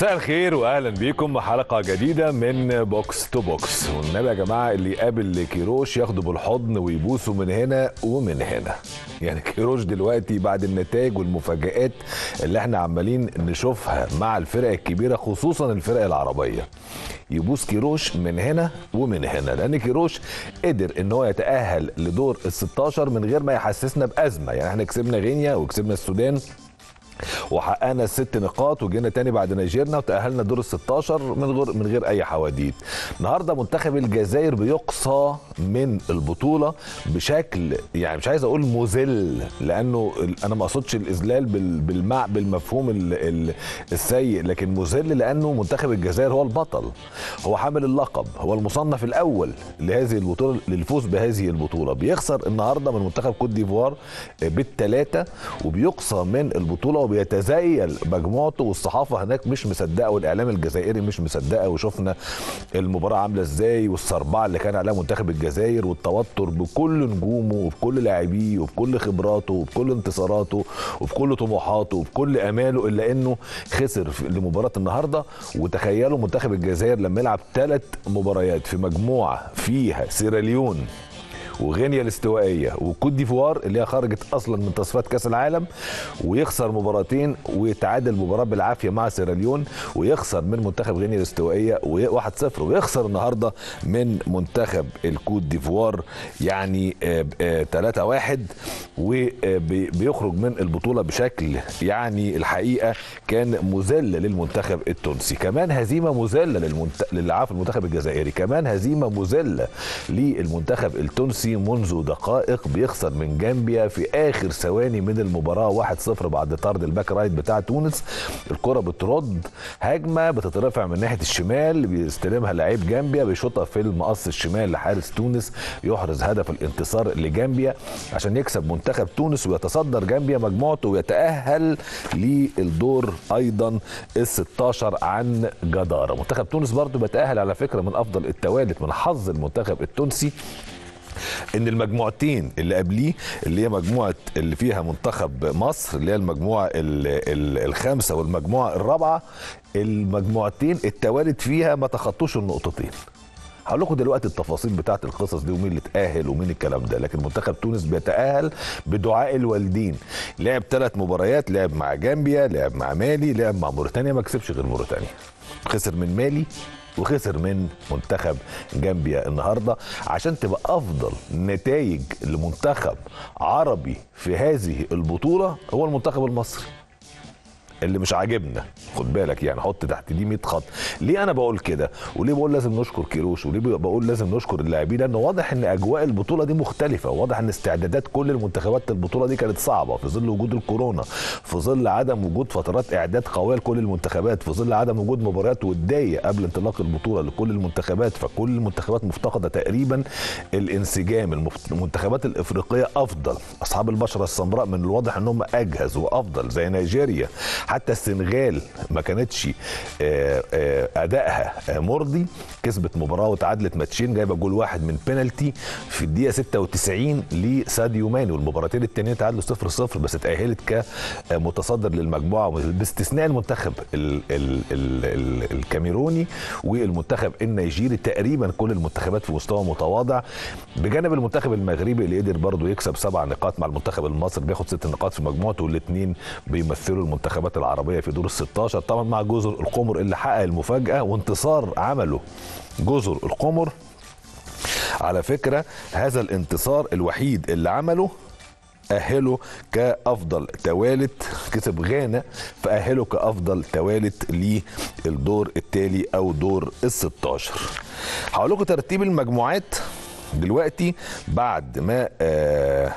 مساء الخير واهلا بيكم حلقه جديده من بوكس تو بوكس والنبي يا جماعه اللي يقابل كيروش ياخده بالحضن ويبوسه من هنا ومن هنا يعني كيروش دلوقتي بعد النتائج والمفاجآت اللي احنا عمالين نشوفها مع الفرق الكبيره خصوصا الفرق العربيه يبوس كيروش من هنا ومن هنا لان كيروش قدر ان هو يتاهل لدور ال 16 من غير ما يحسسنا بازمه يعني احنا كسبنا غينيا وكسبنا السودان وحققنا الست نقاط وجينا تاني بعد نيجيرنا وتاهلنا دور ال 16 من غير من غير اي حواديت. النهارده منتخب الجزائر بيقصى من البطوله بشكل يعني مش عايز اقول مذل لانه انا ما اقصدش الاذلال بالمع بالمفهوم ال ال السيء لكن مذل لانه منتخب الجزائر هو البطل هو حامل اللقب هو المصنف الاول لهذه البطوله للفوز بهذه البطوله بيخسر النهارده من منتخب كوت ديفوار بالثلاثه وبيقصى من البطوله وبيتزايل مجموعته والصحافه هناك مش مصدقه والاعلام الجزائري مش مصدقه وشفنا المباراه عامله ازاي والصربعه اللي كان عليها منتخب الجزائر والتوتر بكل نجومه وبكل لاعبيه وبكل خبراته وبكل انتصاراته وبكل طموحاته وبكل اماله الا انه خسر لمباراه النهارده وتخيلوا منتخب الجزائر لما يلعب ثلاث مباريات في مجموعه فيها سيراليون وغينيا الاستوائيه وكوت ديفوار اللي هي خرجت اصلا من تصفيات كاس العالم ويخسر مباراتين ويتعادل مباراه بالعافيه مع سيراليون ويخسر من منتخب غينيا الاستوائيه 1-0 ويخسر النهارده من منتخب الكوت ديفوار يعني 3-1 وبيخرج من البطوله بشكل يعني الحقيقه كان مذل للمنتخب التونسي كمان هزيمه مذله للمنت... للعاف المنتخب الجزائري كمان هزيمه مذله للمنتخب التونسي منذ دقائق بيخسر من جامبيا في اخر ثواني من المباراه 1-0 بعد طرد الباك رايت بتاع تونس الكره بترد هجمه بتترفع من ناحيه الشمال بيستلمها لعيب جامبيا بيشوطها في المقص الشمال لحارس تونس يحرز هدف الانتصار لجامبيا عشان يكسب منتخب تونس ويتصدر جامبيا مجموعته ويتاهل للدور ايضا ال 16 عن جداره منتخب تونس برضه بيتاهل على فكره من افضل التوالت من حظ المنتخب التونسي ان المجموعتين اللي قبليه اللي هي مجموعه اللي فيها منتخب مصر اللي هي المجموعه ال ال الخامسه والمجموعه الرابعه المجموعتين التوالت فيها ما تخطوش النقطتين هقول لكم دلوقتي التفاصيل بتاعت القصص دي ومين اللي اتاهل ومين الكلام ده لكن منتخب تونس بيتاهل بدعاء الوالدين لعب ثلاث مباريات لعب مع جامبيا لعب مع مالي لعب مع موريتانيا ما كسبش غير موريتانيا خسر من مالي وخسر من منتخب جامبيا النهارده عشان تبقى افضل نتائج لمنتخب عربي في هذه البطوله هو المنتخب المصري اللي مش عاجبنا خد بالك يعني حط تحت دي 100 خط ليه انا بقول كده وليه بقول لازم نشكر كيروش وليه بقول لازم نشكر اللاعبين لان واضح ان اجواء البطوله دي مختلفه واضح ان استعدادات كل المنتخبات البطوله دي كانت صعبه في ظل وجود الكورونا في ظل عدم وجود فترات اعداد قويه لكل المنتخبات في ظل عدم وجود مباريات وديه قبل انطلاق البطوله لكل المنتخبات فكل المنتخبات مفتقده تقريبا الانسجام المنتخبات الافريقيه افضل اصحاب البشره السمراء من الواضح انهم اجهز وافضل زي نيجيريا حتى السنغال ما كانتش ادائها مرضي كسبت مباراه وتعادلت ماتشين جايبه جول واحد من بينالتي في الدقيقه 96 لساديو ماني والمباراتين التانيين تعادلوا 0 0 بس اتاهلت كمتصدر للمجموعه باستثناء المنتخب ال ال ال ال الكاميروني والمنتخب النيجيري تقريبا كل المنتخبات في مستوى متواضع بجانب المنتخب المغربي اللي قدر برضه يكسب سبع نقاط مع المنتخب المصري بياخد ست نقاط في مجموعته والاثنين بيمثلوا المنتخبات العربيه في دور ال 16 طبعا مع جزر القمر اللي حقق المفاجاه وانتصار عمله جزر القمر على فكره هذا الانتصار الوحيد اللي عمله أهله كأفضل توالت كسب غانا فأهله كأفضل توالت للدور التالي أو دور ال 16 هقول لكم ترتيب المجموعات دلوقتي بعد ما آه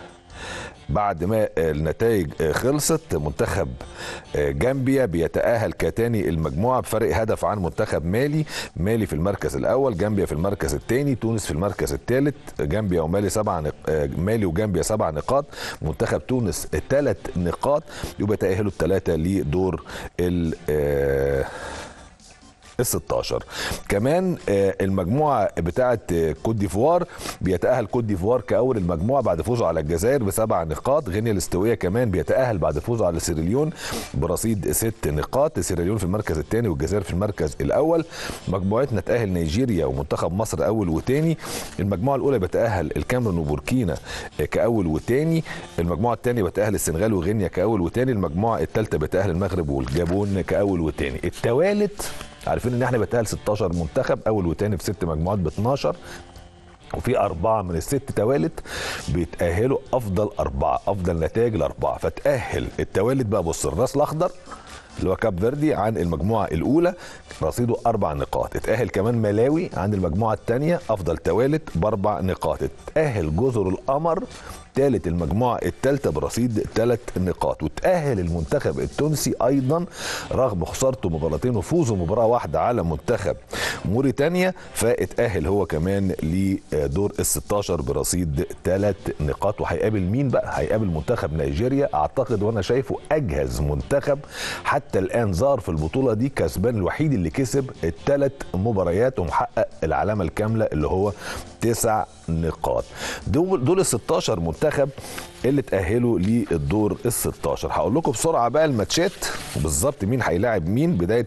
بعد ما النتائج خلصت منتخب جامبيا بيتأهل كتاني المجموعة بفرق هدف عن منتخب مالي مالي في المركز الأول جامبيا في المركز الثاني تونس في المركز الثالث جامبيا ومالي سبع نق... مالي وجامبيا سبع نقاط منتخب تونس ثلاث نقاط يبقى تأهلوا الثلاثة لدور ال ال 16 كمان آه، المجموعه بتاعه آه، كوت ديفوار بيتاهل كوت ديفوار كاول المجموعه بعد فوزه على الجزائر بسبع نقاط غينيا الاستوائيه كمان بيتاهل بعد فوزه على سيراليون برصيد ست نقاط سيراليون في المركز الثاني والجزائر في المركز الاول مجموعتنا تاهل نيجيريا ومنتخب مصر اول وثاني المجموعه الاولى بتاهل الكاميرون وبوركينا آه، كاول وثاني المجموعه الثانيه بتاهل السنغال وغينيا كاول وثاني المجموعه الثالثه بتاهل المغرب والجابون كاول وثاني التوالت عارفين ان احنا بتاهل 16 منتخب اول وثاني في ست مجموعات ب 12 وفي أربعة من الست توالت بيتأهلوا أفضل أربعة أفضل نتائج الأربعة فتأهل التوالت بقى بص الراس الأخضر اللي هو كاب فيردي عن المجموعة الأولى رصيده أربع نقاط اتأهل كمان ملاوي عن المجموعة الثانية أفضل توالت بأربع نقاط اتأهل جزر القمر ثالث المجموعة الثالثة برصيد ثلاث نقاط وتأهل المنتخب التونسي أيضا رغم خسارته مباراتين وفوزه مباراة واحدة على منتخب موريتانيا فاتأهل هو كمان لدور ال 16 برصيد ثلاث نقاط وهيقابل مين بقى؟ هيقابل منتخب نيجيريا أعتقد وأنا شايفه أجهز منتخب حتى الآن ظهر في البطولة دي كسبان الوحيد اللي كسب الثلاث مباريات ومحقق العلامة الكاملة اللي هو تسع نقاط دول دول ال 16 منتخب اللي تأهلوا للدور ال 16 هقول لكم بسرعة بقى الماتشات بالظبط مين هيلاعب مين بداية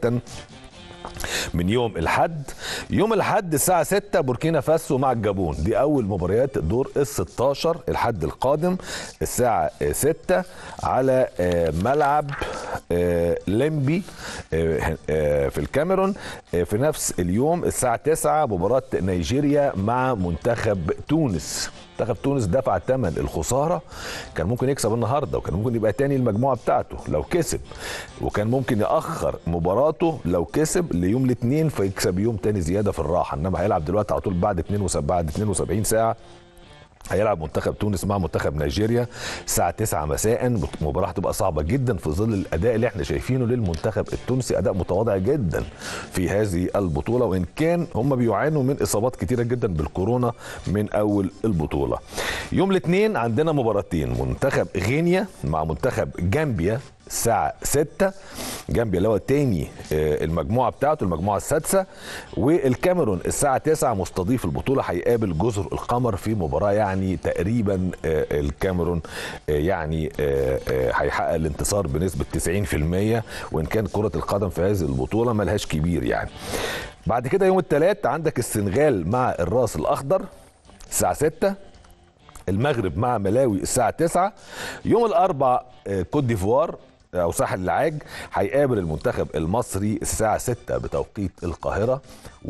من يوم الحد يوم الحد الساعة 6 بوركينا فاسو مع الجابون دي أول مباريات دور ال 16 الحد القادم الساعة 6 على آه، ملعب آه، ليمبي آه، آه، في الكاميرون آه، في نفس اليوم الساعة 9 مباراة نيجيريا مع منتخب تونس منتخب تونس دفع ثمن الخساره كان ممكن يكسب النهارده وكان ممكن يبقى تاني المجموعه بتاعته لو كسب وكان ممكن ياخر مباراته لو كسب ليوم الاثنين فيكسب يوم تاني زياده في الراحه انما هيلعب دلوقتي على طول بعد 72 بعد 72 ساعه هيلعب منتخب تونس مع منتخب نيجيريا الساعة 9 مساء مباراة هتبقى صعبة جدا في ظل الأداء اللي احنا شايفينه للمنتخب التونسي أداء متواضع جدا في هذه البطولة وإن كان هم بيعانوا من إصابات كتيرة جدا بالكورونا من أول البطولة يوم الاثنين عندنا مباراتين منتخب غينيا مع منتخب جامبيا الساعة 6 جامبيا اللي هو تاني آه، المجموعة بتاعته المجموعة السادسة والكاميرون الساعة 9 مستضيف البطولة هيقابل جزر القمر في مباراة يعني تقريبا آه، الكاميرون آه، يعني آه، آه، هيحقق الانتصار بنسبة 90% وإن كان كرة القدم في هذه البطولة ملهاش كبير يعني بعد كده يوم الثلاث عندك السنغال مع الراس الأخضر الساعة 6 المغرب مع ملاوي الساعة 9 يوم الأربع آه، كوت ديفوار أو ساحل العاج هيقابل المنتخب المصري الساعة 6 بتوقيت القاهرة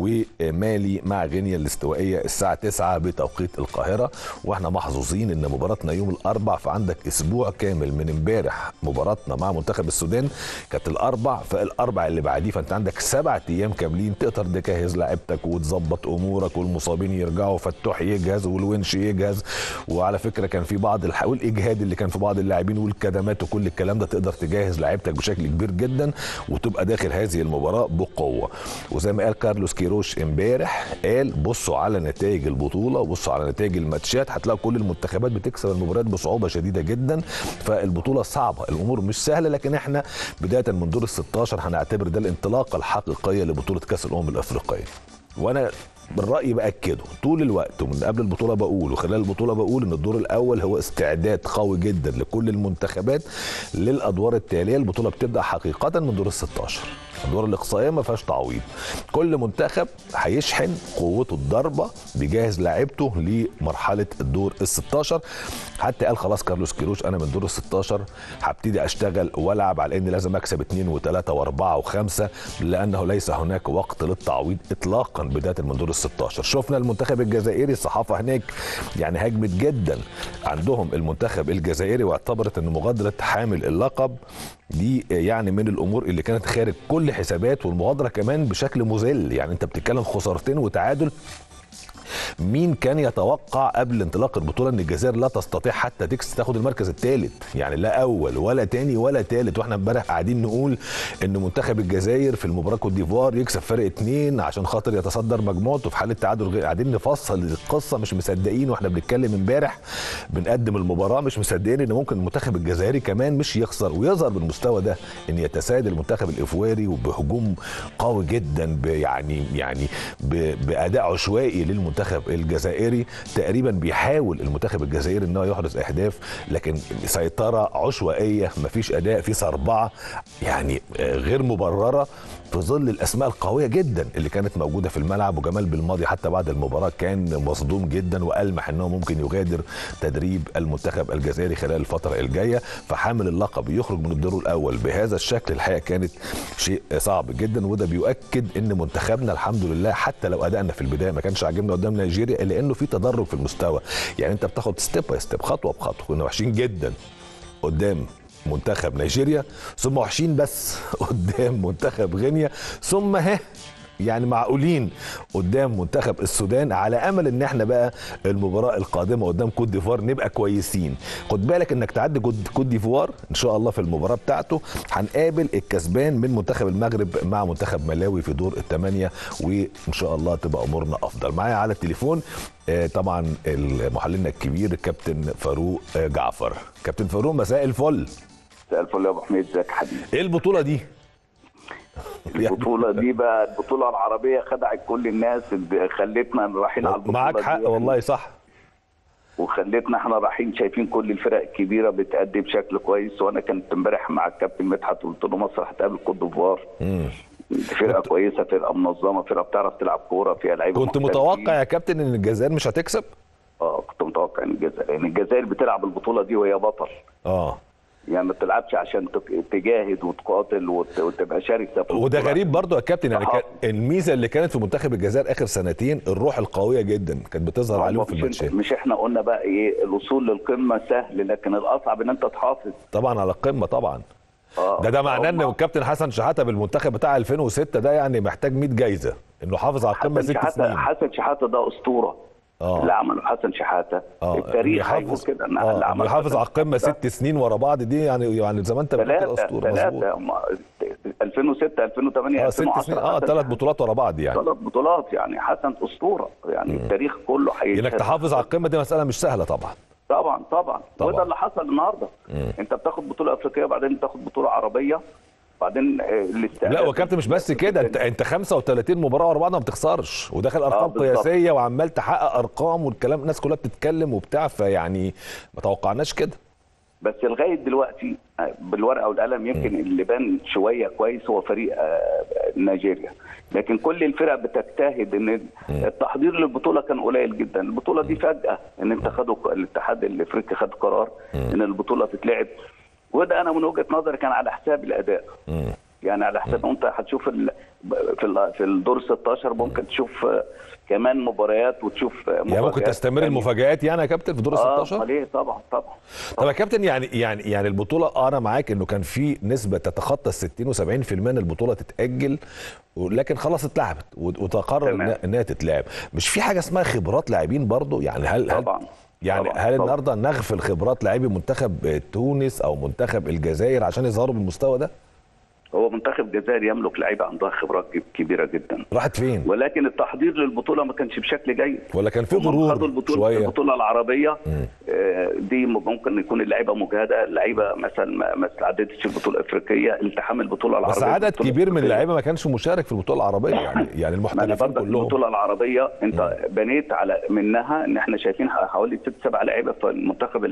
ومالي مع غينيا الاستوائية الساعة 9 بتوقيت القاهرة واحنا محظوظين ان مباراتنا يوم الأربع فعندك أسبوع كامل من امبارح مباراتنا مع منتخب السودان كانت الأربع فالأربع اللي بعديه فأنت عندك سبعة أيام كاملين تقدر تجهز لعيبتك وتظبط أمورك والمصابين يرجعوا فتوح يجهز والونش يجهز وعلى فكرة كان في بعض الح... والإجهاد اللي كان في بعض اللاعبين والكدمات وكل الكلام ده تقدر تجهز لعيبتك بشكل كبير جدا وتبقى داخل هذه المباراة بقوة وزي ما قال كارلوس كيروش امبارح قال بصوا على نتائج البطولة وبصوا على نتائج الماتشات هتلاقوا كل المنتخبات بتكسب المباريات بصعوبة شديدة جدا فالبطولة صعبة الأمور مش سهلة لكن احنا بداية من دور ال 16 هنعتبر ده الانطلاقة الحقيقية لبطولة كأس الأمم الأفريقية وانا بالراي باكده طول الوقت ومن قبل البطوله بقول وخلال البطوله بقول ان الدور الاول هو استعداد قوي جدا لكل المنتخبات للادوار التاليه البطوله بتبدا حقيقه من دور ال 16 الادوار الاقصائيه ما فيهاش تعويض كل منتخب هيشحن قوته الضربه بيجهز لاعيبته لمرحله الدور ال 16 حتى قال خلاص كارلوس كيروش انا من دور ال 16 هبتدي اشتغل والعب على ان لازم اكسب اثنين وثلاثه واربعه وخمسه لانه ليس هناك وقت للتعويض اطلاقا بدايه من دور ال 16 شفنا المنتخب الجزائري الصحافه هناك يعني هاجمت جدا عندهم المنتخب الجزائري واعتبرت ان مغادره حامل اللقب دي يعني من الامور اللي كانت خارج كل حسابات والمغادره كمان بشكل مذل يعني انت بتتكلم خسارتين وتعادل مين كان يتوقع قبل انطلاق البطوله ان الجزائر لا تستطيع حتى تكس تاخد المركز الثالث يعني لا اول ولا تاني ولا ثالث واحنا امبارح قاعدين نقول ان منتخب الجزائر في المباراه كوت ديفوار يكسب فرق اتنين عشان خاطر يتصدر مجموعته في حاله تعادل غير قاعدين نفصل القصه مش مصدقين واحنا بنتكلم امبارح بنقدم المباراه مش مصدقين ان ممكن المنتخب الجزائري كمان مش يخسر ويظهر بالمستوى ده ان يتساعد المنتخب الافواري وبهجوم قوي جدا يعني يعني باداء عشوائي للمنتخب الجزائري تقريبا بيحاول المنتخب الجزائري ان هو يحرز اهداف لكن سيطره عشوائيه مفيش اداء في صربعه يعني غير مبرره في ظل الاسماء القويه جدا اللي كانت موجوده في الملعب وجمال بالماضي حتى بعد المباراه كان مصدوم جدا والمح انه ممكن يغادر تدريب المنتخب الجزائري خلال الفتره الجايه فحامل اللقب يخرج من الدور الاول بهذا الشكل الحقيقه كانت شيء صعب جدا وده بيؤكد ان منتخبنا الحمد لله حتى لو ادائنا في البدايه ما كانش عاجبنا قدام نيجيريا الا انه في تدرج في المستوى يعني انت بتاخد ستيب باي ستيب خطوه بخطوه كنا وحشين جدا قدام منتخب نيجيريا ثم وحشين بس قدام منتخب غينيا ثم ها يعني معقولين قدام منتخب السودان على امل ان احنا بقى المباراه القادمه قدام كوت ديفوار نبقى كويسين خد بالك انك تعدي كوت ديفوار ان شاء الله في المباراه بتاعته هنقابل الكسبان من منتخب المغرب مع منتخب ملاوي في دور الثمانيه وان شاء الله تبقى امورنا افضل معايا على التليفون طبعا محللنا الكبير كابتن فاروق جعفر كابتن فاروق مساء الفل مساء الفل يا ابو حميد ازيك يا حبيبي ايه البطوله دي البطوله دي بقى البطوله العربيه خدعت كل الناس خلتنا رايحين على البطوله معاك حق والله صح وخلتنا احنا رايحين شايفين كل الفرق الكبيره بتأدي بشكل كويس وانا كنت امبارح مع الكابتن مدحت قلت له مصر هتقابل كوت ديفوار فرقه كويسه فرقه منظمه فرقه بتعرف تلعب كوره فيها لعيبه كنت متوقع يا كابتن ان الجزائر مش هتكسب؟ اه كنت متوقع ان الجزائر لان يعني الجزائر بتلعب البطوله دي وهي بطل اه يعني ما بتلعبش عشان تجاهد وتقاتل وتبقى شرسه وده غريب برضو يا كابتن يعني كان الميزه اللي كانت في منتخب الجزائر اخر سنتين الروح القويه جدا كانت بتظهر عليهم في الماتشات مش احنا قلنا بقى ايه الوصول للقمه سهل لكن الاصعب ان انت تحافظ طبعا على القمه طبعا ده ده معناه ان الكابتن حسن شحاته بالمنتخب بتاع 2006 ده يعني محتاج 100 جايزه انه حافظ على القمه ست سنين حسن شحاته ده اسطوره اه اللي عمله حسن شحاته آه. التاريخ هيقول كده ان آه. اللي عمله يحافظ على القمه ست سنين ورا بعض دي يعني يعني زي ما انت بتقول كده اسطوره ثلاثه 2006 2008 اه ست سنين اه ثلاث بطولات ورا بعض يعني ثلاث بطولات يعني حسن اسطوره يعني م. التاريخ كله هيشهد انك تحافظ على القمه دي مساله مش سهله طبعا طبعا طبعا, طبعا. وده اللي حصل النهارده م. انت بتاخد بطوله افريقيه وبعدين بتاخد بطوله عربيه بعدين لا وكابتن مش بس كده انت انت 35 مباراه ورا بعض ما بتخسرش وداخل ارقام آه قياسيه وعمال تحقق ارقام والكلام الناس كلها بتتكلم وبتاع فيعني ما توقعناش كده بس لغايه دلوقتي بالورقه والقلم يمكن اللي بان شويه كويس هو فريق نيجيريا لكن كل الفرق بتجتهد ان التحضير للبطوله كان قليل جدا البطوله دي فجاه ان انت خدوا الاتحاد الافريقي خد قرار ان البطوله تتلعب وده انا من وجهه نظري كان على حساب الاداء م. يعني على حساب انت هتشوف ال... في في الدور 16 ممكن تشوف كمان مباريات وتشوف مباريات يعني ممكن تستمر المفاجآت يعني يا كابتن في دور ال 16 اه ليه طبعا طبعا طب يا كابتن يعني يعني يعني البطوله اه انا معاك انه كان في نسبه تتخطى ال 60 و70% ان البطوله تتاجل لكن خلاص اتلعبت وتقرر انها تتلعب مش في حاجه اسمها خبرات لاعبين برضو يعني هل طبعا هل يعني طبعا. هل النهارده نغفل خبرات لاعبي منتخب تونس او منتخب الجزائر عشان يظهروا بالمستوى ده؟ هو منتخب الجزائر يملك لعيبه عندها خبرات كبيره جدا راحت فين؟ ولكن التحضير للبطوله ما كانش بشكل جيد ولا كان في غرور خدوا البطوله شويه البطوله العربيه آه دي ممكن يكون اللعيبه مجهده اللعيبه مثلا ما استعدتش البطوله الافريقيه التحام البطوله العربيه بس عدد كبير من اللعيبه ما كانش مشارك في البطوله العربيه يعني يعني المحترفين كلهم البطوله العربيه انت م. بنيت على منها ان احنا شايفين حوالي ست سبع لعيبه في المنتخب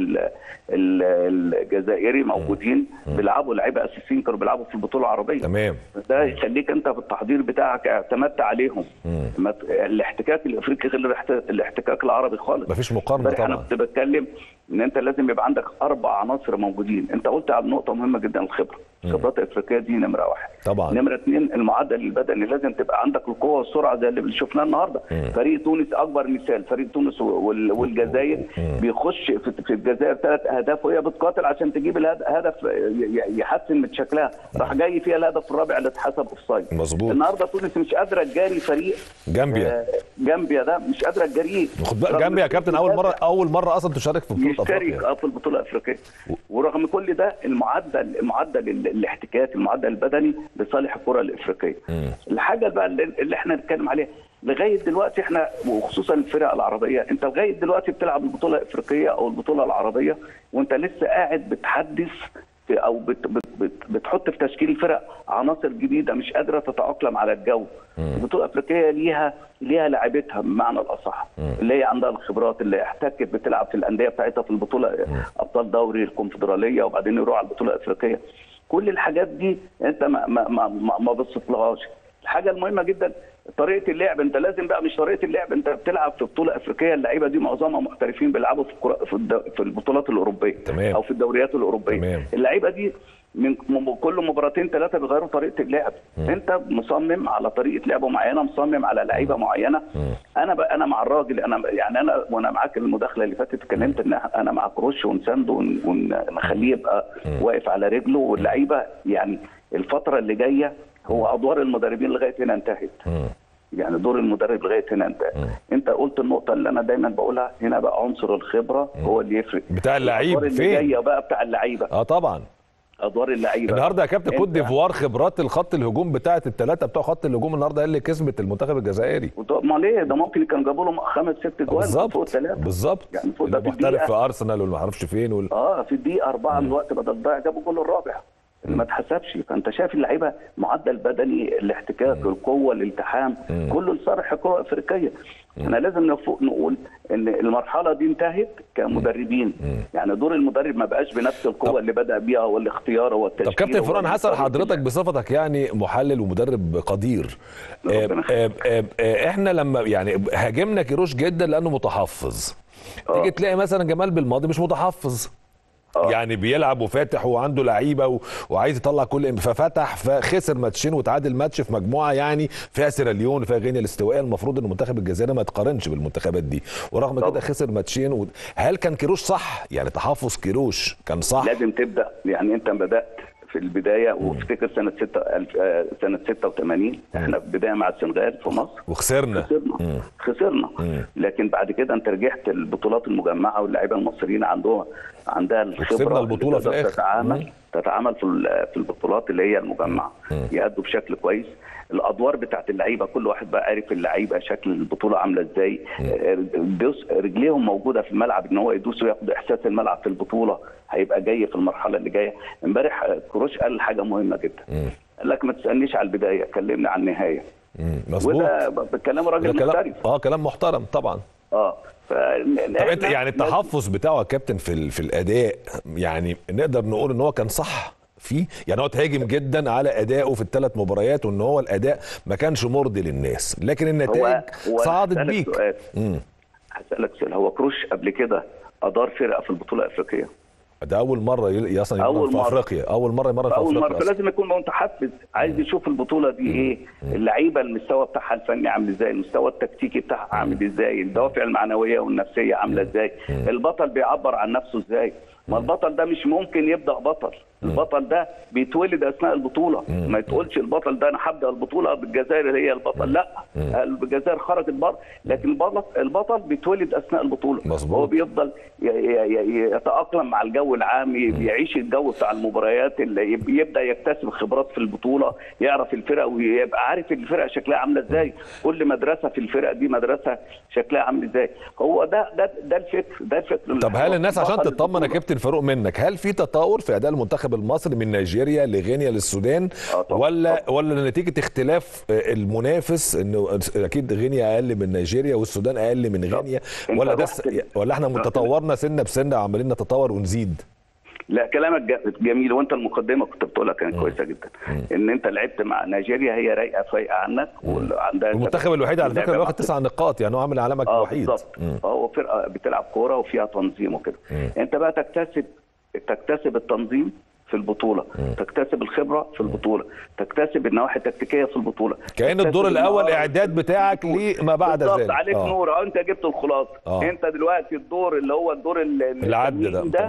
الجزائري موجودين بيلعبوا لعيبه اساسيين كانوا بيلعبوا في البطوله العربيه تمام ده يخليك انت في التحضير بتاعك اعتمدت عليهم مم. الاحتكاك الافريقي غير الاحتكاك العربي خالص مفيش مقارنه طبعا انا كنت بتكلم ان انت لازم يبقى عندك اربع عناصر موجودين انت قلت على نقطه مهمه جدا الخبره الخبرات الافريقيه دي نمره واحد طبعا نمره اثنين المعدل البدني لازم تبقى عندك القوه والسرعه زي اللي شفناه النهارده مم. فريق تونس اكبر مثال فريق تونس وال... والجزائر مم. بيخش في الجزائر ثلاث اهداف وهي بتقاتل عشان تجيب الهدف يحسن من شكلها راح جاي فيها الهدف الرابع اللي اتحسب اوفسايد مظبوط النهارده تونس مش قادره تجاري فريق جامبيا آه جامبيا ده مش قادره تجريه خد بالك رغم جنبي يا كل كابتن اول ده مره اول مره اصلا تشارك في بطوله يشترك افريقيا اه في البطوله الافريقيه ورغم كل ده المعدل معدل ال- الاحتكاك المعدل البدني لصالح الكره الافريقيه الحاجه بقى اللي, اللي احنا نتكلم عليها لغايه دلوقتي احنا وخصوصا الفرق العربيه انت لغايه دلوقتي بتلعب البطوله الافريقيه او البطوله العربيه وانت لسه قاعد بتحدث في او بت بت بت بتحط في تشكيل الفرق عناصر جديده مش قادره تتاقلم على الجو البطوله الافريقيه ليها ليها لاعبتها بمعنى الاصح اللي هي عندها الخبرات اللي احتكت بتلعب في الانديه بتاعتها في البطوله ابطال دوري الكونفدراليه وبعدين يروح على البطوله الافريقيه كل الحاجات دي انت ما ما ما, ما, ما بصيتلهاش الحاجه المهمه جدا طريقه اللعب انت لازم بقى مش طريقه اللعب انت بتلعب في بطوله افريقيه اللعيبه دي معظمها محترفين بيلعبوا في الكرة في, الد... في البطولات الاوروبيه تمام. او في الدوريات الاوروبيه تمام. اللعيبه دي من م- كل مباراتين ثلاثه بيغيروا طريقه اللعب انت مصمم على طريقه لعب معينه مصمم على لعيبه معينه انا بقى انا مع الراجل انا يعني انا وانا معاك المداخله اللي فاتت اتكلمت ان انا مع كروش ونسانده ون- ونخليه يبقى واقف على رجله واللعيبه يعني الفتره اللي جايه هو ادوار المدربين لغايه هنا انتهت يعني دور المدرب لغايه هنا انتهى انت قلت النقطه اللي انا دايما بقولها هنا بقى عنصر الخبره هو اللي يفرق بتاع اللعيب الأدوار اللي فين؟ جايه بقى بتاع اللعيبه اه طبعا ادوار اللعيبه النهارده يا كابتن كوت أنت- ديفوار خبرات الخط الهجوم بتاعه الثلاثه بتوع خط الهجوم النهارده هي اللي كسبت المنتخب الجزائري وطب ما ليه ده ممكن كان جابوا لهم خمس ست جوان فوق بالظبط الثلاثه بالظبط يعني فوق ده اللي في محترف في الدقيقة. ارسنال واللي ما اعرفش فين وال... اه في الدقيقه اربعه من الوقت بدل ضايع جابوا الجول الرابع اللي ما اتحسبش فانت شايف اللعيبه معدل بدني الاحتكاك القوه الالتحام كله لصالح الكره الافريقيه احنا لازم نفوق نقول ان المرحله دي انتهت كمدربين يعني دور المدرب ما بقاش بنفس القوه اللي بدا بيها والاختيار والتشكيل طب كابتن فران هسأل والطريقة حضرتك بصفتك يعني محلل ومدرب قدير آه، ربنا آه، آه، آه، احنا لما يعني هاجمنا كيروش جدا لانه متحفظ تيجي تلاقي مثلا جمال بالماضي مش متحفظ يعني بيلعب وفاتح وعنده لعيبه و... وعايز يطلع كل ففتح فخسر ماتشين وتعادل ماتش في مجموعه يعني فيها سيراليون فيها غينيا الاستوائيه المفروض ان المنتخب الجزائري ما يتقارنش بالمنتخبات دي ورغم طبعا. كده خسر ماتشين و... هل كان كيروش صح يعني تحفظ كيروش كان صح لازم تبدا يعني انت بدات في البدايه وافتكر سنه 6 آه، سنه 86 احنا بدايه مع السنغال في مصر وخسرنا خسرنا خسرنا لكن بعد كده انت رجعت البطولات المجمعه واللعيبه المصريين عندهم عندها الخبره وكسبنا البطولة اللي في تقدر الآخر. تتعامل تتعامل في ال- في البطولات اللي هي المجمعه يأدوا بشكل كويس الادوار بتاعت اللعيبه كل واحد بقى عارف اللعيبه شكل البطوله عامله ازاي آه، دوس رجليهم موجوده في الملعب ان هو يدوس وياخد احساس الملعب في البطوله هيبقى جاي في المرحله اللي جايه امبارح آه، كروش قال حاجه مهمه جدا قال لك ما تسالنيش على البدايه كلمني عن النهايه مم، مظبوط وده بكلام ده راجل كلام محترف اه كلام محترم طبعا اه ف... طب انت يعني التحفظ بتاعه يا كابتن في ال- في الاداء يعني نقدر نقول ان هو كان صح فيه يعني هو تهاجم جدا على ادائه في الثلاث مباريات وان هو الاداء ما كانش مرضي للناس لكن النتائج صعدت هسألك بيك سؤال مم. هسألك سؤال هو كروش قبل كده ادار فرقه في البطوله الافريقيه ده اول مره يل- اصلا أول يمرن في مرة. افريقيا اول مره يمرن في اول افريقيا مره أصلاً. فلازم يكون متحفز عايز يشوف البطوله دي ايه اللعيبه المستوى بتاعها الفني عامل ازاي المستوى التكتيكي بتاعها عامل ازاي الدوافع المعنويه والنفسيه عامله ازاي البطل بيعبر عن نفسه ازاي ما البطل ده مش ممكن يبدا بطل البطل ده بيتولد اثناء البطوله ما تقولش البطل ده انا هبدا البطوله بالجزائر هي البطل لا الجزائر خرجت بره لكن البطل البطل بيتولد اثناء البطوله مظبوط. هو بيفضل ي- ي- ي- يتاقلم مع الجو العام ي- يعيش الجو بتاع المباريات اللي يب- يبدا يكتسب خبرات في البطوله يعرف الفرق ويبقى عارف الفرق شكلها عامله ازاي كل مدرسه في الفرق دي مدرسه شكلها عامل ازاي هو ده ده ده الفكر ده الفكر طب هل الناس عشان بطل تطمن يا البطولة. كابتن فاروق منك هل في تطور في اداء المنتخب المصري من نيجيريا لغينيا للسودان آه طبعاً. ولا ولا نتيجه اختلاف آه، المنافس انه اكيد غينيا اقل من نيجيريا والسودان اقل من غينيا أنت ولا ده رحت س- ال- ولا احنا تطورنا سنه بسنه عمالين نتطور ونزيد لا كلامك ج- جميل وانت المقدمه كنت بتقولها كانت كويسه جدا ان انت لعبت مع نيجيريا هي رايقه فايقه عنك وعندها المنتخب الوحيد على فكره اللي لعبة واخد مع- تسع نقاط يعني هو عامل علامه اه وحيد بالظبط هو فرقه بتلعب كوره وفيها تنظيم وكده انت بقى تكتسب تكتسب التنظيم في البطوله تكتسب الخبره في البطوله تكتسب النواحي التكتيكيه في البطوله كأن الدور تكتسب الاول المهارة اعداد بتاعك لما بعد بالظبط ذلك عليك آه. نور اه انت جبت الخلاصه آه. انت دلوقتي الدور اللي هو الدور ال- العد ده التمهيدي تمام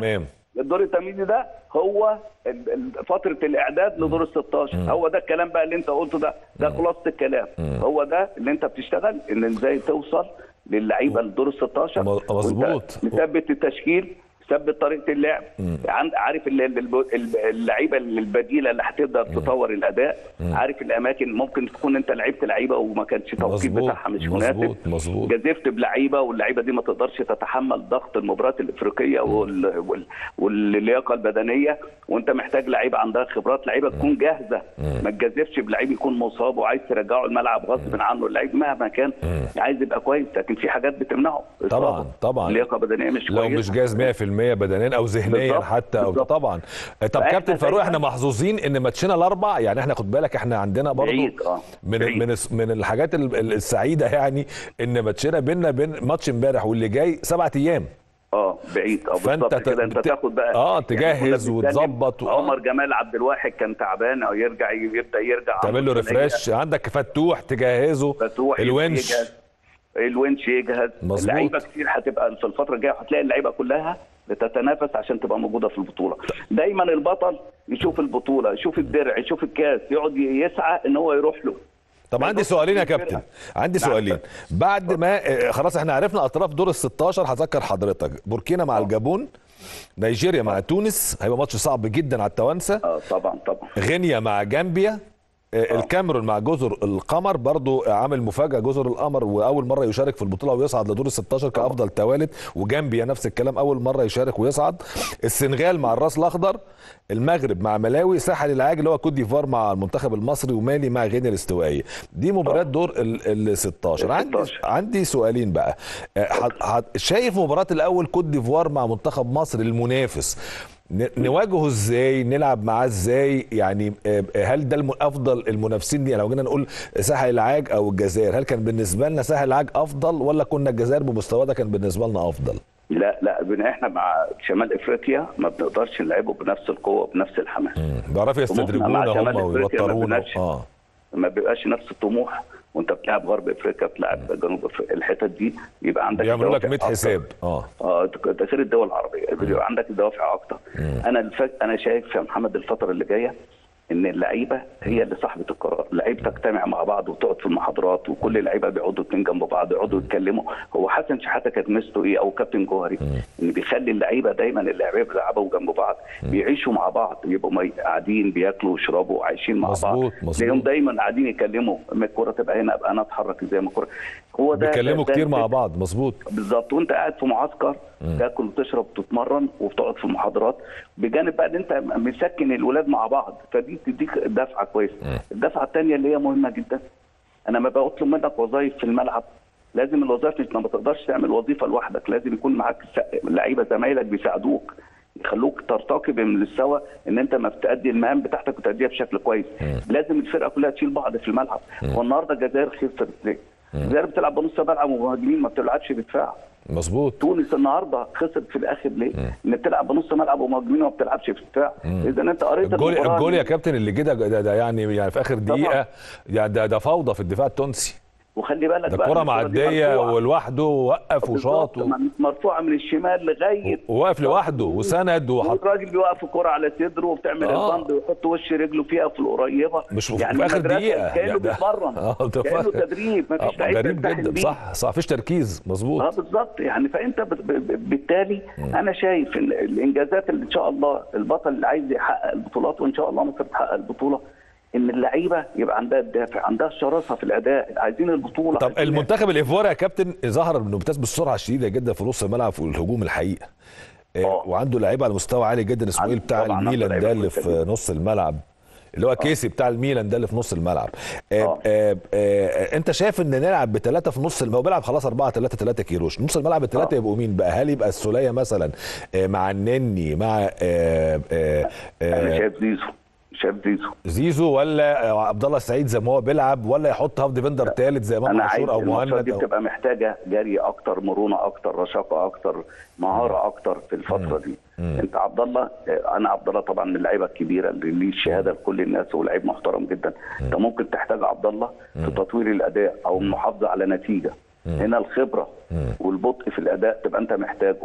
الدور التمهيدي ده هو ال- ال- فتره الاعداد لدور ال 16 هو ده الكلام بقى اللي انت قلته ده ده خلاصه الكلام هو ده اللي انت بتشتغل ان ازاي توصل للعيبه لدور ال 16 مظبوط. وانت مثبت التشكيل مثبت طريقه اللعب عند عارف ال- ال- ال- اللعيبه البديله اللي هتقدر تطور الاداء عارف الاماكن ممكن تكون انت لعبت لعيبه وما كانش التوقيت مظبوط. بتاعها مش مظبوط. مناسب مظبوط. جازفت بلعيبه واللعيبه دي ما تقدرش تتحمل ضغط المباريات الافريقيه وال... وال... واللياقه البدنيه وانت محتاج لعيبه عندها خبرات لعيبه تكون جاهزه ما تجازفش بلعيب يكون مصاب وعايز ترجعه الملعب غصب عنه اللعيب مهما كان عايز يبقى كويس لكن في حاجات بتمنعه طبعا إصابة. طبعا اللياقه البدنيه مش لو كويسه مش جاهز 100% بدنيا او ذهنيا بالظبط. حتى او بالظبط. طبعا طب فإحنا كابتن فاروق دايماً- احنا محظوظين ان ماتشنا الاربع يعني احنا خد بالك احنا عندنا برضو بعيد، آه. من بعيد. من الس- من الحاجات ال- ال- السعيده يعني ان ماتشنا بيننا بين ماتش امبارح واللي جاي سبعة ايام اه بعيد اه فأنت بالظبط ت- كده انت بت- تاخد بقى آه، يعني تجهز كنا بنتكلم وتظبط و- عمر جمال عبد الواحد كان تعبان او يرجع يبدا يرجع تعمل له عنده ثنائية. ريفريش عندك فتوح تجهزه فتوح الونش يجهز الونش يجهز مظبوط. لعيبه كتير هتبقى في الفتره الجايه هتلاقي اللعيبه كلها بتتنافس عشان تبقى موجوده في البطوله دايما البطل يشوف البطوله يشوف الدرع يشوف الكاس يقعد يسعى ان هو يروح له طب عندي بص، سؤالين يا الفرقة. كابتن عندي نعم. سؤالين بعد ما آه، خلاص احنا عرفنا اطراف دور ال 16 هذكر حضرتك بوركينا مع الجابون نيجيريا مع تونس هيبقى ماتش صعب جدا على التوانسه اه طبعا طبعا غينيا مع جامبيا آه، الكاميرون مع جزر القمر برضو عامل مفاجاه جزر القمر واول مره يشارك في البطوله ويصعد لدور ال 16 كافضل توالد وجامبيا نفس الكلام اول مره يشارك ويصعد السنغال مع الراس الاخضر المغرب مع ملاوي ساحل العاج اللي هو كوت ديفوار مع المنتخب المصري ومالي مع غينيا الاستوائيه دي مباريات دور ال 16 عندي 16. عندي سؤالين بقى آه، حض- حض- شايف مباراه الاول كوت ديفوار مع منتخب مصر المنافس ن- نواجهه ازاي نلعب معاه ازاي يعني آه، هل ده الم- افضل المنافسين دي لو جينا نقول ساحل العاج او الجزائر هل كان بالنسبه لنا ساحل العاج افضل ولا كنا الجزائر بمستوى ده كان بالنسبه لنا افضل لا لا بن- احنا مع شمال افريقيا ما بنقدرش نلعبه بنفس القوه بنفس الحماس بيعرفوا طموحنا مع يستدرجونا شمال هم أفريقيا ما ويوترونا بنلعبش. اه ما بيبقاش نفس الطموح وانت بتلعب غرب افريقيا بتلعب جنوب افريقيا الحتت دي يبقى عندك بيعملوا لك دوافع 100 أكتر. حساب اه اه ده غير الدول العربيه بيبقى عندك دوافع اكتر انا الفك... انا شايف يا محمد الفتره اللي جايه ان اللعيبه هي اللي صاحبه القرار، اللعيبه تجتمع مع بعض وتقعد في المحاضرات وكل اللعيبه بيقعدوا اتنين جنب بعض يقعدوا يتكلموا، هو حسن شحاته كانت ميزته ايه او كابتن جوهري ان بيخلي اللعيبه دايما اللعيبه بيلعبوا جنب بعض بيعيشوا مع بعض يبقوا مي- قاعدين بياكلوا ويشربوا وعايشين مع مظبوط، بعض مظبوط. تلاقيهم دايما قاعدين يكلموا اما الكوره تبقى هنا ابقى انا اتحرك ازاي ما الكوره هو ده بيتكلموا ده- كتير ده مع الفكر. بعض مظبوط بالظبط وانت قاعد في معسكر تاكل وتشرب وتتمرن وبتقعد في المحاضرات بجانب بقى ان انت مسكن الولاد مع بعض فدي تديك دفعه كويسه الدفعه الثانيه اللي هي مهمه جدا انا ما بطلب منك وظائف في الملعب لازم الوظائف انت ما تقدرش تعمل وظيفه لوحدك لازم يكون معاك س- لعيبه زمايلك بيساعدوك يخلوك ترتقي بالمستوى ان انت ما بتأدي المهام بتاعتك وتأديها بشكل كويس لازم الفرقه كلها تشيل بعض في الملعب والنهارده الجزائر خسرت ليه؟ الجزائر بتلعب بنص ملعب ومهاجمين ما بتلعبش بدفاع مظبوط تونس النهارده خسرت في الاخر ليه؟ ان بتلعب بنص ملعب ومهاجمين وما بتلعبش في الدفاع اذا انت قريت الجول المباراة الجول دي. يا كابتن اللي جه ده, ده, ده يعني يعني في اخر دقيقه يعني ده, ده فوضى في الدفاع التونسي وخلي بالك ده بقى كرة إن الكرة دي معديه مرفوعة. ولوحده وقف وشاط بالظبط، مرفوعه من الشمال لغايه وواقف لوحده وسند وحط والراجل بيوقف الكرة على صدره وبتعمل آه. البند ويحط وش رجله فيها في القريبه مش في آخر مدرسة دقيقة. كانه يعني ده- بيتمرن آه، ده كانه فرق. تدريب ما فيش آه، لعيب غريب ترتاح جدا بيه. صح صح مفيش تركيز مظبوط اه بالظبط يعني فانت بت- ب- ب- بالتالي انا شايف ان الانجازات اللي ان شاء الله البطل اللي عايز يحقق البطولات وان شاء الله مصر تحقق البطوله ان اللعيبه يبقى عندها الدافع عندها الشراسه في الاداء عايزين البطوله طب عايزين- المنتخب الايفواري يا كابتن ظهر انه بيمتاز بالسرعه الشديده جدا في نص الملعب في الهجوم الحقيقه آه، آه. وعنده لعيبه على مستوى عالي جدا اسمه ايه عنده بتاع طبعاً عنده الميلان لعيبة ده اللي كويسة في نص الملعب اللي هو كيسي بتاع الميلان ده اللي في نص الملعب آه آه. آه آه انت شايف ان نلعب بثلاثه في نص الم- هو بيلعب خلاص 4 3 3 كيروش نص الملعب الثلاثه آه. يبقوا مين بقى هل يبقى السوليه مثلا آه مع النني مع آه آه انا آه شايف زيزو شايف زيزو زيزو ولا آه، عبد الله السعيد زي ما هو بيلعب ولا يحط هاف ديفندر ثالث زي امام انا عايز عاشور او الماتشات مهند دي أو بتبقى محتاجه جري اكتر مرونه اكتر رشاقه اكتر مهاره اكتر في الفتره دي انت عبد الله آه، انا عبد الله طبعا من اللعيبه الكبيره اللي ليه الشهاده لكل الناس ولعيب محترم جدا انت ممكن تحتاج عبد الله في تطوير الاداء او المحافظه على نتيجه هنا الخبره والبطء في الاداء تبقى انت محتاجه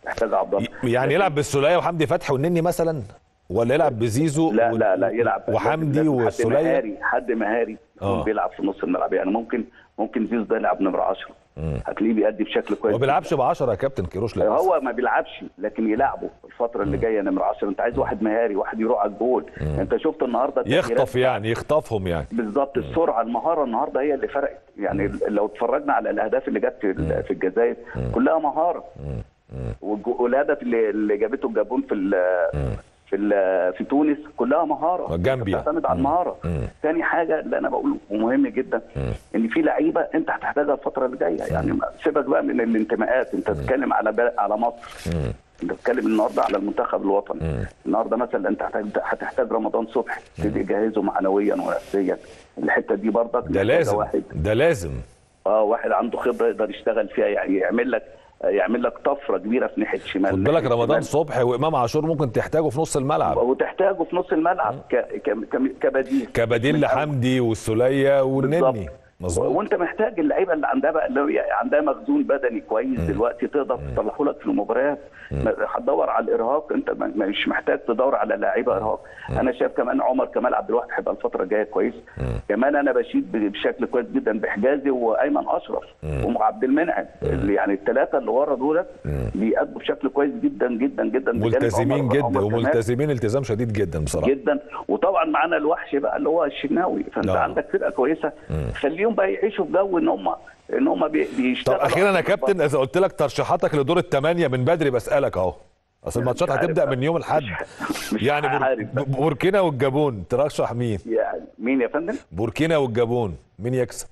محتاج عبد الله يعني يلعب بالسوليه وحمدي فتحي والنني مثلا ولا يلعب بزيزو لا و- لا لا يلعب وحمدي لازم حد والسوليه مهاري حد مهاري آه. يكون بيلعب في نص الملعب يعني ممكن ممكن زيزو ده يلعب نمره 10 هتلاقيه بيأدي بشكل كويس ما بيلعبش ب 10 يا كابتن كيروش للأسف. هو ما بيلعبش لكن يلعبه الفتره اللي جايه نمره 10 انت عايز واحد مهاري واحد يروح على الجول انت شفت النهارده التغييرات يخطف يعني يخطفهم يعني بالظبط السرعه المهاره النهارده هي اللي فرقت يعني لو اتفرجنا على الاهداف اللي جت في ال- في الجزائر كلها مهاره والج- والهدف اللي اللي جابته الجابون في ال- في ال- في تونس كلها مهاره جامبيا. بتعتمد على المهاره ثاني حاجه اللي انا بقوله ومهم جدا ان في لعيبه انت هتحتاجها الفتره اللي جايه يعني ما- سيبك بقى من الانتماءات انت بتتكلم على بل- على مصر انت بتتكلم النهارده على المنتخب الوطني النهارده مثلا انت هتحتاج- هتحتاج رمضان صبحي تبتدي تجهزه معنويا ونفسيا الحته دي برضك ده محتاجة لازم واحد ده لازم اه واحد عنده خبره يقدر يشتغل فيها يعني يعمل لك يعمل لك طفره كبيره في ناحيه الشمال خد بالك ناحية رمضان الشمال. صبحي وامام عاشور ممكن تحتاجه في نص الملعب وتحتاجه في نص الملعب ك... ك... ك... كبديل كبديل من أول. لحمدي والسوليه والنني بالظبط. مظبوط وانت محتاج اللعيبه اللي عندها بقى اللي هي عندها مخزون بدني كويس دلوقتي تقدر تطلعه لك في المباريات ما- هتدور على الارهاق انت ما- مش محتاج تدور على لعيبه ارهاق انا شايف كمان عمر كمال عبد الواحد هيبقى الفتره الجايه كويس كمان انا بشيد ب- بشكل كويس جدا بحجازي وايمن اشرف وعبد المنعم اللي يعني الثلاثه اللي ورا دولت بيأدوا بشكل كويس جدا جدا جدا بجانب ملتزمين عمر- جدا عمر كمال. وملتزمين التزام شديد جدا بصراحه جدا وطبعا معانا الوحش بقى اللي هو الشناوي فانت آه. عندك فرقه كويسه خليهم بقى يعيشوا في جو ان هم ان هم بي- طب بيشتغلوا اخيرا يا عشان كابتن اذا قلت لك ترشيحاتك لدور الثمانيه من بدري بسالك اهو اصل الماتشات مش عارف هتبدا بقى. من يوم الاحد مش يعني بور... عارف بقى. بوركينا والجابون ترشح مين يعني مين يا فندم؟ بوركينا والجابون مين يكسب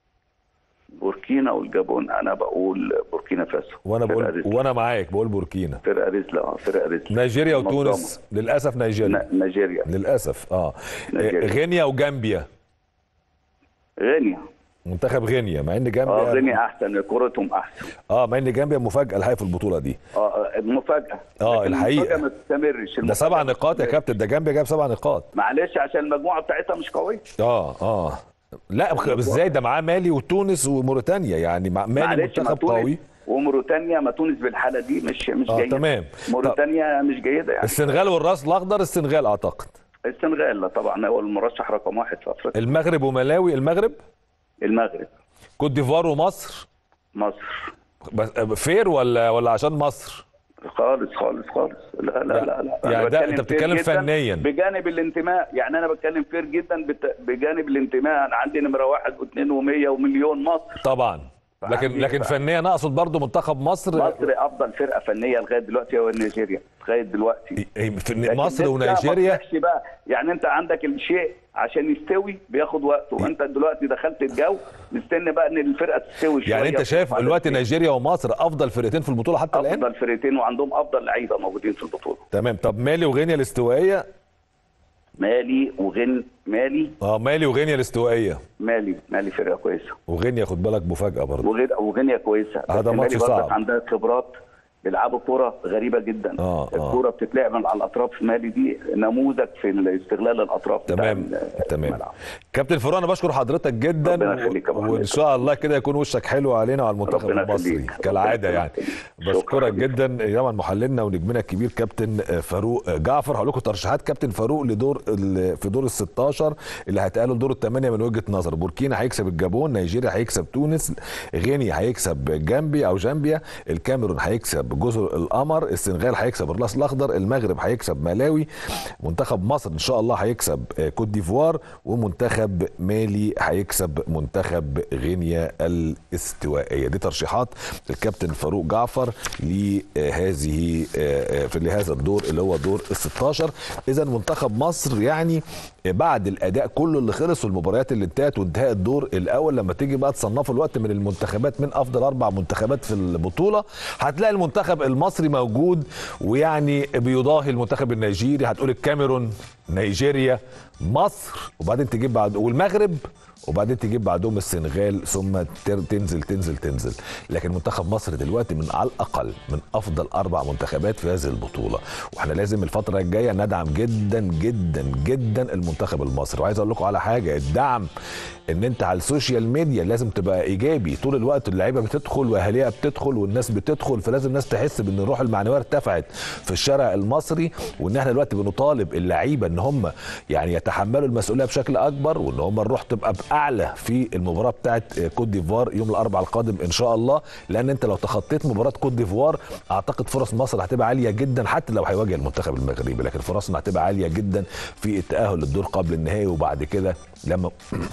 بوركينا والجابون انا بقول بوركينا فاسو وانا فرقة بقول رزلة. وانا معاك بقول بوركينا فرقه رزله اه فرقه رزله نيجيريا منظمة. وتونس للاسف نيجيريا ن- نيجيريا للاسف اه نيجيريا. غينيا وجامبيا غينيا منتخب غينيا مع ان اه جامبيا غينيا احسن كورتهم احسن اه مع ان جامبيا مفاجاه الحقيقه في البطوله دي اه مفاجاه آه، لكن الحقيقة. المفاجاه ما تستمرش ده المفاجأة سبع ما نقاط يا تستمرش. كابتن ده جامبيا جاب سبع نقاط معلش عشان المجموعه بتاعتها مش قويه اه اه لا بخ- ازاي ده معاه مالي وتونس وموريتانيا يعني مع مالي معلش ما منتخب تونس قوي وموريتانيا ما تونس بالحاله دي مش مش آه، جيده تمام. موريتانيا مش جيده يعني السنغال والراس الاخضر السنغال اعتقد السنغال لا طبعا هو المرشح رقم واحد في افريقيا المغرب وملاوي المغرب المغرب كوت ديفوار ومصر مصر بس فير ولا ولا عشان مصر خالص خالص خالص لا لا لا لا أنا يعني ده بتكلم أنت فير بتتكلم جداً فنياً. بجانب الانتماء يعني انا بتكلم فير جدا بت- بجانب الانتماء انا عندي نمره واحد واثنين ومية ومليون مصر طبعا لكن فعندي- لكن ف- فنيا اقصد برضو منتخب مصر مصر افضل فرقه فنيه لغايه دلوقتي هو نيجيريا لغايه دلوقتي في لكن مصر لسه ونيجيريا ما طلعش بقى يعني انت عندك الشيء عشان يستوي بياخد وقت وانت دلوقتي دخلت الجو مستني بقى ان الفرقه تستوي شويه يعني انت شايف وتشوف دلوقتي على نيجيريا ومصر افضل فرقتين في البطوله حتى الان افضل فرقتين وعندهم افضل لعيبه موجودين في البطوله تمام طب مالي وغينيا الاستوائيه مالي وغن مالي اه مالي وغينيا الاستوائيه مالي مالي فرقه كويسه وغينيا خد بالك مفاجاه برضو وغين وغينيا كويسه هذا بس ماتش مالي برضك صعب. عندها خبرات بيلعبوا كوره غريبه جدا آه، آه. الكوره بتتلعب من على الاطراف في مالي دي نموذج في استغلال الاطراف بتاع تمام ال- تمام الملعب. كابتن فاروق انا بشكر حضرتك جدا ربنا يخليك يا أبو و- حميد. وان شاء الله كده يكون وشك حلو علينا وعلى المنتخب ربنا المصري يخليك. كالعاده ربنا يعني يخليك. بشكرك شكراً. جدا طبعا محللنا ونجمنا الكبير كابتن فاروق جعفر هقول لكم ترشيحات كابتن فاروق لدور ال- في دور ال 16 اللي هيتقالوا لدور الثمانيه من وجهه نظر بوركينا هيكسب الجابون نيجيريا هيكسب تونس غينيا هيكسب جامبيا او جامبيا الكاميرون هيكسب جزر القمر السنغال هيكسب الراس الاخضر المغرب هيكسب ملاوي منتخب مصر ان شاء الله هيكسب آه، كوت ديفوار ومنتخب مالي هيكسب منتخب غينيا الاستوائيه دي ترشيحات الكابتن فاروق جعفر لهذه آه، آه، في لهذا الدور اللي هو دور ال 16 اذا منتخب مصر يعني بعد الاداء كله اللي خلص والمباريات اللي انتهت وانتهاء الدور الاول لما تيجي بقى تصنفوا الوقت من المنتخبات من افضل اربع منتخبات في البطوله هتلاقي المنتخب المصري موجود ويعني بيضاهي المنتخب النيجيري هتقول الكاميرون نيجيريا مصر وبعدين تجيب بعد برضه والمغرب وبعدين تجيب بعدهم السنغال ثم تر- تنزل تنزل تنزل لكن منتخب مصر دلوقتي من على الاقل من افضل اربع منتخبات في هذه البطوله واحنا لازم الفتره الجايه ندعم جدا جدا جدا المنتخب المصري وعايز اقول لكم على حاجه الدعم ان انت على السوشيال ميديا لازم تبقى ايجابي طول الوقت اللعيبه بتدخل واهاليها بتدخل والناس بتدخل فلازم الناس تحس بان الروح المعنويه ارتفعت في الشارع المصري وان احنا دلوقتي بنطالب اللعيبه ان هم يعني يتحملوا المسؤوليه بشكل اكبر وان هم الروح تبقى باعلى في المباراه بتاعت كوت ديفوار يوم الاربعاء القادم ان شاء الله لان انت لو تخطيت مباراه كوت ديفوار اعتقد فرص مصر هتبقى عاليه جدا حتى لو هيواجه المنتخب المغربي لكن فرصنا هتبقى عاليه جدا في التاهل للدور قبل النهائي وبعد كده لما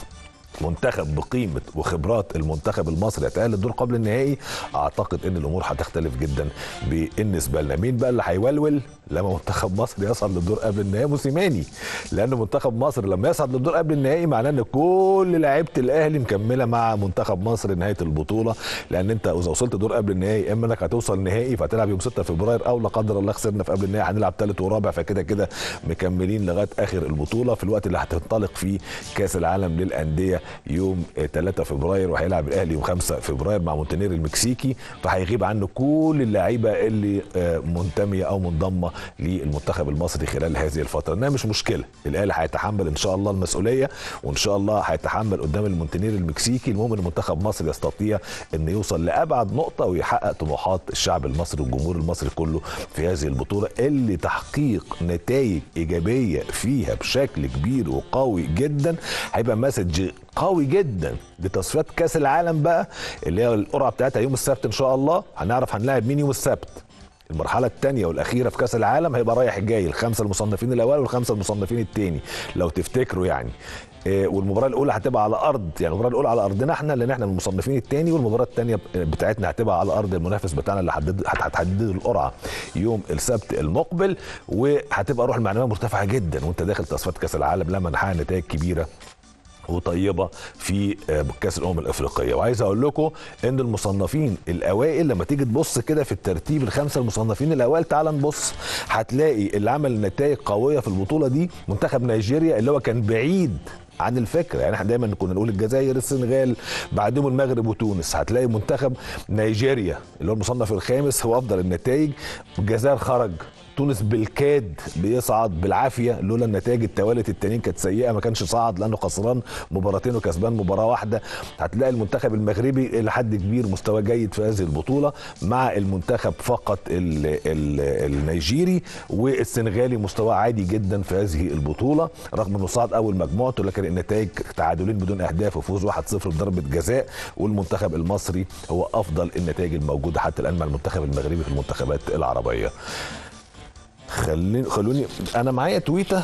منتخب بقيمه وخبرات المنتخب المصري يتأهل للدور قبل النهائي اعتقد ان الامور هتختلف جدا بالنسبه لنا مين بقى اللي هيولول لما منتخب مصر يصعد للدور قبل النهائي موسيماني لان منتخب مصر لما يصعد للدور قبل النهائي معناه ان كل لعيبه الاهلي مكمله مع منتخب مصر نهايه البطوله لان انت اذا وصلت دور قبل النهائي اما انك هتوصل نهائي فهتلعب يوم 6 فبراير او لا قدر الله خسرنا في قبل النهائي هنلعب ثالث ورابع فكده كده مكملين لغايه اخر البطوله في الوقت اللي هتنطلق فيه كاس العالم للانديه يوم 3 فبراير وهيلعب الاهلي يوم 5 فبراير مع مونتينير المكسيكي فهيغيب عنه كل اللعيبه اللي آه، منتميه او منضمه للمنتخب المصري خلال هذه الفتره انها مش مشكله الاهلي هيتحمل ان شاء الله المسؤوليه وان شاء الله هيتحمل قدام المونتينير المكسيكي المهم ان منتخب مصر يستطيع ان يوصل لابعد نقطه ويحقق طموحات الشعب المصري والجمهور المصري كله في هذه البطوله اللي تحقيق نتائج ايجابيه فيها بشكل كبير وقوي جدا هيبقى مسج قوي جدا لتصفيات كاس العالم بقى اللي هي القرعه بتاعتها يوم السبت ان شاء الله هنعرف هنلاعب مين يوم السبت المرحلة الثانية والأخيرة في كأس العالم هيبقى رايح جاي الخمسة المصنفين الأول والخمسة المصنفين الثاني لو تفتكروا يعني إيه، والمباراة الأولى هتبقى على أرض يعني المباراة الأولى على أرضنا احنا لأن احنا المصنفين الثاني والمباراة الثانية بتاعتنا هتبقى على أرض المنافس بتاعنا اللي هتحدد- هتحدد القرعة يوم السبت المقبل وهتبقى روح المعنوية مرتفعة جدا وأنت داخل تصفيات كأس العالم لما نحقق نتائج كبيرة وطيبه في آه، كاس الامم الافريقيه وعايز اقول لكم ان المصنفين الاوائل لما تيجي تبص كده في الترتيب الخمسه المصنفين الاوائل تعال نبص هتلاقي اللي عمل نتائج قويه في البطوله دي منتخب نيجيريا اللي هو كان بعيد عن الفكره يعني احنا دايما كنا نقول الجزائر السنغال بعدهم المغرب وتونس هتلاقي منتخب نيجيريا اللي هو المصنف الخامس هو افضل النتائج الجزائر خرج تونس بالكاد بيصعد بالعافيه لولا النتائج التوالت التانيين كانت سيئه ما كانش صعد لانه خسران مباراتين وكسبان مباراه واحده هتلاقي المنتخب المغربي الى حد كبير مستوى جيد في هذه البطوله مع المنتخب فقط ال ال النيجيري والسنغالي مستواه عادي جدا في هذه البطوله رغم انه صعد اول مجموعته لكن النتائج تعادلين بدون اهداف وفوز 1-0 بضربه جزاء والمنتخب المصري هو افضل النتائج الموجوده حتى الان مع المنتخب المغربي في المنتخبات العربيه خليني خلوني انا معايا تويته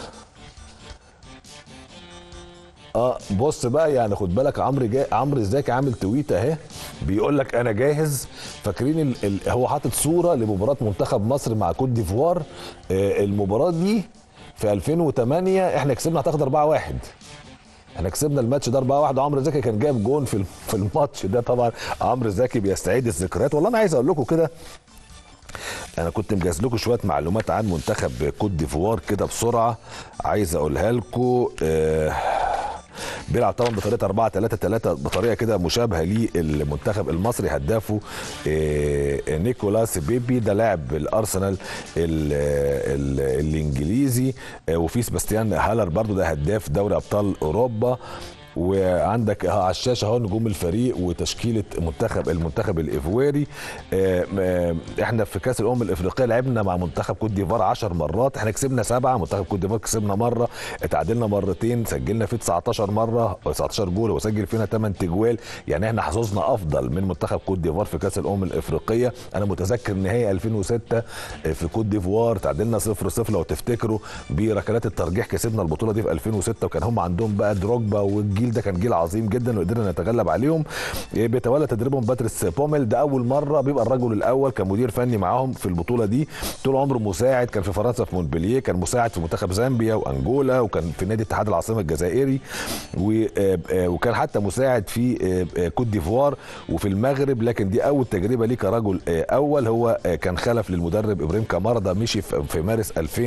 اه بص بقى يعني خد بالك عمرو جا... عمرو زكي عامل تويته اهي بيقول لك انا جاهز فاكرين ال... ال... هو حاطط صوره لمباراه منتخب مصر مع كوت ديفوار آه المباراه دي في 2008 احنا كسبنا اعتقد 4-1 احنا كسبنا الماتش ده 4-1 وعمرو زكي كان جايب جون في في الماتش ده طبعا عمرو زكي بيستعيد الذكريات والله انا عايز اقول لكم كده انا كنت مجهز لكم شويه معلومات عن منتخب كوت ديفوار كده بسرعه عايز اقولها لكم آه بيلعب طبعا بطريقه 4 3 3 بطريقه كده مشابهه للمنتخب المصري هدافه آه نيكولاس بيبي ده لاعب الارسنال ال ال الانجليزي آه وفي سباستيان هالر برضو ده هداف دوري ابطال اوروبا وعندك على الشاشه اهو نجوم الفريق وتشكيله منتخب المنتخب الايفواري احنا في كاس الامم الافريقيه لعبنا مع منتخب كوت ديفوار 10 مرات احنا كسبنا سبعه منتخب كوت ديفوار كسبنا مره اتعادلنا مرتين سجلنا فيه 19 مره 19 جول وسجل فينا 8 تجوال يعني احنا حظوظنا افضل من منتخب كوت ديفوار في كاس الامم الافريقيه انا متذكر نهائي 2006 في كوت ديفوار تعادلنا 0 0 لو تفتكروا بركلات الترجيح كسبنا البطوله دي في 2006 وكان هم عندهم بقى دروجبا والجي الجيل ده كان جيل عظيم جدا وقدرنا نتغلب عليهم آه، بيتولى تدريبهم باتريس بوميل ده اول مره بيبقى الرجل الاول كمدير فني معاهم في البطوله دي طول عمره مساعد كان في فرنسا في مونبلييه كان مساعد في منتخب زامبيا وانجولا وكان في نادي اتحاد العاصمه الجزائري و- آه، آه، وكان حتى مساعد في آه، آه، كوت ديفوار وفي المغرب لكن دي اول تجربه ليه كرجل آه، اول هو آه، كان خلف للمدرب ابراهيم كمارة ده مشي في في مارس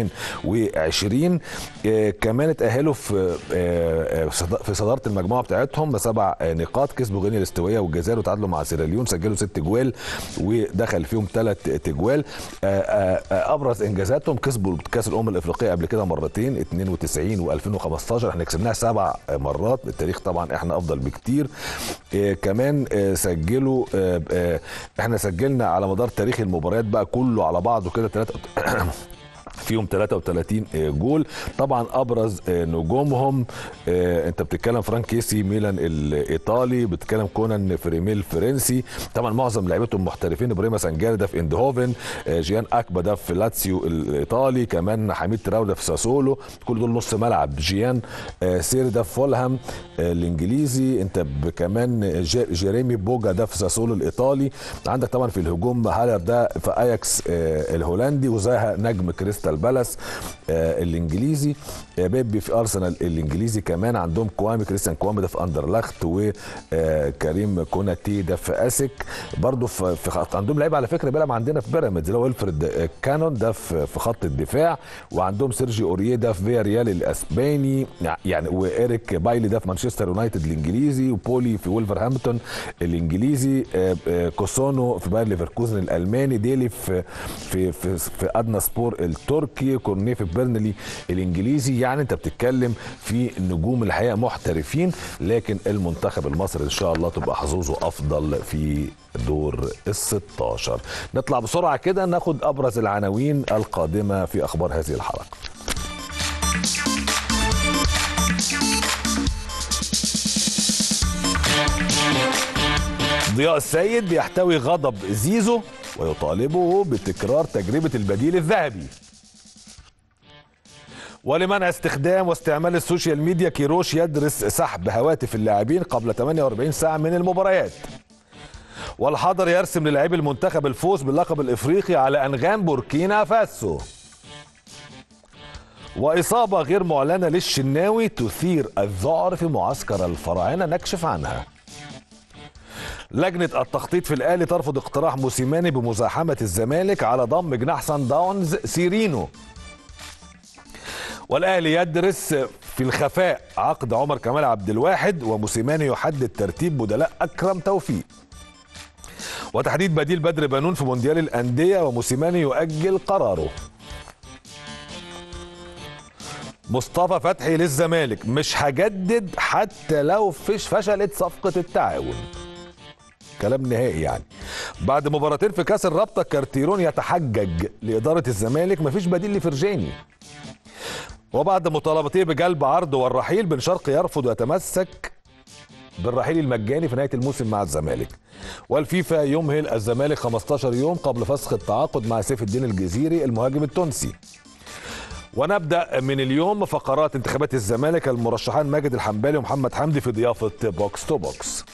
2020 آه، كمان اتاهلوا في آه، آه، صد- في صداره المجموعه بتاعتهم بسبع آه، نقاط كسبوا غينيا الاستوائيه والجزائر وتعادلوا مع سيراليون سجلوا ست جوال ودخل فيهم ثلاث تجوال آه، آه، آه، ابرز انجازاتهم كسبوا كاس الامم الافريقيه قبل كده مرتين 92 و2015 احنا كسبناها سبع مرات التاريخ طبعا احنا افضل بكتير آه، كمان آه، سجلوا آه، آه، احنا سجلنا على مدار تاريخ المباريات بقى كله على بعضه كده ثلاثة فيهم 33 جول طبعا ابرز نجومهم آه، انت بتتكلم فرانك كيسي ميلان الايطالي بتتكلم كونان فريميل الفرنسي طبعا معظم لعيبتهم محترفين ابراهيم سانجاري ده في اندهوفن آه، جيان اكبا ده في لاتسيو الايطالي كمان حميد تراو ده في ساسولو كل دول نص ملعب جيان آه، سير ده في فولهام آه، الانجليزي انت ب- كمان جي- جيريمي بوجا ده في ساسولو الايطالي عندك طبعا في الهجوم هالر ده في اياكس آه، الهولندي وزاها نجم كريستال بالاس آه، الانجليزي آه، بيبي في ارسنال الانجليزي كمان عندهم كوامي كريستيان كوامي ده في اندرلخت وكريم كوناتي ده في اسك برضو في, في خط عندهم لعيبه على فكره بيلعب عندنا في بيراميدز اللي هو ويلفريد آه، كانون ده في, في خط الدفاع وعندهم سيرجي اوريه ده في فيا ريال الاسباني يعني وايريك بايلي ده في مانشستر يونايتد الانجليزي وبولي في وولفرهامبتون الانجليزي آه، آه، كوسونو في باير ليفركوزن الالماني ديلي في في في, في ادنا سبور التركي كورنيه في بيرنلي الانجليزي يعني انت بتتكلم في نجوم الحقيقه محترفين لكن المنتخب المصري ان شاء الله تبقى حظوظه افضل في دور ال 16 نطلع بسرعه كده ناخد ابرز العناوين القادمه في اخبار هذه الحلقه ضياء السيد بيحتوي غضب زيزو ويطالبه بتكرار تجربة البديل الذهبي ولمنع استخدام واستعمال السوشيال ميديا كيروش يدرس سحب هواتف اللاعبين قبل 48 ساعة من المباريات والحضر يرسم للاعبي المنتخب الفوز باللقب الافريقي على انغام بوركينا فاسو وإصابة غير معلنة للشناوي تثير الذعر في معسكر الفراعنة نكشف عنها لجنة التخطيط في الأهلي ترفض اقتراح موسيماني بمزاحمة الزمالك على ضم جناح سان داونز سيرينو والأهلي يدرس في الخفاء عقد عمر كمال عبد الواحد وموسيماني يحدد ترتيب بدلاء أكرم توفيق وتحديد بديل بدر بنون في مونديال الأندية وموسيماني يؤجل قراره مصطفى فتحي للزمالك مش هجدد حتى لو فيش فشلت صفقة التعاون كلام نهائي يعني بعد مباراتين في كاس الرابطه كارتيرون يتحجج لاداره الزمالك مفيش بديل لفرجاني وبعد مطالبته بجلب عرض والرحيل بن شرقي يرفض ويتمسك بالرحيل المجاني في نهايه الموسم مع الزمالك والفيفا يمهل الزمالك 15 يوم قبل فسخ التعاقد مع سيف الدين الجزيري المهاجم التونسي ونبدا من اليوم فقرات انتخابات الزمالك المرشحان ماجد الحنبالي ومحمد حمدي في ضيافه بوكس تو بوكس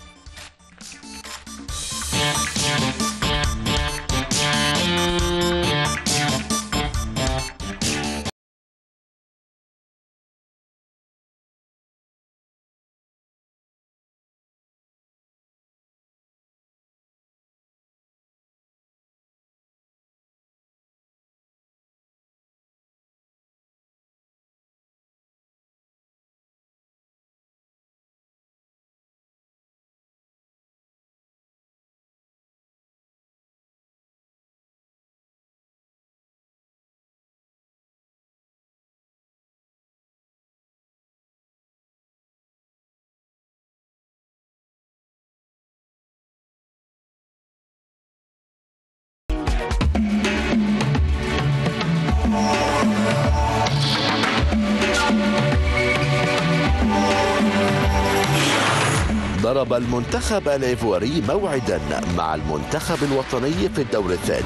ضرب المنتخب الإيفواري موعدا مع المنتخب الوطني في الدور الثاني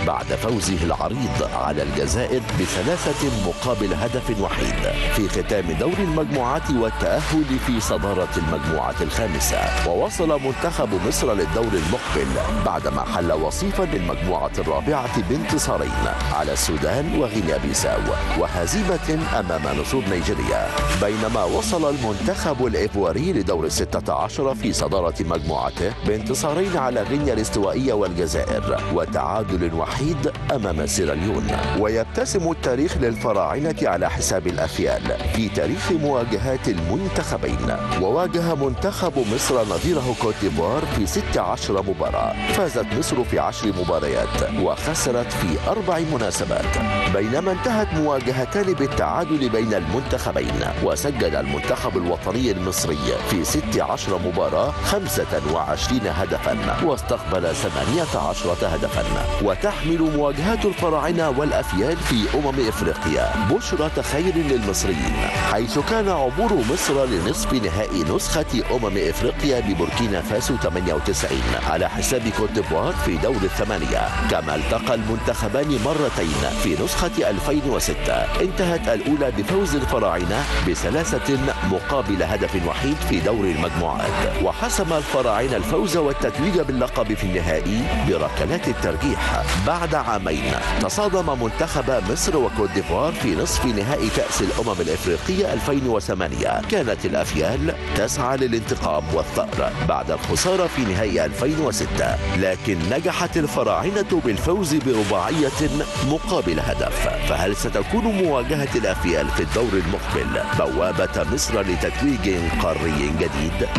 بعد فوزه العريض على الجزائر بثلاثة مقابل هدف وحيد في ختام دور المجموعات والتأهل في صدارة المجموعة الخامسة ووصل منتخب مصر للدور المقبل بعدما حل وصيفا للمجموعة الرابعة بانتصارين على السودان وغينيا بيساو وهزيمة أمام نصور نيجيريا بينما وصل المنتخب الإيفواري لدور الستة عشر في صدارة مجموعته بانتصارين على غينيا الاستوائية والجزائر وتعادل وحيد أمام سيراليون ويبتسم التاريخ للفراعنة على حساب الأفيال في تاريخ مواجهات المنتخبين وواجه منتخب مصر نظيره كوت ديفوار في 16 مباراة فازت مصر في 10 مباريات وخسرت في أربع مناسبات بينما انتهت مواجهتان بالتعادل بين المنتخبين وسجل المنتخب الوطني المصري في 16 مباراة 25 هدفا واستقبل 18 هدفا وتحمل مواجهات الفراعنة والأفيال في أمم إفريقيا بشرة خير للمصريين حيث كان عبور مصر لنصف نهائي نسخة أمم إفريقيا ببوركينا فاسو 98 على حساب كوت ديفوار في دور الثمانية كما التقى المنتخبان مرتين في نسخة 2006 انتهت الأولى بفوز الفراعنة بثلاثة مقابل هدف وحيد في دور المجموعات وحسم الفراعنة الفوز والتتويج باللقب في النهائي بركلات الترجيح بعد عامين تصادم منتخب مصر وكوت ديفوار في نصف نهائي كأس الأمم الإفريقية 2008 كانت الأفيال تسعى للانتقام والثأر بعد الخسارة في نهائي 2006 لكن نجحت الفراعنة بالفوز برباعية مقابل هدف فهل ستكون مواجهة الأفيال في الدور المقبل بوابة مصر لتتويج قاري جديد؟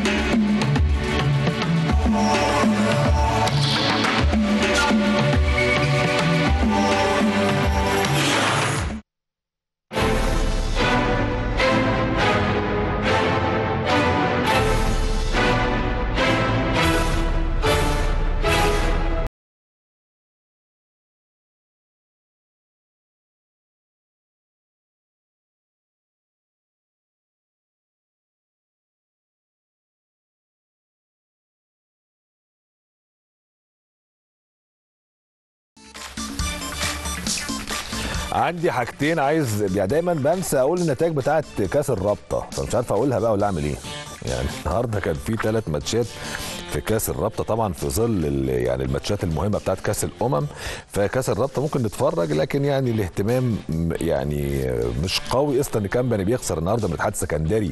عندي حاجتين عايز يعني دايما بنسى اقول النتائج بتاعت كاس الرابطه فمش عارف اقولها بقى ولا اعمل ايه يعني النهارده كان في ثلاث ماتشات في كاس الرابطه طبعا في ظل ال- يعني الماتشات المهمه بتاعت كاس الامم فكاس الرابطه ممكن نتفرج لكن يعني الاهتمام م- يعني مش قوي ايسترن كامباني بيخسر النهارده من الاتحاد السكندري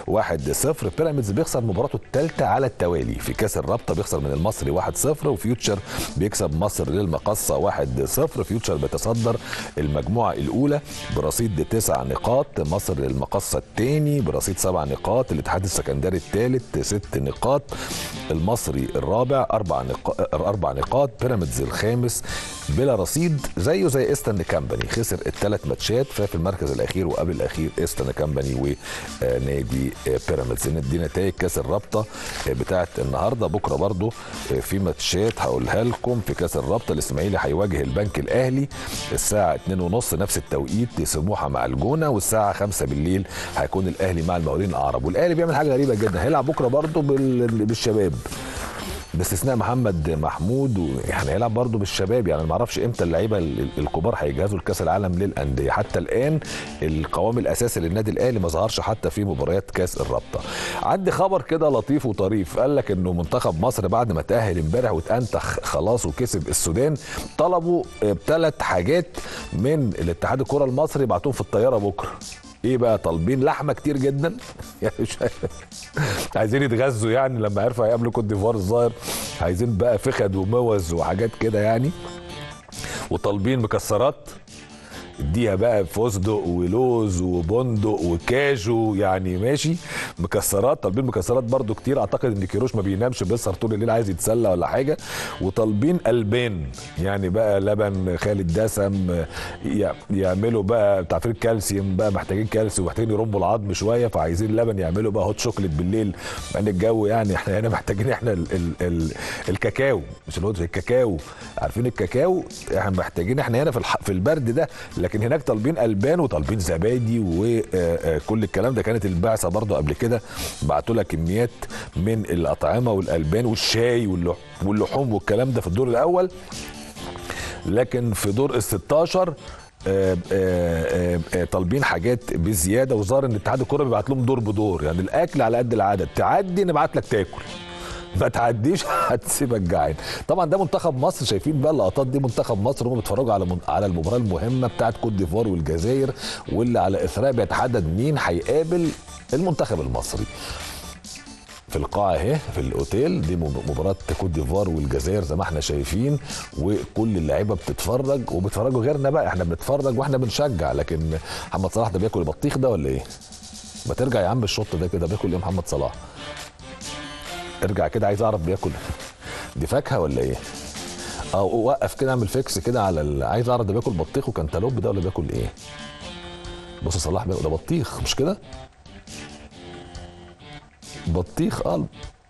1-0 بيراميدز بيخسر مباراته الثالثه على التوالي في كاس الرابطه بيخسر من المصري 1-0 وفيوتشر بيكسب مصر للمقصه 1-0 فيوتشر بيتصدر المجموعه الاولى برصيد تسع نقاط مصر للمقصه الثاني برصيد سبع نقاط الاتحاد السكندري الثالث ست نقاط المصري الرابع اربع نقاط اربع نقاط بيراميدز الخامس بلا رصيد زيه زي ايسترن كامباني خسر الثلاث ماتشات ففي المركز الاخير وقبل الاخير ايسترن كامباني ونادي بيراميدز دي نتائج كاس الرابطه بتاعت النهارده بكره برضو في ماتشات هقولها لكم في كاس الرابطه الاسماعيلي هيواجه البنك الاهلي الساعه 2:30 نفس التوقيت سموحه مع الجونه والساعه 5 بالليل هيكون الاهلي مع المقاولين الاعرب والاهلي بيعمل حاجه غريبه جدا هيلعب بكره برضو بال- بالشباب باستثناء محمد محمود و- يعني هيلعب برضه بالشباب يعني ما اعرفش امتى اللعيبه ال- ال- الكبار هيجهزوا لكاس العالم للانديه حتى الان القوام الاساسي للنادي الاهلي ما ظهرش حتى في مباريات كاس الرابطه عندي خبر كده لطيف وطريف قال لك انه منتخب مصر بعد ما تاهل امبارح واتانتخ خلاص وكسب السودان طلبوا ثلاث حاجات من الاتحاد الكره المصري يبعتوهم في الطياره بكره ايه بقى طالبين لحمه كتير جدا يعني مش عايزين يتغذوا يعني لما عرفوا هيقابلوا كوت ديفوار الظاهر عايزين بقى فخد وموز وحاجات كده يعني وطالبين مكسرات اديها بقى فستق ولوز وبندق وكاجو يعني ماشي مكسرات طالبين مكسرات برضو كتير اعتقد ان كيروش ما بينامش بيسهر طول الليل عايز يتسلى ولا حاجه وطالبين البان يعني بقى لبن خالد دسم يع- يعملوا بقى انتوا عارفين الكالسيوم بقى محتاجين كالسيوم محتاجين يرموا العظم شويه فعايزين لبن يعملوا بقى هوت شوكليت بالليل مع ان الجو يعني احنا هنا محتاجين احنا ال ال ال الكاكاو مش الهوت الكاكاو عارفين الكاكاو احنا محتاجين احنا هنا في الح... في البرد ده لكن هناك طالبين البان وطالبين زبادي وكل الكلام ده كانت البعثه برضو قبل كده بعتوا لها كميات من الاطعمه والالبان والشاي واللح- واللحوم والكلام ده في الدور الاول لكن في دور ال 16 آه، آه، آه، طالبين حاجات بزياده وظهر ان اتحاد الكوره بيبعت لهم دور بدور يعني الاكل على قد العدد تعدي نبعت لك تاكل ما تعديش هتسيبك جعان طبعا ده منتخب مصر شايفين بقى اللقطات دي منتخب مصر هم بيتفرجوا على من... على المباراه المهمه بتاعت كوت ديفوار والجزائر واللي على اثرها بيتحدد مين هيقابل المنتخب المصري في القاعة اهي في الاوتيل دي مباراة كوت ديفوار والجزائر زي ما احنا شايفين وكل اللعيبة بتتفرج وبيتفرجوا غيرنا بقى احنا بنتفرج واحنا بنشجع لكن محمد صلاح ده بياكل البطيخ ده ولا ايه؟ ما ترجع يا عم الشط ده كده بياكل ايه محمد صلاح؟ ارجع كده عايز اعرف بياكل دي فاكهة ولا ايه؟ اه وقف كده اعمل فيكس كده على ال... عايز اعرف ده بياكل بطيخ وكنتالوب ده ولا بياكل ايه؟ بص صلاح بياكل ده بطيخ مش كده؟ بطيخ قلب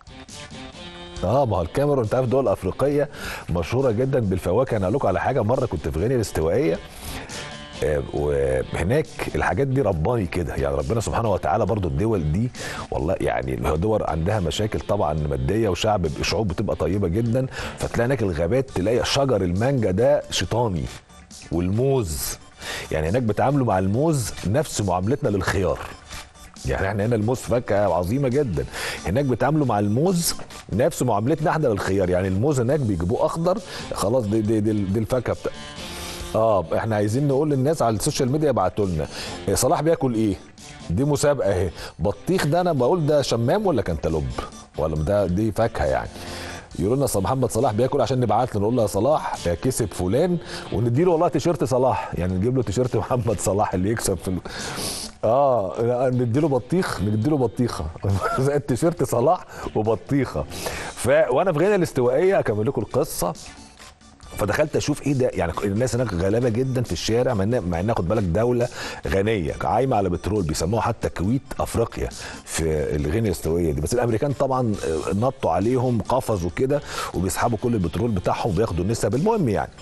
اه ما هو الكاميرون انت عارف دول افريقيه مشهوره جدا بالفواكه انا اقول لكم على حاجه مره كنت في غينيا الاستوائيه آه، وهناك الحاجات دي رباني كده يعني ربنا سبحانه وتعالى برضو الدول دي والله يعني اللي هو دول عندها مشاكل طبعا ماديه وشعب شعوب بتبقى طيبه جدا فتلاقي هناك الغابات تلاقي شجر المانجا ده شيطاني والموز يعني هناك بيتعاملوا مع الموز نفس معاملتنا للخيار يعني احنا هنا الموز فاكهه عظيمه جدا هناك بيتعاملوا مع الموز نفس معاملتنا احنا للخيار يعني الموز هناك بيجيبوه اخضر خلاص دي دي دي, دي الفاكهه بتاع اه احنا عايزين نقول للناس على السوشيال ميديا يبعتوا لنا إيه صلاح بياكل ايه دي مسابقه اهي بطيخ ده انا بقول ده شمام ولا كنتالوب ولا ده دي فاكهه يعني يقولوا لنا ص- محمد صلاح بياكل عشان نبعت له نقول له يا صلاح كسب فلان ونديله والله تيشيرت صلاح يعني نجيب له تيشيرت محمد صلاح اللي يكسب في ال... اه لا، نديله بطيخ نديله بطيخه زي التيشيرت صلاح وبطيخه ف وانا في غينيا الاستوائيه اكمل لكم القصه فدخلت اشوف ايه ده يعني الناس هناك غلابه جدا في الشارع مع ان مع انها خد بالك دوله غنيه قايمه على بترول بيسموها حتى كويت افريقيا في الغينيا الاستوائيه دي بس الامريكان طبعا آه، نطوا عليهم قفزوا كده وبيسحبوا كل البترول بتاعهم وبياخدوا النسب المهم يعني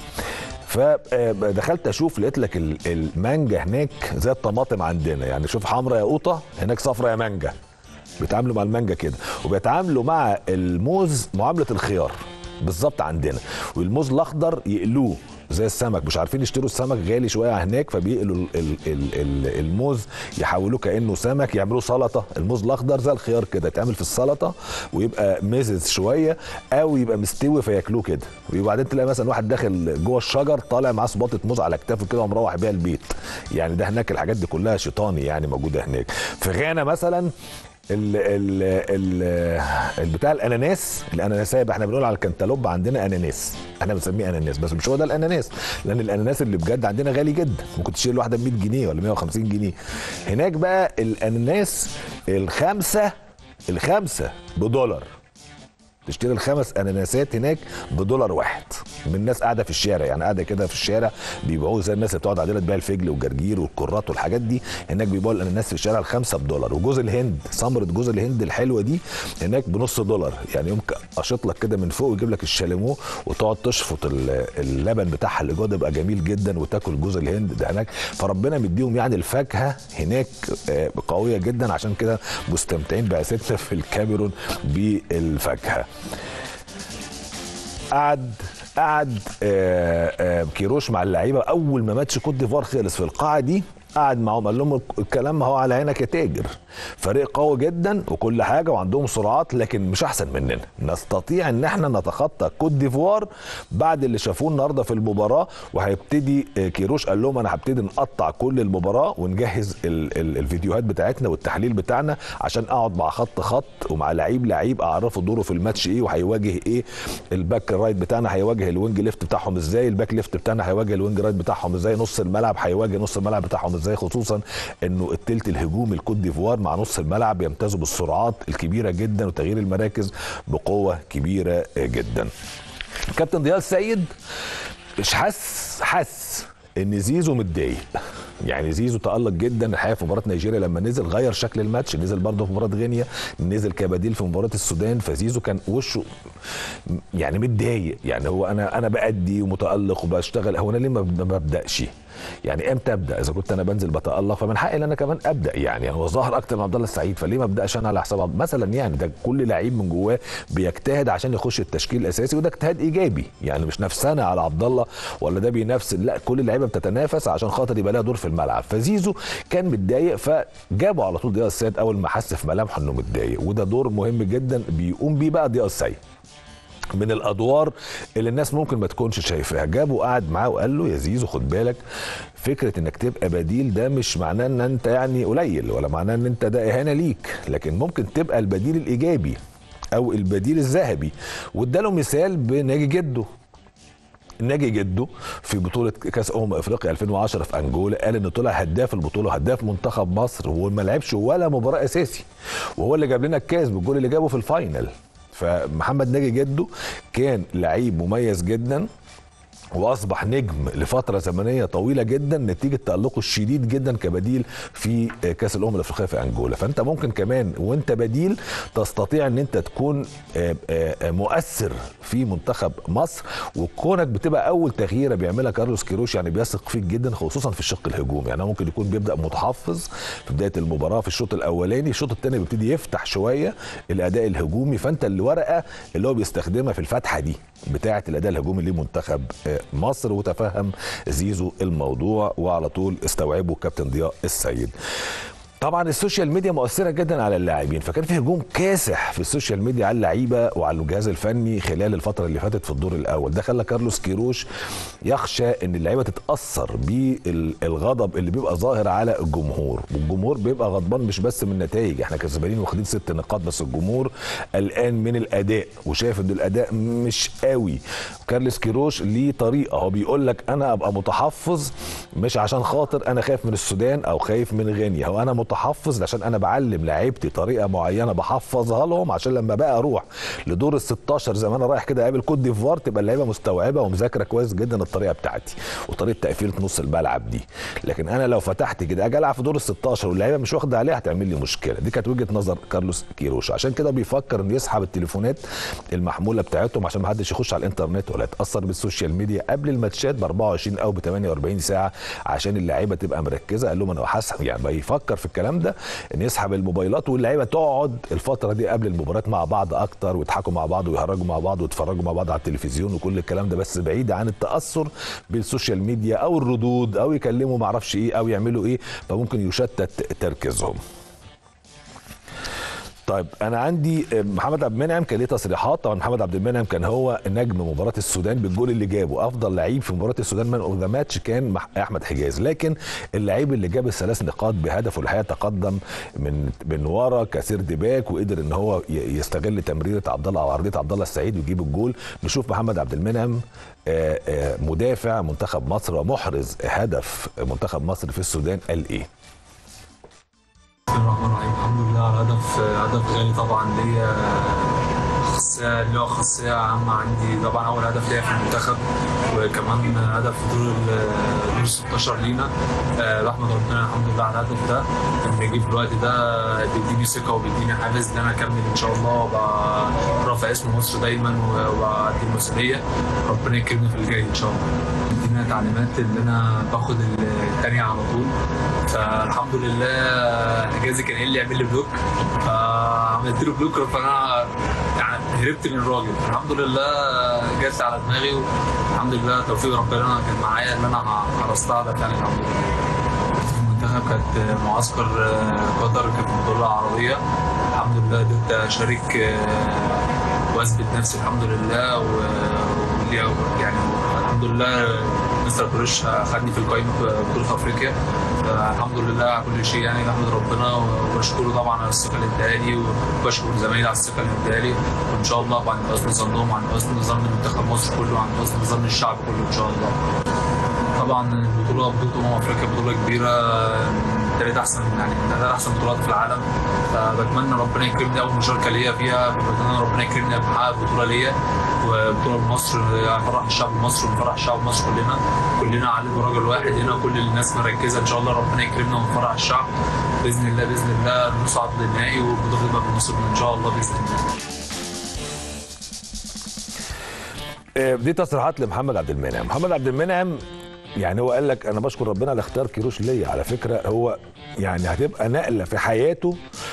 فدخلت اشوف لقيت لك ال- المانجا هناك زي الطماطم عندنا يعني شوف حمرا يا قوطه هناك صفرا يا مانجا بيتعاملوا مع المانجا كده وبيتعاملوا مع الموز معامله الخيار بالظبط عندنا والموز الاخضر يقلوه زي السمك مش عارفين يشتروا السمك غالي شويه هناك فبيقلوا ال- ال- ال- ال- الموز يحولوه كانه سمك يعملوه سلطه الموز الاخضر زي الخيار كده يتعمل في السلطه ويبقى مزز شويه او يبقى مستوي فياكلوه كده وبعدين تلاقي مثلا واحد داخل جوه الشجر طالع معاه صباطه موز على كتافه كده ومروح بيها البيت يعني ده هناك الحاجات دي كلها شيطاني يعني موجوده هناك في غانا مثلا ال ال ال البتاع الاناناس الاناناسيه بقى احنا بنقول على الكنتالوب عندنا اناناس احنا بنسميه اناناس بس مش هو ده الاناناس لان الاناناس اللي بجد عندنا غالي جدا ممكن تشتري الواحده ب 100 جنيه ولا 150 جنيه هناك بقى الاناناس الخمسه الخمسه بدولار تشتري الخمس اناناسات هناك بدولار واحد من ناس قاعده في الشارع يعني قاعده كده في الشارع بيبيعوه زي الناس اللي بتقعد عندنا تبيع الفجل والجرجير والكرات والحاجات دي هناك بيبيعوا الاناناس في الشارع الخمسه بدولار وجوز الهند ثمره جوز الهند الحلوه دي هناك بنص دولار يعني يمكن اشط لك كده من فوق ويجيب لك الشاليمو وتقعد تشفط ال- اللبن بتاعها اللي جوه ده يبقى جميل جدا وتاكل جوز الهند ده هناك فربنا مديهم يعني الفاكهه هناك آه، قويه جدا عشان كده مستمتعين بعثتنا في الكاميرون بالفاكهه قعد قعد آه، آه، كيروش مع اللعيبه اول ما ماتش كوت ديفوار خلص في القاعه دي قعد معاهم قال لهم الكلام ما هو على عينك يا تاجر فريق قوي جدا وكل حاجه وعندهم سرعات لكن مش احسن مننا نستطيع ان احنا نتخطى كوت ديفوار بعد اللي شافوه النهارده في المباراه وهيبتدي آه، كيروش قال لهم انا هبتدي نقطع كل المباراه ونجهز ال ال الفيديوهات بتاعتنا والتحليل بتاعنا عشان اقعد مع خط خط ومع لعيب لعيب اعرفه دوره في الماتش ايه وهيواجه ايه الباك رايت بتاعنا هيواجه الوينج ليفت بتاعهم ازاي الباك ليفت بتاعنا هيواجه الوينج رايت بتاعهم ازاي نص الملعب هيواجه نص الملعب بتاعهم ازاي خصوصا انه التلت الهجومي الكوت ديفوار مع نص الملعب يمتازوا بالسرعات الكبيره جدا وتغيير المراكز بقوه كبيره جدا كابتن ضياء السيد مش حس حس ان زيزو متضايق يعني زيزو تألق جدا الحقيقه في مباراه نيجيريا لما نزل غير شكل الماتش نزل برضه في مباراه غينيا نزل كبديل في مباراه السودان فزيزو كان وشه يعني متضايق يعني هو انا انا بأدي ومتألق وبشتغل هو انا ليه ما ما ببداش يعني امتى ابدا اذا كنت انا بنزل بتالق فمن حقي ان انا كمان ابدا يعني هو ظاهر اكتر من عبد الله السعيد فليه ما ابداش انا على حساب عبد- مثلا يعني ده كل لعيب من جواه بيجتهد عشان يخش التشكيل الاساسي وده اجتهاد ايجابي يعني مش نفسنا على عبد الله ولا ده بينافس لا كل اللعيبه بتتنافس عشان خاطر يبقى لها دور في الملعب فزيزو كان متضايق فجابوا على طول ضياء السيد اول ما حس في ملامحه انه متضايق وده دور مهم جدا بيقوم بيه بقى ضياء السيد من الادوار اللي الناس ممكن ما تكونش شايفاها جابه وقعد معاه وقال له يا زيزو خد بالك فكره انك تبقى بديل ده مش معناه ان انت يعني قليل ولا معناه ان انت ده اهانه ليك لكن ممكن تبقى البديل الايجابي او البديل الذهبي واداله مثال بناجي جده ناجي جده في بطوله كاس امم افريقيا 2010 في انجولا قال انه طلع هداف البطوله هداف منتخب مصر وما لعبش ولا مباراه اساسي وهو اللي جاب لنا الكاس بالجول اللي جابه في الفاينل فمحمد ناجي جده كان لعيب مميز جدا واصبح نجم لفتره زمنيه طويله جدا نتيجه تالقه الشديد جدا كبديل في كاس الامم الافريقيه في انجولا فانت ممكن كمان وانت بديل تستطيع ان انت تكون آه، آه، مؤثر في منتخب مصر وكونك بتبقى اول تغييره بيعملها كارلوس كيروش يعني بيثق فيك جدا خصوصا في الشق الهجومي يعني هو ممكن يكون بيبدا متحفظ في بدايه المباراه في الشوط الاولاني الشوط الثاني بيبتدي يفتح شويه الاداء الهجومي فانت الورقه اللي هو بيستخدمها في الفتحه دي بتاعه الاداء الهجومي لمنتخب آه، مصر وتفهم زيزو الموضوع وعلى طول استوعبه كابتن ضياء السيد طبعا السوشيال ميديا مؤثره جدا على اللاعبين فكان في هجوم كاسح في السوشيال ميديا على اللعيبه وعلى الجهاز الفني خلال الفتره اللي فاتت في الدور الاول ده خلى كارلوس كيروش يخشى ان اللعيبه تتاثر بالغضب اللي بيبقى ظاهر على الجمهور والجمهور بيبقى غضبان مش بس من النتائج احنا كسبانين واخدين ست نقاط بس الجمهور قلقان من الاداء وشايف ان الاداء مش قوي كارلوس كيروش ليه طريقه هو بيقول لك انا ابقى متحفظ مش عشان خاطر انا خايف من السودان او خايف من غينيا هو انا متحفظ عشان انا بعلم لعيبتي طريقه معينه بحفظها لهم عشان لما بقى اروح لدور ال 16 زي ما انا رايح كده اقابل كوت ديفوار تبقى اللعيبه مستوعبه ومذاكره كويس جدا الطريقه بتاعتي وطريقه تقفيله نص الملعب دي لكن انا لو فتحت كده اجي العب في دور ال 16 واللعيبه مش واخده عليها هتعمل لي مشكله دي كانت وجهه نظر كارلوس كيروش عشان كده بيفكر انه يسحب التليفونات المحموله بتاعتهم عشان ما حدش يخش على الانترنت ولا يتاثر بالسوشيال ميديا قبل الماتشات ب 24 او ب 48 ساعه عشان اللعيبه تبقى مركزه قال لهم انا هسحب يعني بيفكر في الكلام ده ان يسحب الموبايلات واللعيبه تقعد الفتره دي قبل المباريات مع بعض اكتر ويضحكوا مع بعض ويهرجوا مع بعض ويتفرجوا مع بعض على التلفزيون وكل الكلام ده بس بعيد عن التاثر بالسوشيال ميديا او الردود او يكلموا معرفش ايه او يعملوا ايه فممكن يشتت تركيزهم طيب انا عندي محمد عبد المنعم كان ليه تصريحات طبعا محمد عبد المنعم كان هو نجم مباراه السودان بالجول اللي جابه افضل لعيب في مباراه السودان مان اوف ذا ماتش كان مح- احمد حجاز لكن اللعيب اللي جاب الثلاث نقاط بهدفه الحقيقه تقدم من من ورا كسيرد باك وقدر ان هو ي- يستغل تمريره عبد الله او عرضيه عبد الله السعيد ويجيب الجول نشوف محمد عبد المنعم آه، آه، مدافع منتخب مصر ومحرز هدف منتخب مصر في السودان قال ايه بسم الله الرحمن الرحيم الحمد لله على هدف هدف غالي طبعا ليا خاصية اللي هو خاصية عامة عندي طبعا أول هدف ليا في المنتخب وكمان هدف في دور ال- دور 16 لينا آه، بحمد ربنا الحمد لله على الهدف ده إن يجي في الوقت ده بيديني ثقة وبيديني حافز إن أنا أكمل إن شاء الله وأبقى رافع اسم مصر دايما و- وأدي المسؤولية ربنا يكرمني في الجاي إن شاء الله ادينا تعليمات ان انا باخد الثانيه على طول فالحمد لله حجازي كان قايل لي اعمل لي بلوك فعملت له بلوك فانا يعني هربت من الراجل الحمد لله جت على دماغي والحمد لله توفيق ربنا كان معايا ان انا حرصتها ده فعلا الحمد لله المنتخب كانت معسكر آه، قطر كانت بطولة عربية الحمد لله قدرت أشارك آه، وأثبت نفسي الحمد لله و- واللي- يعني الحمد لله مستر كروش خدني في القائمة في بطولة أفريقيا فالحمد لله على كل شيء يعني بحمد ربنا وبشكره طبعا على الثقة اللي اداها لي وبشكر زمايلي على الثقة اللي اداها لي وإن شاء الله عند حسن ظنهم وعند حسن ظن منتخب مصر كله وعند حسن ظن الشعب كله إن شاء الله. طبعا البطوله بطوله امم افريقيا بطوله كبيره تالت احسن يعني من ثلاث احسن بطولات في العالم فبتمنى ربنا يكرمني اول مشاركه ليا فيها بتمنى ربنا يكرمني احقق بطوله ليا وبطوله بمصر افرح الشعب المصري ونفرح الشعب المصري كلنا كلنا على راجل واحد هنا كل الناس مركزه ان شاء الله ربنا يكرمنا ونفرح الشعب باذن الله باذن الله نصعد للنهائي والبطوله تبقى بنصيبنا ان شاء الله باذن الله آه، دي تصريحات لمحمد عبد المنعم محمد عبد المنعم يعني هو قال لك انا بشكر ربنا على اختيار كيروش ليا على فكره هو يعني هتبقى نقله في حياته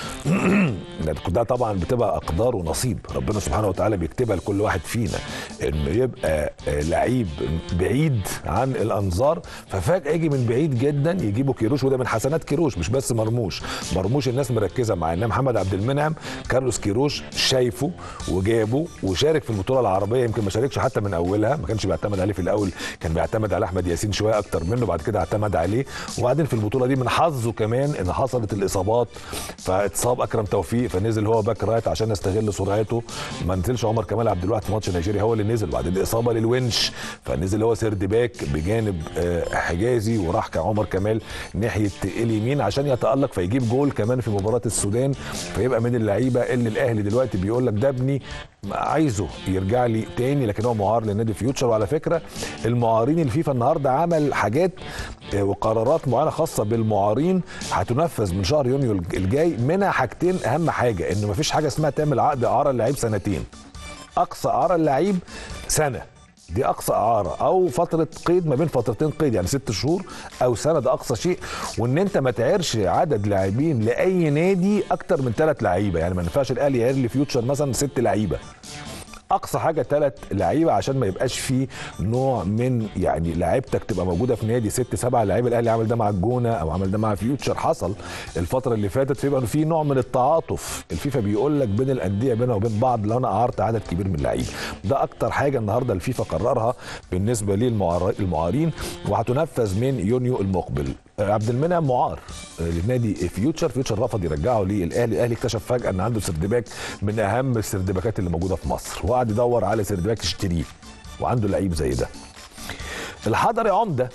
ده طبعا بتبقى اقدار ونصيب ربنا سبحانه وتعالى بيكتبها لكل واحد فينا انه يبقى آه، لعيب بعيد عن الانظار ففجاه يجي من بعيد جدا يجيبوا كيروش وده من حسنات كيروش مش بس مرموش مرموش الناس مركزه معاه انما محمد عبد المنعم كارلوس كيروش شايفه وجابه وشارك في البطوله العربيه يمكن ما شاركش حتى من اولها ما كانش بيعتمد عليه في الاول كان بيعتمد على احمد ياسين شويه اكتر منه بعد كده اعتمد عليه وبعدين في البطوله دي من حظه كمان ان حصلت الاصابات فاتصاب اكرم توفيق فنزل هو باك رايت عشان يستغل سرعته ما نزلش عمر كمال عبد الواحد في ماتش نيجيريا هو اللي نزل بعدين اصابه للونش فنزل هو سيرد باك بجانب آه، حجازي وراح كعمر كمال ناحيه اليمين عشان يتالق فيجيب جول كمان في مباراه السودان فيبقى من اللعيبه اللي الاهلي دلوقتي بيقول لك ده ابني عايزه يرجع لي تاني لكن هو معار لنادي فيوتشر وعلى فكره المعارين الفيفا النهارده عمل حاجات آه، وقرارات معينه خاصه بالمعارين هتنفذ من شهر يونيو الجاي منها حاجتين اهم حاجه ان مفيش حاجه اسمها تعمل عقد اعاره للعيب سنتين اقصى اعاره اللعيب سنه دي اقصى اعاره او فتره قيد ما بين فترتين قيد يعني ست شهور او سنه ده اقصى شيء وان انت ما تعيرش عدد لاعبين لاي نادي اكتر من ثلاث لعيبه يعني ما ينفعش الاهلي يعير لفيوتشر مثلا ست لعيبه اقصى حاجه ثلاث لعيبه عشان ما يبقاش في نوع من يعني لعيبتك تبقى موجوده في نادي ست سبع لعيبه الاهلي عمل ده مع الجونه او عمل ده مع فيوتشر حصل الفتره اللي فاتت فيبقى في نوع من التعاطف الفيفا بيقول لك بين الانديه بينها وبين بعض لو انا اعرت عدد كبير من اللعيبه ده اكتر حاجه النهارده الفيفا قررها بالنسبه للمعارين وهتنفذ من يونيو المقبل عبد المنعم معار لنادي فيوتشر فيوتشر رفض يرجعه للاهلي الاهلي اكتشف فجاه ان عنده سردباك من اهم السردباكات اللي موجوده في مصر وقعد يدور على سردباك يشتريه وعنده لعيب زي ده الحضري عمده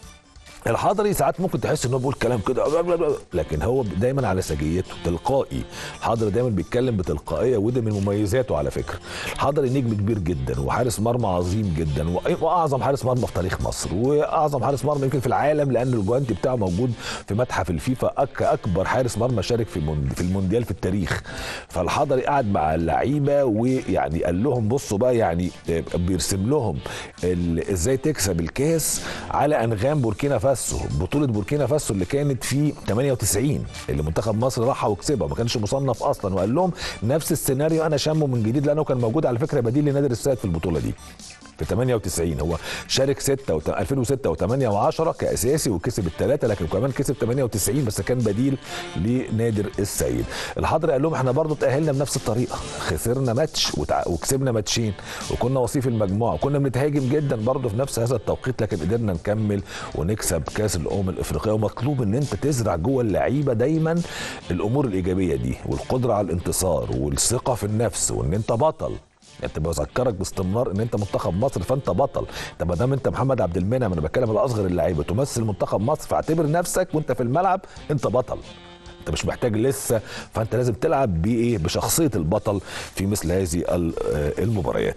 الحضري ساعات ممكن تحس ان هو بيقول كلام كده لكن هو دايما على سجيته تلقائي الحضري دايما بيتكلم بتلقائيه وده من مميزاته على فكره الحضري نجم كبير جدا وحارس مرمى عظيم جدا واعظم حارس مرمى في تاريخ مصر واعظم حارس مرمى يمكن في العالم لان الجوانتي بتاعه موجود في متحف الفيفا أك اكبر حارس مرمى شارك في في المونديال في التاريخ فالحضري قعد مع اللعيبه ويعني قال لهم بصوا بقى يعني بيرسم لهم ازاي تكسب الكاس على انغام بوركينا فاسو فاسو بطوله بوركينا فاسو اللي كانت في 98 اللي منتخب مصر راحها وكسبها ما كانش مصنف اصلا وقال لهم نفس السيناريو انا شامه من جديد لانه كان موجود على فكره بديل لنادر السيد في البطوله دي في 98 هو شارك 6 و 2006 و8 و10 كاساسي وكسب الثلاثه لكن كمان كسب 98 بس كان بديل لنادر السيد الحضر قال لهم احنا برضو تاهلنا بنفس الطريقه خسرنا ماتش وتع... وكسبنا ماتشين وكنا وصيف المجموعه وكنا بنتهاجم جدا برضو في نفس هذا التوقيت لكن قدرنا نكمل ونكسب كاس الامم الافريقيه ومطلوب ان انت تزرع جوه اللعيبه دايما الامور الايجابيه دي والقدره على الانتصار والثقه في النفس وان انت بطل يعني بذكرك باستمرار ان انت منتخب مصر فانت بطل طب ما دام انت محمد عبد المنعم انا بتكلم على اصغر اللعيبه تمثل منتخب مصر فاعتبر نفسك وانت في الملعب انت بطل انت مش محتاج لسه فانت لازم تلعب بايه بشخصيه البطل في مثل هذه المباريات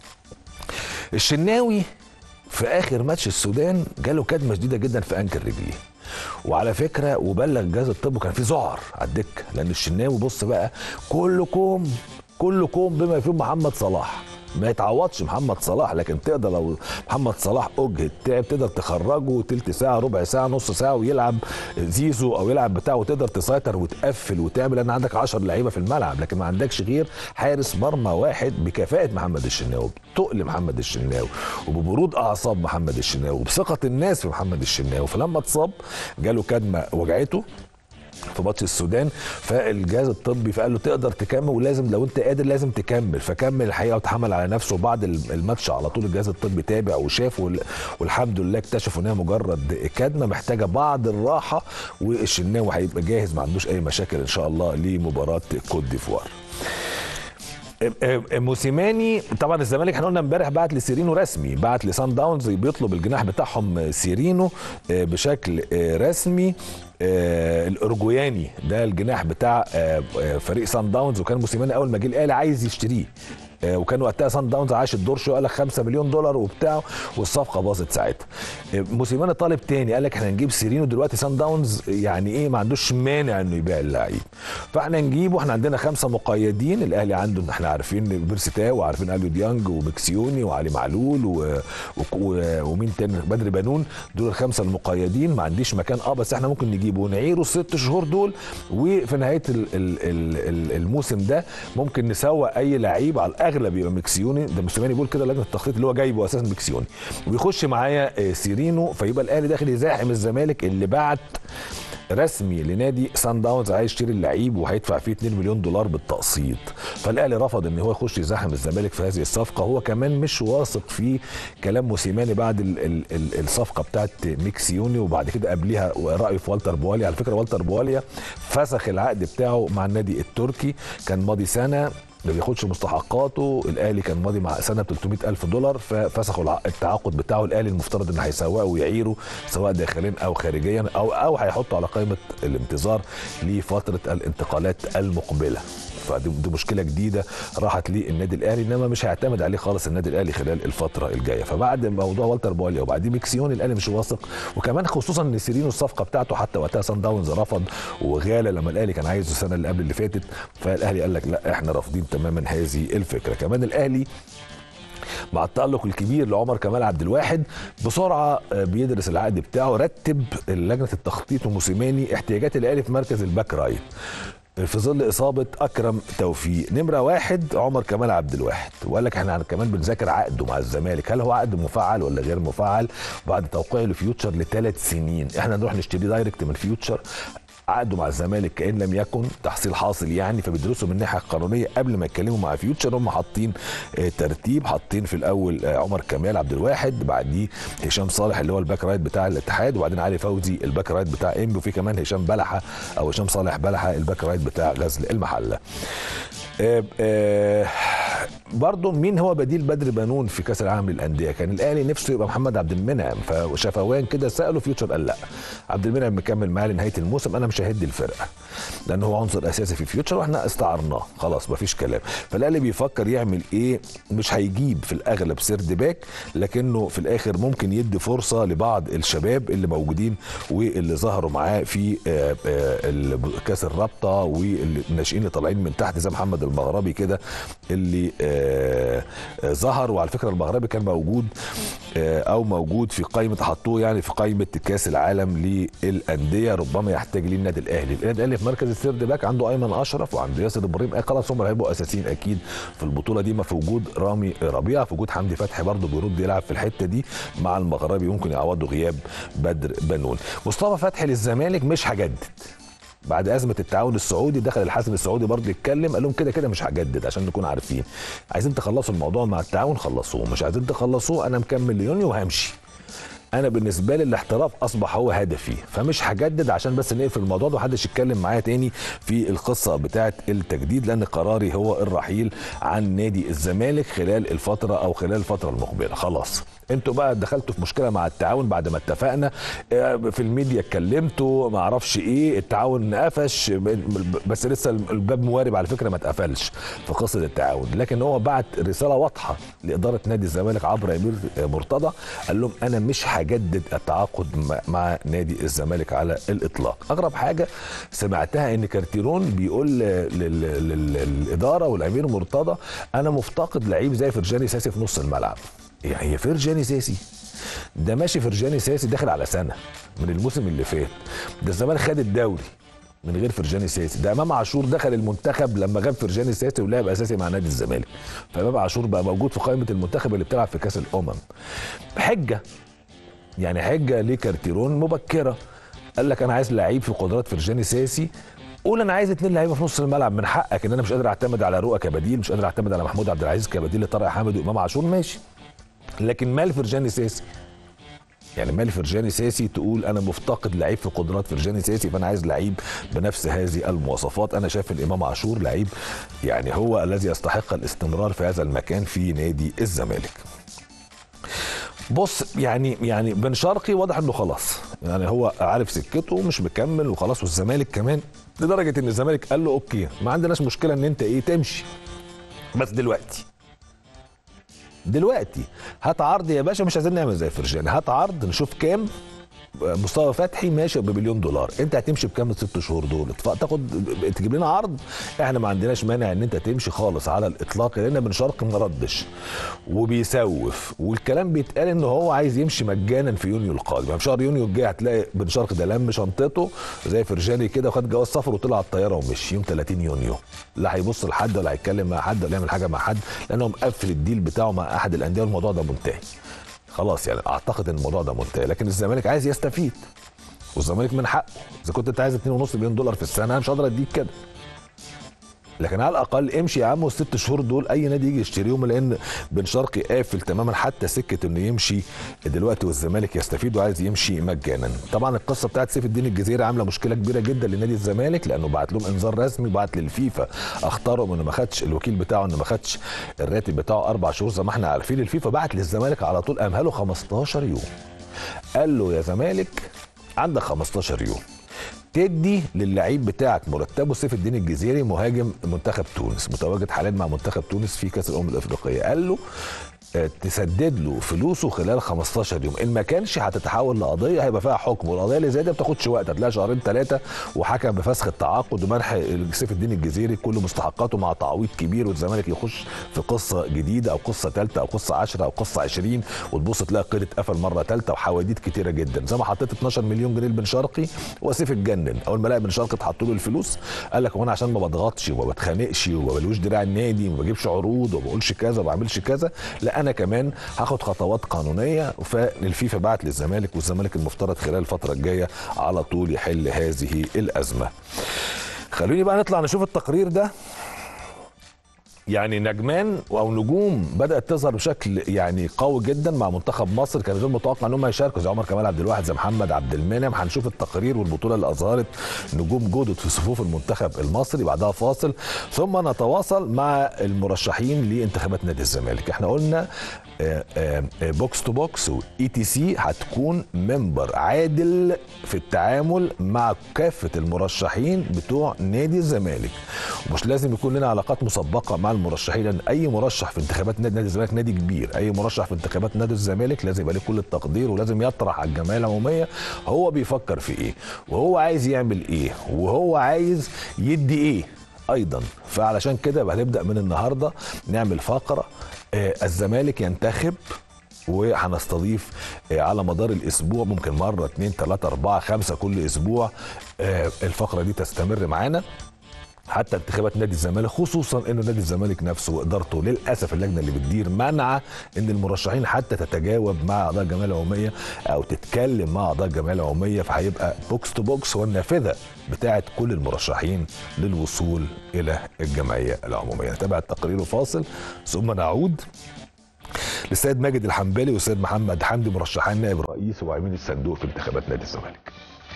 الشناوي في اخر ماتش السودان جاله كدمه شديده جدا في انكل رجليه وعلى فكره وبلغ جهاز الطب وكان في ذعر على الدكه لان الشناوي بص بقى كلكم كلكم بما فيهم محمد صلاح ما يتعوضش محمد صلاح لكن تقدر لو محمد صلاح اجهد تعب تقدر تخرجه تلت ساعه ربع ساعه نص ساعه ويلعب زيزو او يلعب بتاعه وتقدر تسيطر وتقفل وتعمل لان عندك 10 لعيبه في الملعب لكن ما عندكش غير حارس مرمى واحد بكفاءه محمد الشناوي بتقل محمد الشناوي وببرود اعصاب محمد الشناوي وبثقه الناس في محمد الشناوي فلما اتصاب جاله كدمه وجعته في ماتش السودان فالجهاز الطبي فقال له تقدر تكمل ولازم لو انت قادر لازم تكمل فكمل الحقيقه وتحمل على نفسه وبعد الماتش على طول الجهاز الطبي تابع وشاف والحمد لله اكتشفوا انها مجرد كدمه محتاجه بعض الراحه والشناوي هيبقى جاهز ما عندوش اي مشاكل ان شاء الله لمباراه كوت ديفوار موسيماني طبعا الزمالك احنا قلنا امبارح بعت لسيرينو رسمي بعت لسان داونز بيطلب الجناح بتاعهم سيرينو بشكل رسمي الارجوياني ده الجناح بتاع فريق سان داونز وكان موسيماني اول ما جه الاهلي عايز يشتريه آه، وكان وقتها سان داونز عاش الدور شويه قال لك 5 مليون دولار وبتاع والصفقه باظت ساعتها آه، موسيماني طالب تاني قال لك احنا نجيب سيرينو دلوقتي سان داونز يعني ايه ما عندوش مانع انه يبيع اللعيب فاحنا نجيبه احنا عندنا خمسه مقيدين الاهلي عنده احنا عارفين بيرسيتاو وعارفين اليو ديانج ومكسيوني وعلي معلول و... و... و... ومين تاني بدر بنون دول الخمسه المقيدين ما عنديش مكان اه بس احنا ممكن نجيبه ونعيره الست شهور دول وفي نهايه ال... ال... ال... ال- الموسم ده ممكن نسوق اي لعيب على الاغلب يبقى مكسيوني ده موسيماني بيقول كده لجنه التخطيط اللي هو جايبه اساسا مكسيوني ويخش معايا آه، سيرينو فيبقى الاهلي داخل يزاحم الزمالك اللي بعت رسمي لنادي سان داونز عايز يشتري اللعيب وهيدفع فيه 2 مليون دولار بالتقسيط فالاهلي رفض ان هو يخش يزاحم الزمالك في هذه الصفقه هو كمان مش واثق في كلام موسيماني بعد ال ال ال الصفقه بتاعت ميكسيوني وبعد كده قبليها رايه في والتر بواليا على فكره والتر بواليا فسخ العقد بتاعه مع النادي التركي كان ماضي سنه ما بياخدش مستحقاته الاهلي كان ماضي مع سنه ب 300 الف دولار ففسخوا الع- التعاقد بتاعه الاهلي المفترض ان هيسوقه ويعيره سواء داخليا او خارجيا او او هيحطه على قائمه الانتظار لفتره الانتقالات المقبله فدي دي مشكله جديده راحت للنادي الاهلي انما مش هيعتمد عليه خالص النادي الاهلي خلال الفتره الجايه فبعد موضوع والتر بواليا وبعدين ميكسيوني الاهلي مش واثق وكمان خصوصا ان سيرينو الصفقه بتاعته حتى وقتها سان داونز رفض وغالى لما الاهلي كان عايزه السنه اللي قبل اللي فاتت فالاهلي قال لك لا احنا رافضين تماما هذه الفكره كمان الاهلي مع التألق الكبير لعمر كمال عبد الواحد بسرعة آه، بيدرس العقد بتاعه رتب لجنة التخطيط وموسيماني احتياجات الأهلي في مركز الباك رايت في ظل إصابة أكرم توفيق نمرة واحد عمر كمال عبد الواحد وقال لك احنا كمان بنذاكر عقده مع الزمالك هل هو عقد مفعل ولا غير مفعل بعد توقيعه لفيوتشر لثلاث سنين احنا نروح نشتري دايركت من فيوتشر عقده مع الزمالك كان لم يكن تحصيل حاصل يعني فبيدرسوا من الناحيه القانونيه قبل ما يتكلموا مع فيوتشر هم حاطين آه، ترتيب حاطين في الاول آه، عمر كمال عبد الواحد بعديه هشام صالح اللي هو الباك رايت بتاع الاتحاد وبعدين علي فوزي الباك رايت بتاع انبي وفي كمان هشام بلحه او هشام صالح بلحه الباك رايت بتاع غزل المحله آه، آه، برضه مين هو بديل بدر بنون في كاس العالم للانديه كان الاهلي نفسه يبقى محمد عبد المنعم فشفوان كده سالوا فيوتشر قال لا عبد المنعم مكمل معاه لنهايه الموسم انا مش ههدي الفرقه لان هو عنصر اساسي في فيوتشر واحنا استعرناه خلاص مفيش كلام فالاهلي بيفكر يعمل ايه مش هيجيب في الاغلب سيرد باك لكنه في الاخر ممكن يدي فرصه لبعض الشباب اللي موجودين واللي ظهروا معاه في آه، آه، ال- كاس الرابطه والناشئين اللي طالعين من تحت زي محمد المغربي كده اللي آه، آه، ظهر وعلى فكره المغربي كان موجود آه، او موجود في قائمه حطوه يعني في قائمه كاس العالم للانديه ربما يحتاج ليه النادي الاهلي النادي الاهلي في مركز السيرد باك عنده ايمن اشرف وعنده ياسر ابراهيم آه، خلاص هم هيبقوا اساسيين اكيد في البطوله دي ما في وجود رامي ربيعه في وجود حمدي فتحي برضه بيرد يلعب في الحته دي مع المغربي ممكن يعوضوا غياب بدر بنون مصطفى فتحي للزمالك مش هجدد بعد ازمه التعاون السعودي دخل الحسن السعودي برضه يتكلم قال لهم كده كده مش هجدد عشان نكون عارفين عايزين تخلصوا الموضوع مع التعاون خلصوه مش عايزين تخلصوه انا مكمل ليونيو وهمشي انا بالنسبه لي الاحتراف اصبح هو هدفي فمش هجدد عشان بس نقفل الموضوع ده ومحدش يتكلم معايا تاني في القصه بتاعه التجديد لان قراري هو الرحيل عن نادي الزمالك خلال الفتره او خلال الفتره المقبله خلاص انتوا بقى دخلتوا في مشكله مع التعاون بعد ما اتفقنا اه، في الميديا اتكلمتوا ما اعرفش ايه التعاون قفش بس لسه الباب موارب على فكره ما اتقفلش في قصه التعاون لكن هو بعت رساله واضحه لاداره نادي الزمالك عبر امير مرتضى قال لهم انا مش هجدد التعاقد مع- مع نادي الزمالك على الاطلاق اغرب حاجه سمعتها ان كارتيرون بيقول لل- لل- لل- للاداره والامير مرتضى انا مفتقد لعيب زي فرجاني ساسي في نص الملعب يعني هي فرجاني ساسي ده ماشي فرجاني ساسي داخل على سنه من الموسم اللي فات ده الزمالك خد الدوري من غير فرجاني ساسي ده امام عاشور دخل المنتخب لما غاب فرجاني ساسي ولعب اساسي مع نادي الزمالك فامام عاشور بقى موجود في قائمه المنتخب اللي بتلعب في كاس الامم حجه يعني حجه لكارتيرون مبكره قال لك انا عايز لعيب في قدرات فرجاني ساسي قول انا عايز اتنين لعيبه في نص الملعب من حقك ان انا مش قادر اعتمد على رؤى كبديل مش قادر اعتمد على محمود عبد العزيز كبديل لطارق حامد وامام عاشور ماشي لكن مال فرجاني ساسي يعني مال فرجاني ساسي تقول انا مفتقد لعيب في قدرات فرجاني ساسي فانا عايز لعيب بنفس هذه المواصفات انا شايف الامام عاشور لعيب يعني هو الذي يستحق الاستمرار في هذا المكان في نادي الزمالك بص يعني يعني بن شرقي واضح انه خلاص يعني هو عارف سكته ومش مكمل وخلاص والزمالك كمان لدرجه ان الزمالك قال له اوكي ما عندناش مشكله ان انت ايه تمشي بس دلوقتي دلوقتي هات عرض يا باشا مش عايزين نعمل زي فرجاني هات عرض نشوف كام مصطفى فتحي ماشي بمليون دولار انت هتمشي بكام الست شهور دول تاخد تجيب لنا عرض احنا ما عندناش مانع ان انت تمشي خالص على الاطلاق لان بن شرقي ما ردش وبيسوف والكلام بيتقال ان هو عايز يمشي مجانا في يونيو القادم يعني في شهر يونيو الجاي هتلاقي بن شرقي ده لم شنطته زي فرجاني كده وخد جواز سفر وطلع على الطياره ومشي يوم 30 يونيو لا هيبص لحد ولا هيتكلم مع حد ولا يعمل حاجه مع حد لانه مقفل الديل بتاعه مع احد الانديه والموضوع ده منتهي خلاص يعني اعتقد ان الموضوع ده منتهي لكن الزمالك عايز يستفيد والزمالك من حقه اذا كنت انت عايز 2.5 مليون دولار في السنه انا مش هقدر اديك كده لكن على الاقل امشي يا عم والست شهور دول اي نادي يجي يشتريهم لان بن شرقي قافل تماما حتى سكه انه يمشي دلوقتي والزمالك يستفيد وعايز يمشي مجانا طبعا القصه بتاعت سيف الدين الجزيري عامله مشكله كبيره جدا لنادي الزمالك لانه بعت لهم انذار رسمي بعت للفيفا اختارهم انه ما خدش الوكيل بتاعه انه ما خدش الراتب بتاعه اربع شهور زي ما احنا عارفين الفيفا بعت للزمالك على طول امهله 15 يوم قال له يا زمالك عندك 15 يوم تدي للعيب بتاعك مرتبه سيف الدين الجزيري مهاجم منتخب تونس متواجد حاليا مع منتخب تونس في كاس الامم الافريقيه قال له آه، تسدد له فلوسه خلال 15 يوم ان ما كانش هتتحول لقضيه هيبقى فيها حكم والقضيه اللي زي دي ما بتاخدش وقت هتلاقي شهرين ثلاثه وحكم بفسخ التعاقد ومنح سيف الدين الجزيري كل مستحقاته مع تعويض كبير والزمالك يخش في قصه جديده او قصه ثالثه او قصه 10 او قصه 20 وتبص تلاقي قيد اتقفل مره ثالثه وحواديت كتيره جدا زي ما حطيت 12 مليون جنيه لبن شرقي وسيف اتجنن اول ما لقى بن شرقي اتحط له الفلوس قال لك هو انا عشان ما بضغطش وما بتخانقش وما بلوش دراع النادي وما بجيبش عروض وما بقولش كذا وما بعملش كذا لا انا كمان هاخد خطوات قانونيه فالفيفا بعت للزمالك والزمالك المفترض خلال الفتره الجايه على طول يحل هذه الازمه خلوني بقى نطلع نشوف التقرير ده يعني نجمان او نجوم بدات تظهر بشكل يعني قوي جدا مع منتخب مصر كان غير متوقع ان هم يشاركوا زي عمر كمال عبد الواحد زي محمد عبد المنعم هنشوف التقرير والبطوله اللي اظهرت نجوم جدد في صفوف المنتخب المصري بعدها فاصل ثم نتواصل مع المرشحين لانتخابات نادي الزمالك احنا قلنا آه، آه، آه، بوكس تو بوكس واي تي سي هتكون منبر عادل في التعامل مع كافه المرشحين بتوع نادي الزمالك ومش لازم يكون لنا علاقات مسبقه مع المرشحين لان اي مرشح في انتخابات نادي نادي الزمالك نادي كبير اي مرشح في انتخابات نادي الزمالك لازم يبقى له كل التقدير ولازم يطرح على الجمعيه العموميه هو بيفكر في ايه وهو عايز يعمل ايه وهو عايز يدي ايه ايضا فعلشان كده يبقى هنبدا من النهارده نعمل فقره آه، الزمالك ينتخب وهنستضيف آه، على مدار الاسبوع ممكن مره اتنين تلاته اربعه خمسه كل اسبوع آه، الفقره دي تستمر معانا حتى انتخابات نادي الزمالك خصوصا انه نادي الزمالك نفسه وادارته للاسف اللجنه اللي بتدير منع ان المرشحين حتى تتجاوب مع اعضاء الجمعيه العموميه او تتكلم مع اعضاء الجمعيه العموميه فهيبقى بوكس تو بوكس هو النافذه بتاعه كل المرشحين للوصول الى الجمعيه العموميه نتابع التقرير وفاصل ثم نعود للسيد ماجد الحنبلي والسيد محمد حمدي مرشحان نائب رئيس وامين الصندوق في انتخابات نادي الزمالك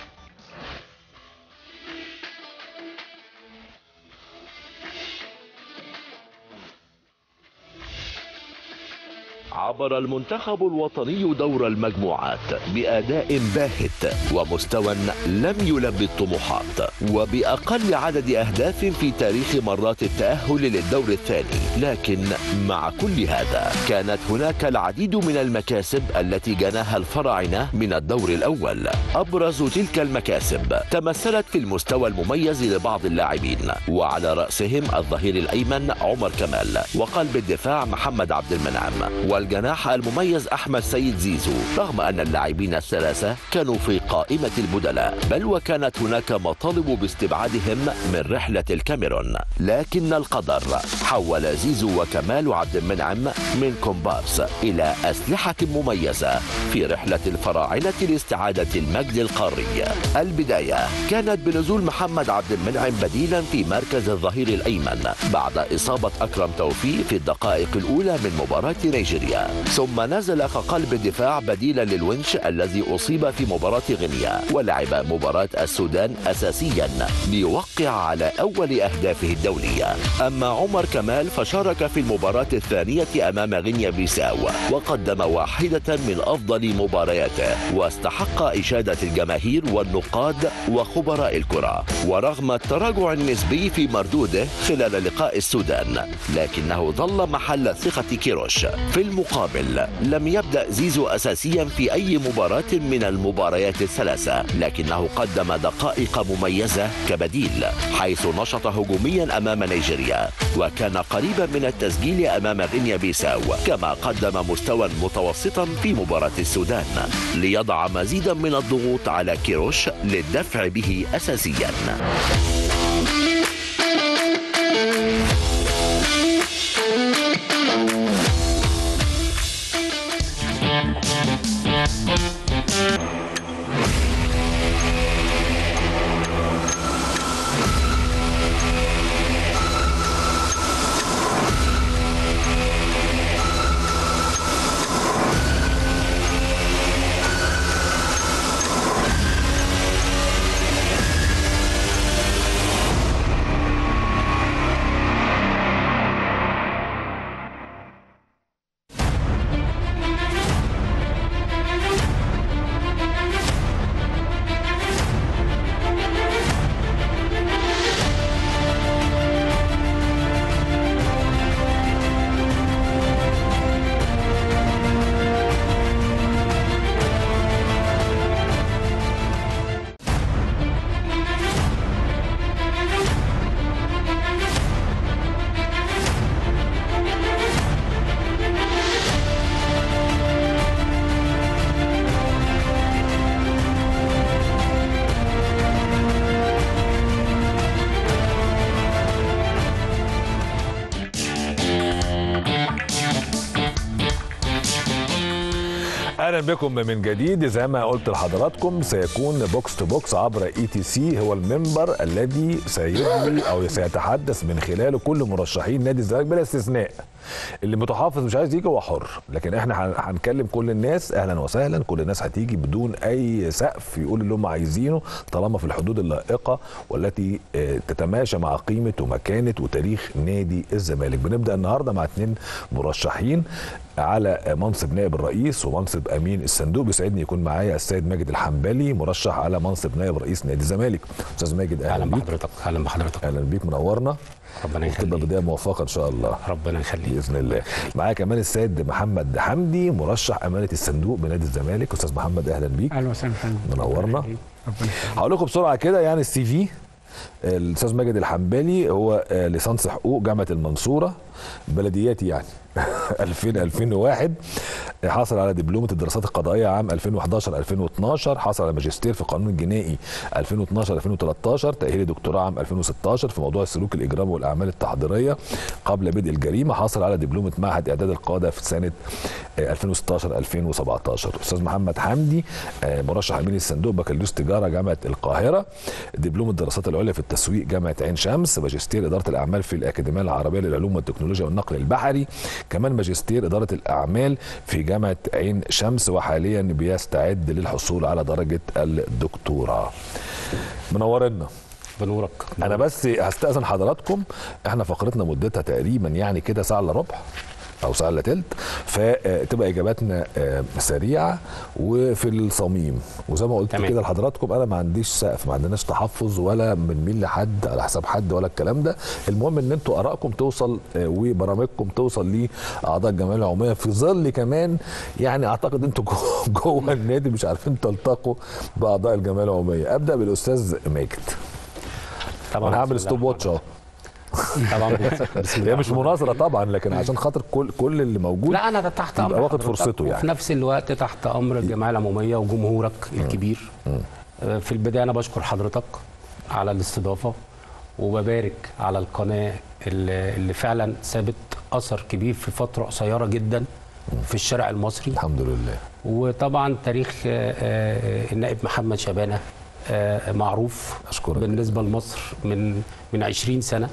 عبر المنتخب الوطني دور المجموعات بأداء باهت ومستوى لم يلبي الطموحات وبأقل عدد أهداف في تاريخ مرات التأهل للدور الثاني لكن مع كل هذا كانت هناك العديد من المكاسب التي جناها الفراعنة من الدور الأول أبرز تلك المكاسب تمثلت في المستوى المميز لبعض اللاعبين وعلى رأسهم الظهير الأيمن عمر كمال وقلب الدفاع محمد عبد المنعم والجناح المميز أحمد سيد زيزو رغم أن اللاعبين الثلاثة كانوا في قائمة البدلاء بل وكانت هناك مطالب باستبعادهم من رحلة الكاميرون لكن القدر حول زيزو وكمال عبد المنعم من كومبارس إلى أسلحة مميزة في رحلة الفراعنة لاستعادة المجد القاري البداية كانت بنزول محمد عبد المنعم بديلا في مركز الظهير الأيمن بعد إصابة أكرم توفيق في الدقائق الأولى من مباراة نيجيريا الدولية ثم نزل كقلب دفاع بديلا للونش الذي أصيب في مباراة غينيا ولعب مباراة السودان أساسيا ليوقع على أول أهدافه الدولية أما عمر كمال فشارك في المباراة الثانية أمام غينيا بيساو وقدم واحدة من أفضل مبارياته واستحق إشادة الجماهير والنقاد وخبراء الكرة ورغم التراجع النسبي في مردوده خلال لقاء السودان لكنه ظل محل ثقة كيروش في المقابل لم يبدأ زيزو أساسيا في أي مباراة من المباريات الثلاثة لكنه قدم دقائق مميزة كبديل حيث نشط هجوميا أمام نيجيريا وكان قريبا من التسجيل أمام غينيا بيساو كما قدم مستوى متوسطا في مباراة السودان ليضع مزيدا من الضغوط على كيروش للدفع به أساسيا اهلا بكم من جديد زي ما قلت لحضراتكم سيكون بوكس تو بوكس عبر اي تي سي هو المنبر الذي سيجري او سيتحدث من خلاله كل مرشحين نادي الزمالك بلا استثناء اللي متحفظ مش عايز يجي هو حر لكن احنا هن- هنكلم كل الناس اهلا وسهلا كل الناس هتيجي بدون اي سقف يقول اللي هم عايزينه طالما في الحدود اللائقه والتي آه، تتماشى مع قيمه ومكانه وتاريخ نادي الزمالك بنبدا النهارده مع اثنين مرشحين على منصب نائب الرئيس ومنصب امين الصندوق بيسعدني يكون معايا السيد ماجد الحنبلي مرشح على منصب نائب رئيس نادي الزمالك استاذ ماجد اهلا, اهلا بيك بحضرتك اهلا بحضرتك اهلا بيك منورنا ربنا وتبقى يخليك بدايه موفقه ان شاء الله ربنا يخليك باذن الله معايا كمان السيد محمد حمدي مرشح امانه الصندوق بنادي الزمالك استاذ محمد اهلا بيك اهلا وسهلا فندم منورنا. ربنا يخليك. ربنا يخليك. هقول لكم بسرعه كده يعني السي في الاستاذ ماجد الحنبلي هو آه، ليسانس حقوق جامعه المنصوره بلدياتي يعني 2000 2001 حصل على دبلومه الدراسات القضائيه عام 2011 2012 حصل على ماجستير في القانون الجنائي 2012 2013 تاهيل دكتوراه عام 2016 في موضوع السلوك الاجرامي والاعمال التحضيريه قبل بدء الجريمه حصل على دبلومه معهد اعداد القاده في سنه آه، 2016 2017 استاذ محمد حمدي آه، مرشح امين الصندوق بكالوريوس تجاره جامعه القاهره دبلوم الدراسات العليا في التسويق جامعه عين شمس ماجستير اداره الاعمال في الاكاديميه العربيه للعلوم والتكنولوجيا والنقل البحري كمان ماجستير اداره الاعمال في جامعه عين شمس وحاليا بيستعد للحصول على درجه الدكتوراه منورنا بنورك انا بس هستاذن حضراتكم احنا فقرتنا مدتها تقريبا يعني كده ساعه الا ربع او ساعه الا تلت فتبقى اجاباتنا آه، سريعه وفي الصميم وزي ما قلت تمام. كده لحضراتكم انا ما عنديش سقف ما عندناش تحفظ ولا بنميل لحد على حساب حد ولا الكلام ده المهم ان انتوا ارائكم توصل آه، وبرامجكم توصل لاعضاء الجمعيه العموميه في ظل كمان يعني اعتقد انتوا جوه- جوه النادي مش عارفين تلتقوا باعضاء الجمعيه العموميه ابدا بالاستاذ ماجد طبعا انا هعمل بسم ستوب الله واتش اهو طبعا بسم الله هي مش الرحمن مناظره طبعا لكن عشان خاطر كل كل اللي موجود لا انا تحت يبقى امر واخد حضرتك فرصته يعني. وفي نفس الوقت تحت امر الجمعيه العموميه وجمهورك الكبير آه، في البدايه انا بشكر حضرتك على الاستضافه وببارك على القناه اللي اللي فعلا سابت اثر كبير في فتره قصيره جدا في الشارع المصري الحمد لله وطبعا تاريخ آه، آه، النائب محمد شبانه آه، معروف أشكرك. بالنسبه لمصر من من 20 سنه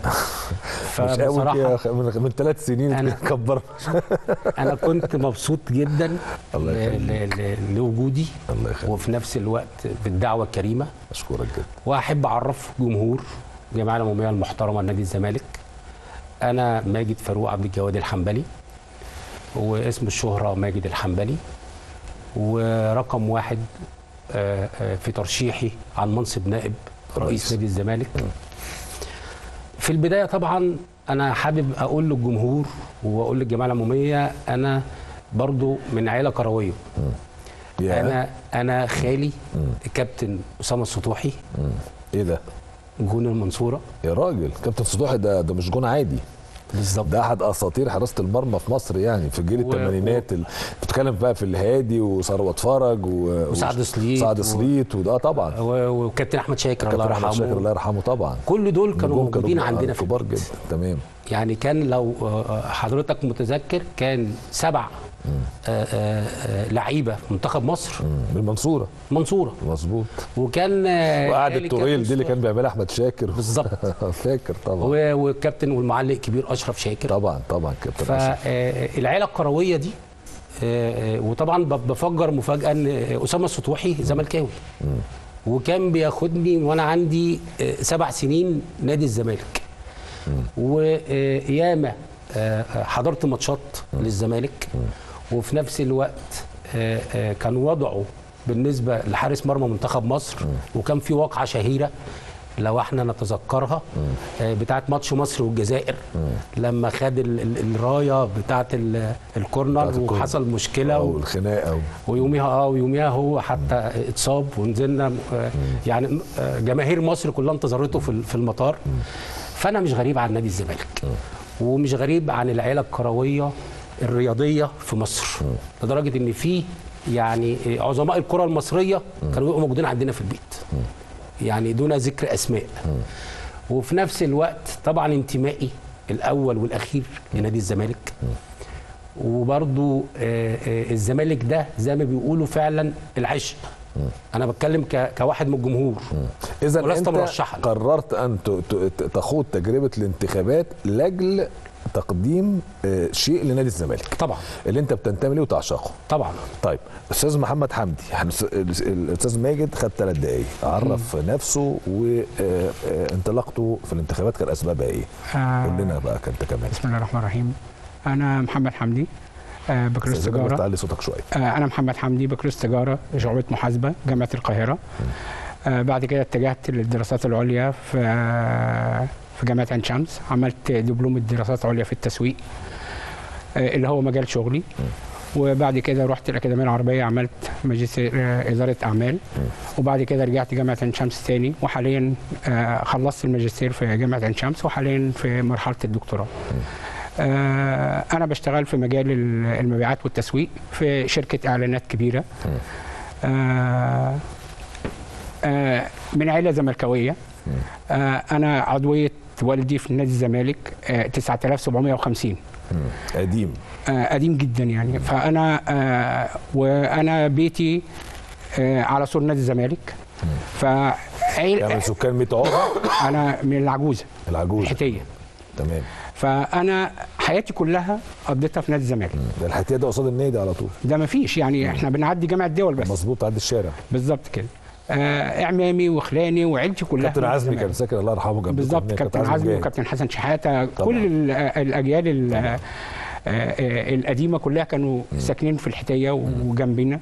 مش قوي فبصراحه كده من, من ثلاث سنين أنا- كبر انا كنت مبسوط جدا الله ل- يخليك. ل- ل- لوجودي الله يخليك. وفي نفس الوقت بالدعوه الكريمه اشكرك جدا واحب اعرف جمهور الجمعيه العموميه المحترمه لنادي الزمالك انا ماجد فاروق عبد الجواد الحنبلي واسم الشهره ماجد الحنبلي ورقم واحد آه، آه، في ترشيحي عن منصب نائب رئيس. رئيس نادي الزمالك في البدايه طبعا انا حابب اقول للجمهور واقول للجمعيه العموميه انا برضو من عيله كرويه يا انا انا خالي كابتن اسامه السطوحي ايه ده جون المنصوره يا راجل كابتن سطوحي ده ده مش جون عادي بالظبط ده احد اساطير حراسه المرمى في مصر يعني في جيل و- الثمانينات ال... بتتكلم بقى في الهادي وثروت فرج و... وسعد سليط سعد و- سليط وده طبعا و- وكابتن احمد شاكر الله كابتن احمد شاكر يرحمه الله يرحمه طبعا كل دول كانوا نجوم موجودين عندنا في كبار البيت. جدا تمام يعني كان لو آه، حضرتك متذكر كان سبع آه، آه، آه، لعيبه في منتخب مصر مم. من المنصوره منصوره مظبوط وكان آه، وقعدة خالي توريل كابتن دي اللي كان بيعملها احمد شاكر بالظبط. فاكر طبعا و- والكابتن والمعلق الكبير اشرف شاكر طبعا طبعا كابتن أشرف. فالعيله الكرويه دي آه، آه، وطبعا ب- بفجر مفاجاه ان اسامه السطوحي زملكاوي وكان بياخدني وانا عندي آه، سبع سنين نادي الزمالك وياما حضرت ماتشات للزمالك وفي نفس الوقت آه، آه، كان وضعه بالنسبه لحارس مرمى منتخب مصر وكان في واقعه شهيره لو احنا نتذكرها آه، بتاعت ماتش مصر والجزائر لما خد ال- ال- الرايه بتاعت ال- الكورنر بتاعت الكورنر. وحصل مشكله او و- الخناقه و... ويوميها اه ويوميها هو حتى اتصاب ونزلنا آه، يعني آه، جماهير مصر كلها انتظرته في في المطار فانا مش غريب عن نادي الزمالك ومش غريب عن العيله الكرويه الرياضيه في مصر لدرجه ان في يعني عظماء الكره المصريه كانوا بيبقوا موجودين عندنا في البيت يعني دون ذكر اسماء وفي نفس الوقت طبعا انتمائي الاول والاخير لنادي الزمالك وبرضو آه، آه، الزمالك ده زي ما بيقولوا فعلا العشق انا بتكلم ك- كواحد من الجمهور اذا ولست انت مرشحا. قررت ان ت- ت- تخوض تجربه الانتخابات لاجل تقديم آه، شيء لنادي الزمالك طبعا اللي انت بتنتمي له وتعشقه طبعا طيب استاذ محمد حمدي احنا الس- الس- الاستاذ ماجد خد ثلاث دقائق عرف نفسه وانطلاقته في الانتخابات كان اسبابها ايه؟ آه، قول لنا بقى انت كمان بسم الله الرحمن الرحيم انا محمد حمدي آه، بكالوريوس استاذ ماجد تجاره تعلي صوتك شويه آه، انا محمد حمدي بكالوريوس تجاره شعبة محاسبه جامعه القاهره آه، بعد كده اتجهت للدراسات العليا في آه، في جامعه عين شمس عملت دبلوم الدراسات العليا في التسويق آه، اللي هو مجال شغلي وبعد كده رحت الاكاديميه العربيه عملت ماجستير آه، اداره اعمال وبعد كده رجعت جامعه عين شمس تاني وحاليا آه، خلصت الماجستير في جامعه عين شمس وحاليا في مرحله الدكتوراه آه، انا بشتغل في مجال ال- المبيعات والتسويق في شركه اعلانات كبيره آه، آه، من عيله زملكاويه آه، انا عضويه والدي في نادي الزمالك آه، 9750 مم. قديم آه، قديم جدا يعني فانا آه، وانا بيتي آه، على سور نادي الزمالك فعيل يعني من سكان 100 عقبه انا من العجوزه العجوز الحيتيه تمام فانا حياتي كلها قضيتها في نادي الزمالك ده الحتيه ده قصاد النادي على طول ده ما فيش يعني احنا بنعدي جامع الدول بس مظبوط عند الشارع بالظبط كده آه اعمامي وخلاني وعيلتي كلها كابتن في نادي عزمي كان الزمالك. ساكن الله يرحمه جنبكم بالظبط هناك. كابتن عزمي جاهد. وكابتن حسن شحاته طبعا. كل ال- آه، الاجيال ال- آه، آه، القديمه كلها كانوا ساكنين في الحتيه وجنبنا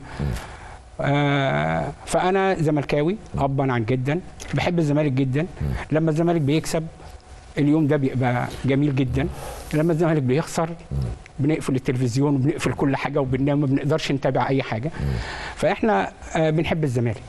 آه فانا زملكاوي ابا عن جدا بحب الزمالك جدا لما الزمالك بيكسب اليوم ده بيبقى جميل جدا لما الزمالك بيخسر بنقفل التلفزيون وبنقفل كل حاجه وبننام ما بنقدرش نتابع اي حاجه فاحنا آه بنحب الزمالك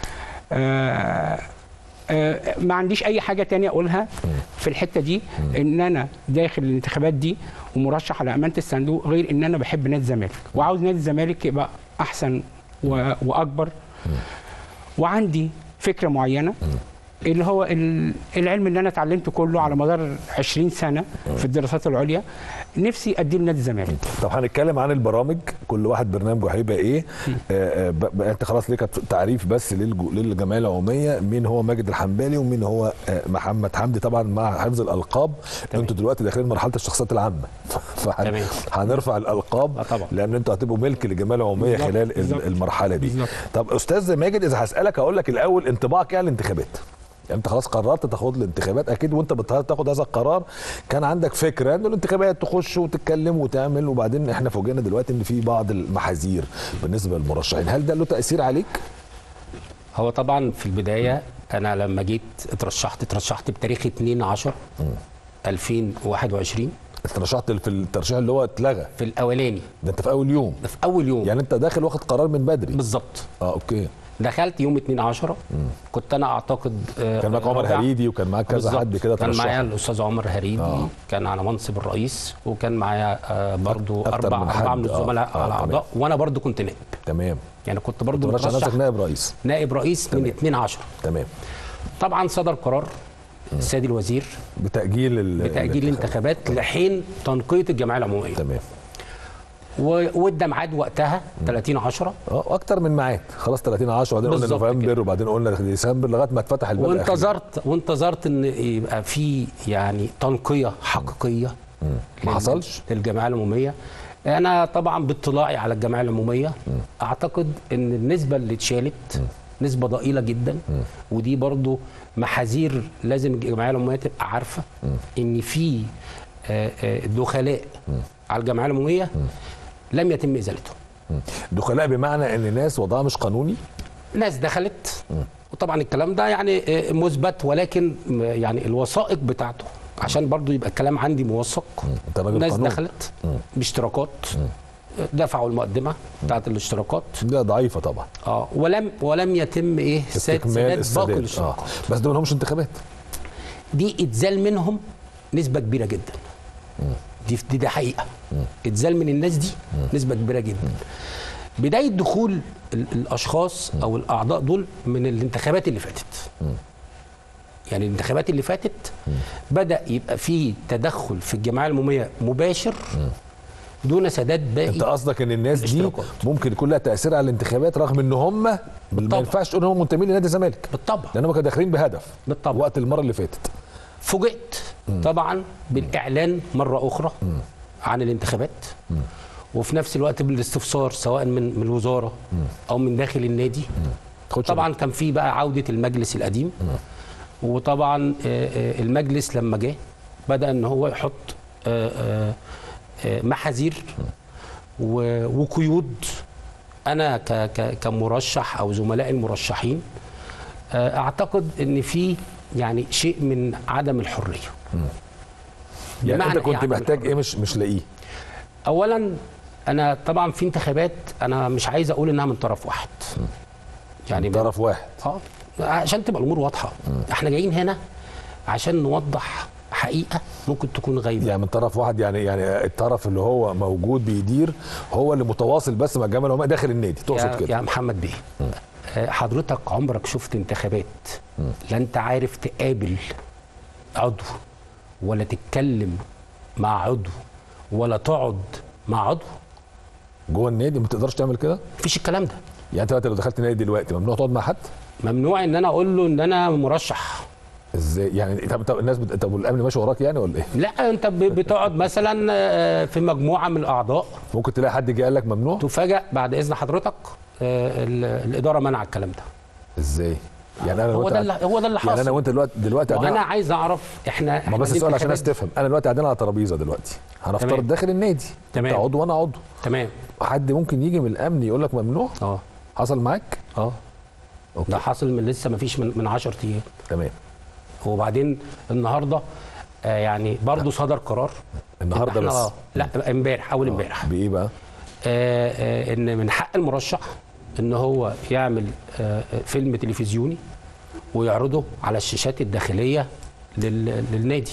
آه آه ما عنديش اي حاجه تانية اقولها في الحته دي ان انا داخل الانتخابات دي ومرشح على امانه الصندوق غير ان انا بحب نادي الزمالك وعاوز نادي الزمالك يبقى احسن و- واكبر وعندي فكره معينه اللي هو ال- العلم اللي انا اتعلمته كله على مدار 20 سنه في الدراسات العليا نفسي اديه لنادي الزمالك طب هنتكلم عن البرامج كل واحد برنامجه هيبقى ايه آه آه ب- ب- انت خلاص ليك تعريف بس للجو- للجمعيه العموميه مين هو ماجد الحنبالي ومين هو آه محمد حمدي طبعا مع حفظ الالقاب تمام. انتوا دلوقتي داخلين مرحله الشخصيات العامه تمام. فهنرفع الالقاب آه طبعا. لان انتوا هتبقوا ملك للجمعيه العموميه بالظبط، خلال ال- بالظبط. المرحله دي بالظبط. طب استاذ ماجد اذا هسالك هقول لك الاول انطباعك ايه عن الانتخابات يعني انت خلاص قررت تاخد الانتخابات اكيد وانت بتاخد هذا القرار كان عندك فكره ان الانتخابات تخش وتتكلم وتعمل وبعدين احنا فوجئنا دلوقتي ان في بعض المحاذير بالنسبه للمرشحين هل ده له تاثير عليك هو طبعا في البدايه انا لما جيت اترشحت اترشحت بتاريخ 2 10 2021 انت رشحت في الترشيح اللي هو اتلغى في الاولاني ده انت في اول يوم ده في اول يوم يعني انت داخل واخد قرار من بدري بالظبط اه اوكي دخلت يوم 2 10 كنت انا اعتقد آه، كان معاك عمر رابع. هريدي وكان معاك كذا بالظبط. حد كده كان ترشح معايا الاستاذ عمر هريدي آه. آه. كان على منصب الرئيس وكان معايا آه برضو أكتر اربع من اربعه حد. من آه. الزملاء آه، على تمام. اعضاء وانا برضو كنت نائب تمام يعني كنت برضو ترشح مترشح نفسك نائب رئيس نائب رئيس من 2 10 تمام طبعا صدر قرار السيد الوزير بتاجيل ال- بتاجيل الانتخابات لحين تنقيه الجمعيه العموميه تمام و- وادى ميعاد وقتها 30 10 اه اكتر من ميعاد خلاص 30 10 وبعدين قلنا بالظبط نوفمبر كده. وبعدين قلنا ديسمبر لغايه ما اتفتح الباب الأخير. وانتظرت وانتظرت ان يبقى في يعني تنقيه حقيقيه ما لل- حصلش؟ للجمعيه العموميه انا طبعا باطلاعي على الجمعيه العموميه اعتقد ان النسبه اللي اتشالت نسبه ضئيله جدا ودي برضو محاذير لازم الجمعيه العموميه تبقى عارفه ان في آه، آه، دخلاء على الجمعيه العموميه لم يتم ازالتهم دخلاء بمعنى ان ناس وضعها مش قانوني ناس دخلت وطبعا الكلام ده يعني آه، مثبت ولكن م- يعني الوثائق بتاعته عشان برضو يبقى الكلام عندي موثق انت راجل ناس قانون. دخلت باشتراكات دفعوا المقدمه بتاعت الاشتراكات ده ضعيفه طبعا اه ولم ولم يتم ايه سد- استكمال سداد باقي السداد اه الاشتراكات بس دول مش انتخابات دي اتزال منهم نسبه كبيره جدا دي دي, دي حقيقه اتزال من الناس دي نسبه كبيره جدا بدايه دخول ال- الاشخاص او الاعضاء دول من الانتخابات اللي فاتت يعني الانتخابات اللي فاتت بدا يبقى في تدخل في الجمعيه العموميه مباشر دون سداد باقي انت قصدك ان الناس دي الاشتراكات. ممكن يكون لها تاثير على الانتخابات رغم ان هم ما بالطبع. ينفعش تقول ان هم منتمين لنادي الزمالك بالطبع لان هم كانوا داخلين بهدف بالطبع. وقت المره اللي فاتت فوجئت طبعا بالاعلان مره اخرى عن الانتخابات وفي نفس الوقت بالاستفسار سواء من من الوزاره او من داخل النادي تاخدش طبعا كان في بقى عوده المجلس القديم وطبعا آه، آه، المجلس لما جه بدا ان هو يحط آه، آه، آه، محاذير و- وقيود انا ك- ك- كمرشح او زملاء المرشحين آه، اعتقد ان في يعني شيء من عدم الحريه يعني بمعنى انت إيه كنت عدم محتاج الحرية؟ ايه مش مش لاقيه اولا انا طبعا في انتخابات انا مش عايز اقول انها من طرف واحد يعني من- طرف واحد اه عشان تبقى الامور واضحه احنا جايين هنا عشان نوضح حقيقه ممكن تكون غايبه يعني من طرف واحد يعني يعني الطرف اللي هو موجود بيدير هو اللي متواصل بس مع الجامعه العموميه داخل النادي تقصد يا, كده يا محمد بيه آه، حضرتك عمرك شفت انتخابات لا انت عارف تقابل عضو ولا تتكلم مع عضو ولا تقعد مع عضو جوه النادي ما تقدرش تعمل كده مفيش الكلام ده يعني انت دلوقتي لو دخلت نادي دلوقتي ممنوع تقعد مع حد ممنوع ان انا اقول له ان انا مرشح ازاي يعني طب طب الناس بت... طب والامن ماشي وراك يعني ولا ايه لا انت ب- بتقعد مثلا آه، في مجموعه من الاعضاء ممكن تلاقي حد جه قال لك ممنوع تفاجأ بعد اذن حضرتك آه، ال- الاداره منع الكلام ده ازاي يعني انا هو وانت ده قاعد- اللي هو ده اللي يعني انا حصل وانت دلوقتي دلوقتي وانا قاعدين عايز اعرف احنا ما إحنا بس دي السؤال عشان انتخابات- الناس تفهم انا دلوقتي قاعدين على ترابيزه دلوقتي هنفترض تمام. داخل النادي تمام. انت عضو وانا عضو تمام حد ممكن يجي من الامن يقول لك ممنوع اه حصل معاك اه أوكي. ده حاصل من لسه ما فيش من من 10 ايام تمام وبعدين النهارده آه يعني برضه صدر قرار النهارده إن إحنا- بس آه لا امبارح اول امبارح بايه بقى آه آه ان من حق المرشح ان هو يعمل آه آه، فيلم تلفزيوني ويعرضه على الشاشات الداخليه لل- للنادي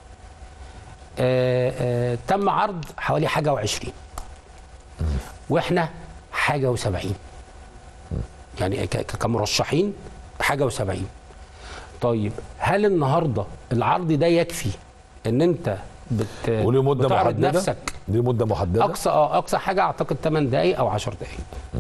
آه آه تم عرض حوالي حاجه وعشرين واحنا حاجه وسبعين يعني ك- ك- كمرشحين حاجه وسبعين طيب هل النهارده العرض ده يكفي ان انت بت وليه مده بتعرض محدده نفسك ليه مده محدده اقصى اه اقصى حاجه اعتقد 8 دقائق او 10 دقائق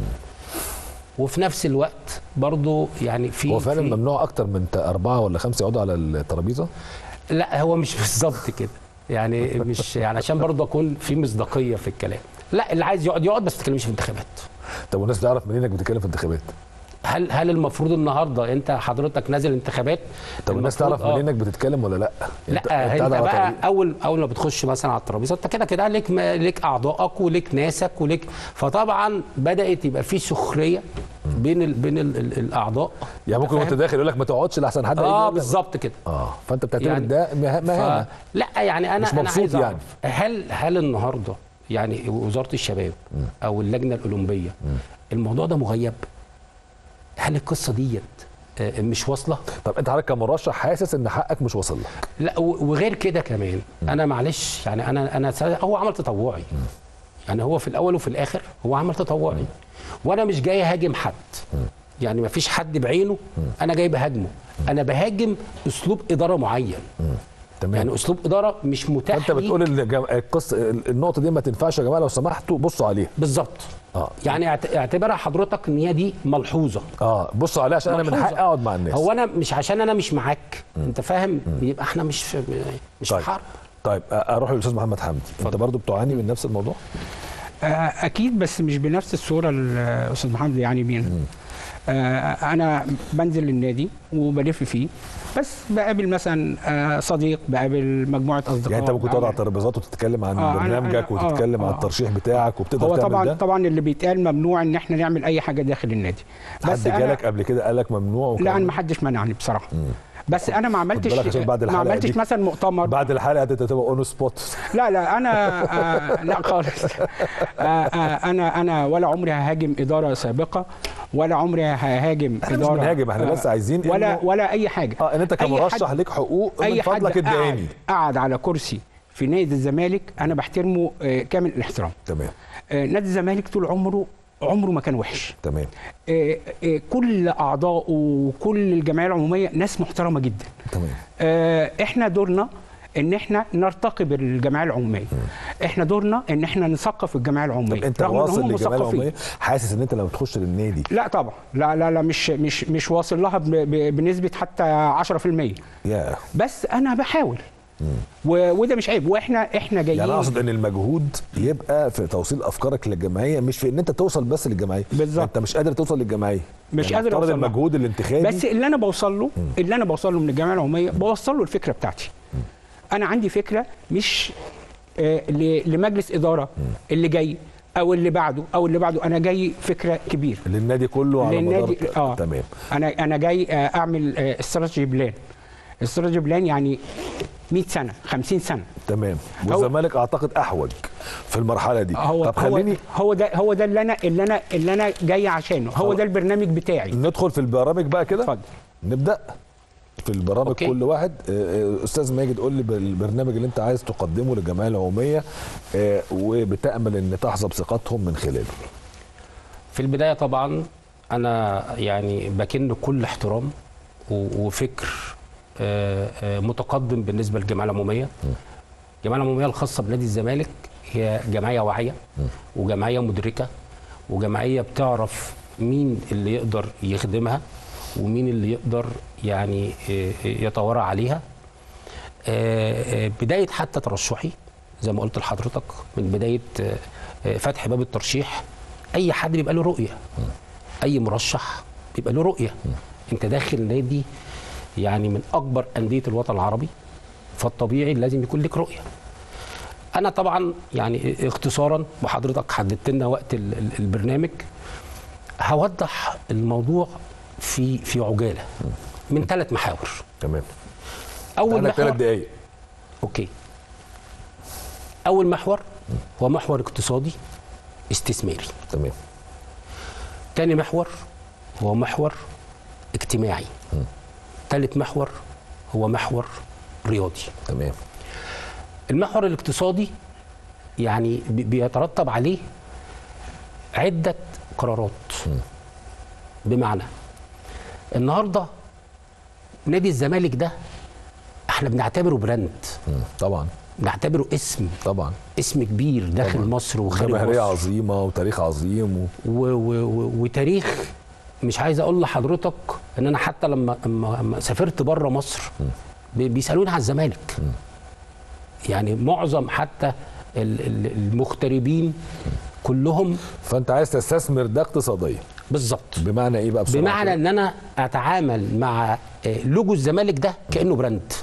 وفي نفس الوقت برضو يعني في هو فعلا في ممنوع اكتر من ت- اربعه ولا خمسه يقعدوا على الترابيزه لا هو مش بالظبط كده يعني مش يعني عشان برضو اكون في مصداقيه في الكلام لا اللي عايز يقعد يقعد بس ما تتكلمش في انتخابات طب والناس تعرف منين انك بتتكلم في انتخابات هل هل المفروض النهارده انت حضرتك نازل انتخابات طب الناس المفروض- تعرف منين انك بتتكلم ولا لا لا انت, انت قاعد على بقى طريق. اول اول ما بتخش مثلا على الترابيزه انت كده كده ليك ما- ليك اعضائك وليك ناسك وليك فطبعا بدات يبقى في سخريه بين ال بين ال ال الاعضاء يعني ممكن وانت فاهم؟ داخل يقول لك ما تقعدش لحسن حد هيجي اه يقول لك- بالظبط كده اه فانت بتعتبر يعني- ده مه- مهانه ف... لا يعني انا مش انا مبسوط عايز يعني. أعرف هل هل النهارده يعني وزاره الشباب او اللجنه الاولمبيه الموضوع ده مغيب هل القصه ديت آه، مش واصله طب انت حضرتك كمرشح حاسس ان حقك مش واصل لك لا و- وغير كده كمان انا معلش يعني انا انا سا- هو عمل تطوعي يعني هو في الاول وفي الاخر هو عمل تطوعي وانا مش جاي اهاجم حد يعني ما فيش حد بعينه انا جاي بهاجمه انا بهاجم اسلوب اداره معين تمام يعني اسلوب اداره مش متاح فانت ليك. بتقول الجم... القصه النقطه دي ما تنفعش يا جماعه لو سمحتوا بصوا عليها بالظبط اه يعني اعت- اعتبرها حضرتك ان هي دي ملحوظه اه بصوا عليها عشان انا من ملحوظة. حقي اقعد مع الناس هو انا مش عشان انا مش معاك انت فاهم يبقى احنا مش في مش طيب في حرب طيب آه، اروح للاستاذ محمد حمدي انت برضو بتعاني من نفس الموضوع آه، اكيد بس مش بنفس الصوره اللي الاستاذ محمد يعني بيها آه، انا بنزل النادي وبلف فيه بس بقابل مثلا آه، صديق بقابل مجموعه اصدقاء يعني انت ممكن تقعد على بقابل- الترابيزات وتتكلم عن آه، أنا- برنامجك أنا- وتتكلم آه، عن آه. الترشيح بتاعك وبتقدر هو تعمل طبعا ده طبعا اللي بيتقال ممنوع ان احنا نعمل اي حاجه داخل النادي بس حد انا جالك قبل كده قال لك ممنوع وكلام لا انا ده؟ ما حدش منعني بصراحه بس انا ما عملتش بالك عشان بعد ما الحلقة عملتش دي- مثلا مؤتمر بعد الحلقه انت تبقى اون سبوت لا لا انا آه لا خالص آه آه انا انا ولا عمري ههاجم اداره سابقه ولا عمري ههاجم احنا مش اداره بنهاجم احنا بس عايزين ولا إنه- ولا اي حاجه اه ان انت أي كمرشح حد- ليك حقوق من اي حد فضلك اداني قعد, قعد على كرسي في نادي الزمالك انا بحترمه آه كامل الاحترام تمام آه نادي الزمالك طول عمره عمره ما كان وحش تمام آه آه كل اعضائه وكل الجمعيه العموميه ناس محترمه جدا تمام آه، احنا دورنا ان احنا نرتقي بالجمعيه العموميه احنا دورنا ان احنا نثقف الجمعيه العموميه طب انت رغم إن واصل هم للجمعيه مثقفين. العموميه حاسس ان انت لما تخش للنادي لا طبعا لا لا لا مش مش مش واصل لها ب- ب- بنسبه حتى 10% يا بس انا بحاول و- وده مش عيب واحنا احنا جايين يعني اقصد ان المجهود يبقى في توصيل افكارك للجمعيه مش في ان انت توصل بس للجمعيه بالظبط. انت مش قادر توصل للجمعيه مش يعني قادر افترض أوصل لها. المجهود الانتخابي بس اللي انا بوصل له اللي انا بوصل له من الجمعيه العموميه بوصل له الفكره بتاعتي انا عندي فكره مش آه، ل- لمجلس اداره اللي جاي او اللي بعده او اللي بعده انا جاي فكره كبيره للنادي كله على للنادي مدار اه تمام انا انا جاي آه، اعمل استراتيجي بلان استراتيجي بلان يعني 100 سنه 50 سنه تمام هو- والزمالك اعتقد احوج في المرحله دي هو طب خليني هو هو ده هو ده اللي انا اللي انا اللي انا جاي عشانه هو خلاص. ده البرنامج بتاعي ندخل في البرامج بقى كده اتفضل نبدا في البرامج أوكي. كل واحد آه، آه، استاذ ماجد قول لي البرنامج اللي انت عايز تقدمه للجمعيه العموميه آه، وبتامل ان تحظى بثقتهم من خلاله في البدايه طبعا انا يعني بكن كل احترام و- وفكر آه، آه، متقدم بالنسبه للجمعيه العموميه الجمعيه العموميه الخاصه بنادي الزمالك هي جمعيه واعيه وجمعيه مدركه وجمعيه بتعرف مين اللي يقدر يخدمها ومين اللي يقدر يعني آه، آه، يتوارى عليها آه، آه، بدايه حتى ترشحي زي ما قلت لحضرتك من بدايه آه، آه، فتح باب الترشيح اي حد بيبقى له رؤيه اي مرشح بيبقى له رؤيه انت داخل نادي يعني من اكبر انديه الوطن العربي فالطبيعي لازم يكون لك رؤيه انا طبعا يعني اختصارا وحضرتك حددت لنا وقت ال- ال- البرنامج هوضح الموضوع في في عجاله من ثلاث محاور تمام اول عندك ثلاث محور دقايق اوكي اول محور هو محور اقتصادي استثماري تمام تاني محور هو محور اجتماعي تالت محور هو محور رياضي تمام المحور الاقتصادي يعني بي- بيترتب عليه عدة قرارات بمعنى النهاردة نادي الزمالك ده احنا بنعتبره براند مم. طبعا بنعتبره اسم طبعا اسم كبير داخل طبعاً. مصر وخارج جماهيريه مصر عظيمه وتاريخ عظيم و... و و و وتاريخ مش عايز اقول لحضرتك ان انا حتى لما لما لما سافرت بره مصر بي- بيسالوني على الزمالك يعني معظم حتى ال- ال- المغتربين كلهم فانت عايز تستثمر ده اقتصاديا بالظبط بمعنى ايه بقى بسرعه بمعنى كده؟ ان انا اتعامل مع آه، لوجو الزمالك ده كانه براند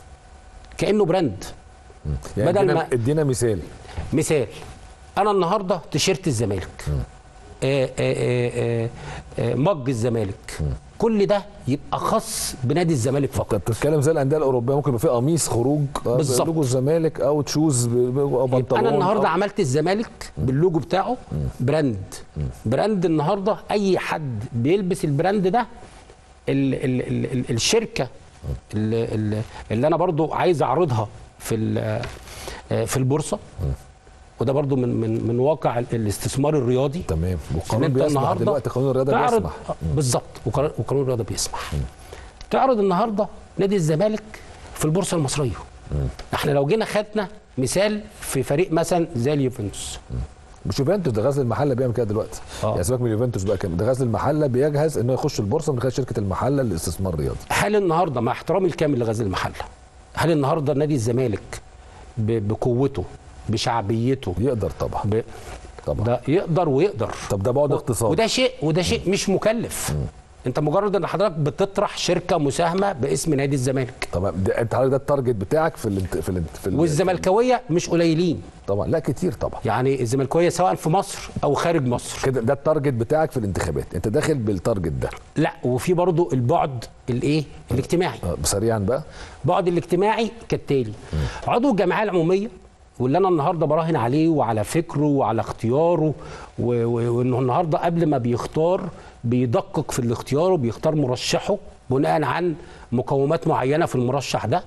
كانه براند يعني بدل ادينا, ما- ادينا مثال مثال انا النهارده تيشيرت الزمالك آه، آه، آه، آه، آه، مج الزمالك كل ده يبقى خاص بنادي الزمالك فقط انت بتتكلم زي الانديه الاوروبيه ممكن يبقى في قميص خروج آه، بالظبط. لوجو الزمالك او تشوز ب- ب- او يبقى بنطلون انا النهارده أو... عملت الزمالك باللوجو بتاعه براند براند النهارده اي حد بيلبس البراند ده ال ال ال ال الشركه اللي, اللي- اللي انا برضو عايز اعرضها في ال- آه، في البورصه وده برضو من من من واقع ال- الاستثمار الرياضي تمام إن والقانون أنت بيسمح النهاردة دلوقتي قانون الرياضه تعرض بيسمح آه، بالظبط وقانون وقانون الرياضه بيسمح تعرض النهارده نادي الزمالك في البورصه المصريه احنا لو جينا خدنا مثال في فريق مثلا زي اليوفنتوس مش يوفنتوس ده غزل المحله بيعمل كده دلوقتي آه. يعني سيبك من يوفنتوس بقى كام ده غزل المحله بيجهز انه يخش البورصه من خلال شركه المحله للاستثمار الرياضي هل النهارده مع احترامي الكامل لغزل المحله هل النهارده نادي الزمالك ب- بقوته بشعبيته يقدر طبعا ب... طبعا ده يقدر ويقدر طب ده بعد اقتصادي وده شيء وده شيء مش مكلف انت مجرد ان حضرتك بتطرح شركه مساهمه باسم نادي الزمالك طب ده انت حضرتك ده التارجت بتاعك في الانت... في الانت... في ال- والزملكاويه مش قليلين طبعا لا كتير طبعا يعني الزملكاويه سواء في مصر او خارج مصر كده ده التارجت بتاعك في الانتخابات انت داخل بالتارجت ده لا وفي برضو البعد الايه الاجتماعي آه، سريعا بقى بعد الاجتماعي كالتالي عضو الجمعيه العموميه واللي انا النهارده براهن عليه وعلى فكره وعلى اختياره و- و- وانه النهارده قبل ما بيختار بيدقق في الاختيار وبيختار مرشحه بناء عن مقومات معينه في المرشح ده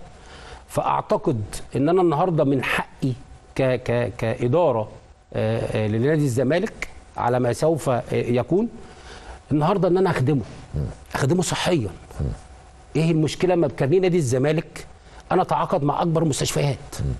فاعتقد ان انا النهارده من حقي ك ك كاداره آه، آه، لنادي الزمالك على ما سوف آه، يكون النهارده ان انا اخدمه اخدمه صحيا ايه المشكله لما بكارنيه نادي الزمالك انا اتعاقد مع اكبر مستشفيات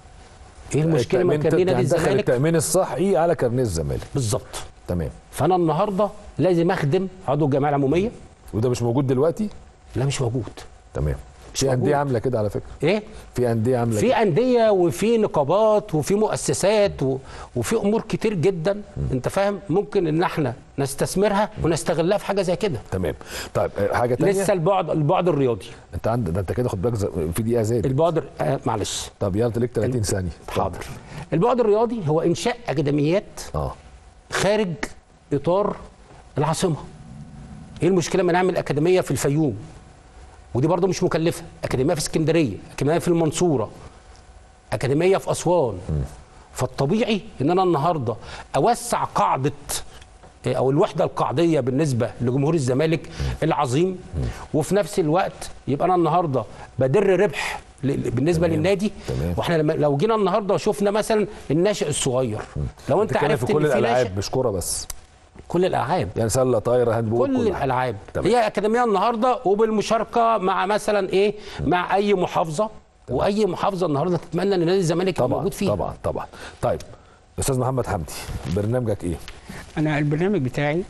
ايه المشكله لما التأمين- بكارنيه نادي يعني دخل الزمالك التامين الصحي على كارنيه الزمالك بالظبط تمام فانا النهارده لازم اخدم عضو الجمعيه العموميه وده مش موجود دلوقتي لا مش موجود تمام مش في انديه موجود. عامله كده على فكره ايه في انديه عامله في كده. انديه وفي نقابات وفي مؤسسات و... وفي امور كتير جدا انت فاهم ممكن ان احنا نستثمرها ونستغلها في حاجه زي كده تمام طيب آه، حاجه تانية لسه البعد البعد الرياضي انت عند ده انت كده خد بالك ز- في دقيقه زاد البعد آه معلش طب يلا ليك 30 ثانيه حاضر البعد الرياضي هو انشاء اكاديميات اه خارج اطار العاصمه ايه المشكله ما نعمل اكاديميه في الفيوم ودي برضه مش مكلفه اكاديميه في اسكندريه اكاديميه في المنصوره اكاديميه في اسوان فالطبيعي ان انا النهارده اوسع قاعده إيه، او الوحده القاعديه بالنسبه لجمهور الزمالك العظيم وفي نفس الوقت يبقى انا النهارده بدر ربح ل- بالنسبه تمام. للنادي تمام. واحنا لما لو جينا النهارده وشفنا مثلا الناشئ الصغير لو انت بتتكلم عرفت في كل ان في ناشئ الالعاب مش كوره بس كل الالعاب يعني سله طايره هاند بول كل كل حاجة. الالعاب تمام. هي اكاديميه النهارده وبالمشاركه مع مثلا ايه مع اي محافظه واي محافظه النهارده تتمنى ان نادي الزمالك يبقى طبعا موجود فيها طبعا طبعا طيب استاذ محمد حمدي برنامجك ايه انا البرنامج بتاعي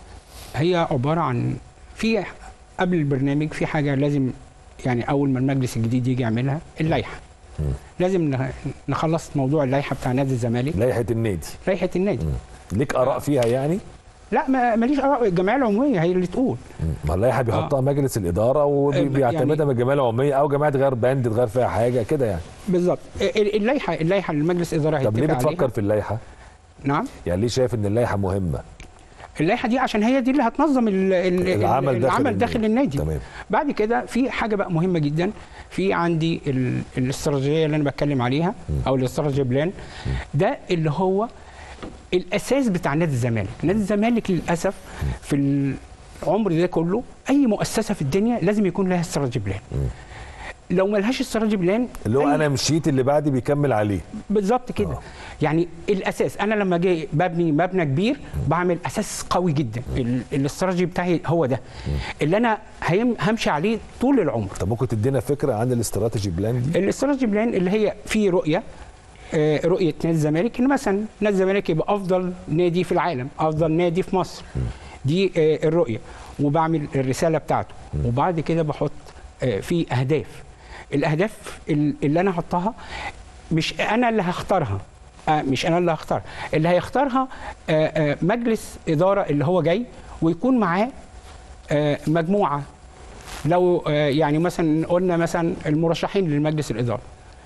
هي عباره عن في قبل البرنامج في حاجه لازم يعني اول ما المجلس الجديد يجي يعملها اللائحه لازم نخ- نخلص موضوع اللائحه بتاع نادي الزمالك لائحه النادي لائحه النادي ليك اراء فيها يعني لا ما ماليش اراء الجمعيه العموميه هي اللي تقول ما اللائحه بيحطها مجلس الاداره وبيعتمدها يعني- من الجمعيه العموميه او جماعه غير بند تغير فيها حاجه كده يعني بالظبط ال- اللائحه اللائحه اللي مجلس الاداره طب ليه هيتفق بتفكر عليها في اللائحه نعم يعني ليه شايف ان اللائحه مهمه اللائحه دي عشان هي دي اللي هتنظم ال- ال- العمل داخل العمل النادي. داخل النادي تمام. بعد كده في حاجه بقى مهمه جدا في عندي ال- الاستراتيجيه اللي انا بتكلم عليها او الاستراتيجي بلان ده اللي هو الاساس بتاع نادي الزمالك نادي الزمالك للاسف في العمر ده كله اي مؤسسه في الدنيا لازم يكون لها استراتيجي بلان لو ملهاش استراتيجي بلان اللي هو أي- انا مشيت اللي بعدي بيكمل عليه بالظبط كده آه. يعني الاساس انا لما جاي ببني مبنى كبير بعمل اساس قوي جدا ال- الاستراتيجي بتاعي هو ده اللي انا هيم- همشي عليه طول العمر طب ممكن تدينا فكره عن الاستراتيجي بلان دي الاستراتيجي بلان اللي هي في رؤيه آه، رؤيه نادي الزمالك ان مثلا نادي الزمالك يبقى افضل نادي في العالم افضل نادي في مصر دي آه، الرؤيه وبعمل الرساله بتاعته وبعد كده بحط آه، في اهداف الاهداف ال- اللي انا احطها مش انا اللي هختارها آه، مش انا اللي هختارها اللي هيختارها آه، آه، مجلس اداره اللي هو جاي ويكون معاه آه، مجموعه لو آه، يعني مثلا قلنا مثلا المرشحين للمجلس الاداره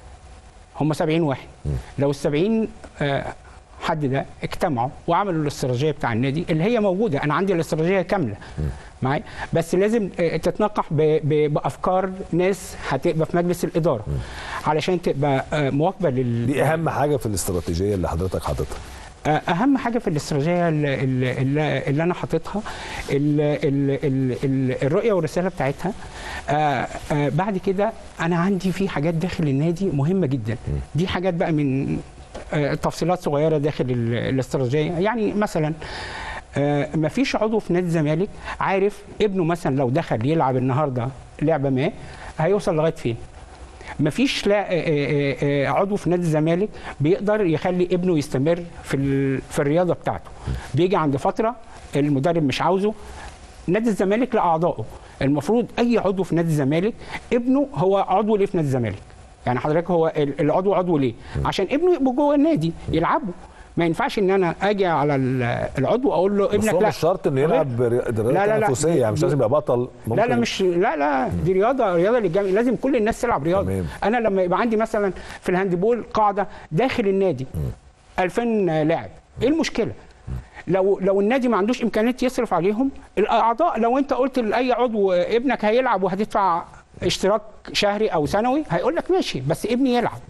هم 70 واحد لو ال 70 آه، حد ده اجتمعوا وعملوا الاستراتيجيه بتاع النادي اللي هي موجوده انا عندي الاستراتيجيه كامله معايا بس لازم آه، تتنقح ب- ب- بافكار ناس هتبقى في مجلس الاداره علشان تبقى آه، مواكبه لل دي اهم حاجه في الاستراتيجيه اللي حضرتك حاططها آه، اهم حاجه في الاستراتيجيه اللي, اللي, اللي انا حاططها ال- ال- ال- ال- الرؤيه والرساله بتاعتها آه، آه، بعد كده انا عندي في حاجات داخل النادي مهمه جدا دي حاجات بقى من آه، تفصيلات صغيره داخل ال- الاستراتيجيه يعني مثلا آه، مفيش عضو في نادي الزمالك عارف ابنه مثلا لو دخل يلعب النهارده لعبه ما هيوصل لغايه فين مفيش لا آه، آه، آه، عضو في نادي الزمالك بيقدر يخلي ابنه يستمر في ال- في الرياضه بتاعته بيجي عند فتره المدرب مش عاوزه نادي الزمالك لاعضائه المفروض اي عضو في نادي الزمالك ابنه هو عضو ليه في نادي الزمالك يعني حضرتك هو ال- العضو عضو ليه عشان ابنه يبقى جوه النادي يلعبوا ما ينفعش ان انا اجي على ال- العضو اقول له بس ابنك هو لا مش شرط انه يلعب رياضه لا، لا. تنافسيه يعني مش لازم يبقى بطل لا لا ممكن- مش لا لا دي رياضه رياضه للجميع لازم كل الناس تلعب رياضه تمام. انا لما يبقى عندي مثلا في الهاندبول قاعده داخل النادي 2000 لاعب ايه المشكله لو لو النادي ما عندوش امكانيات يصرف عليهم الاعضاء لو انت قلت لاي عضو ابنك هيلعب وهتدفع اشتراك شهري او سنوي هيقول لك ماشي بس ابني يلعب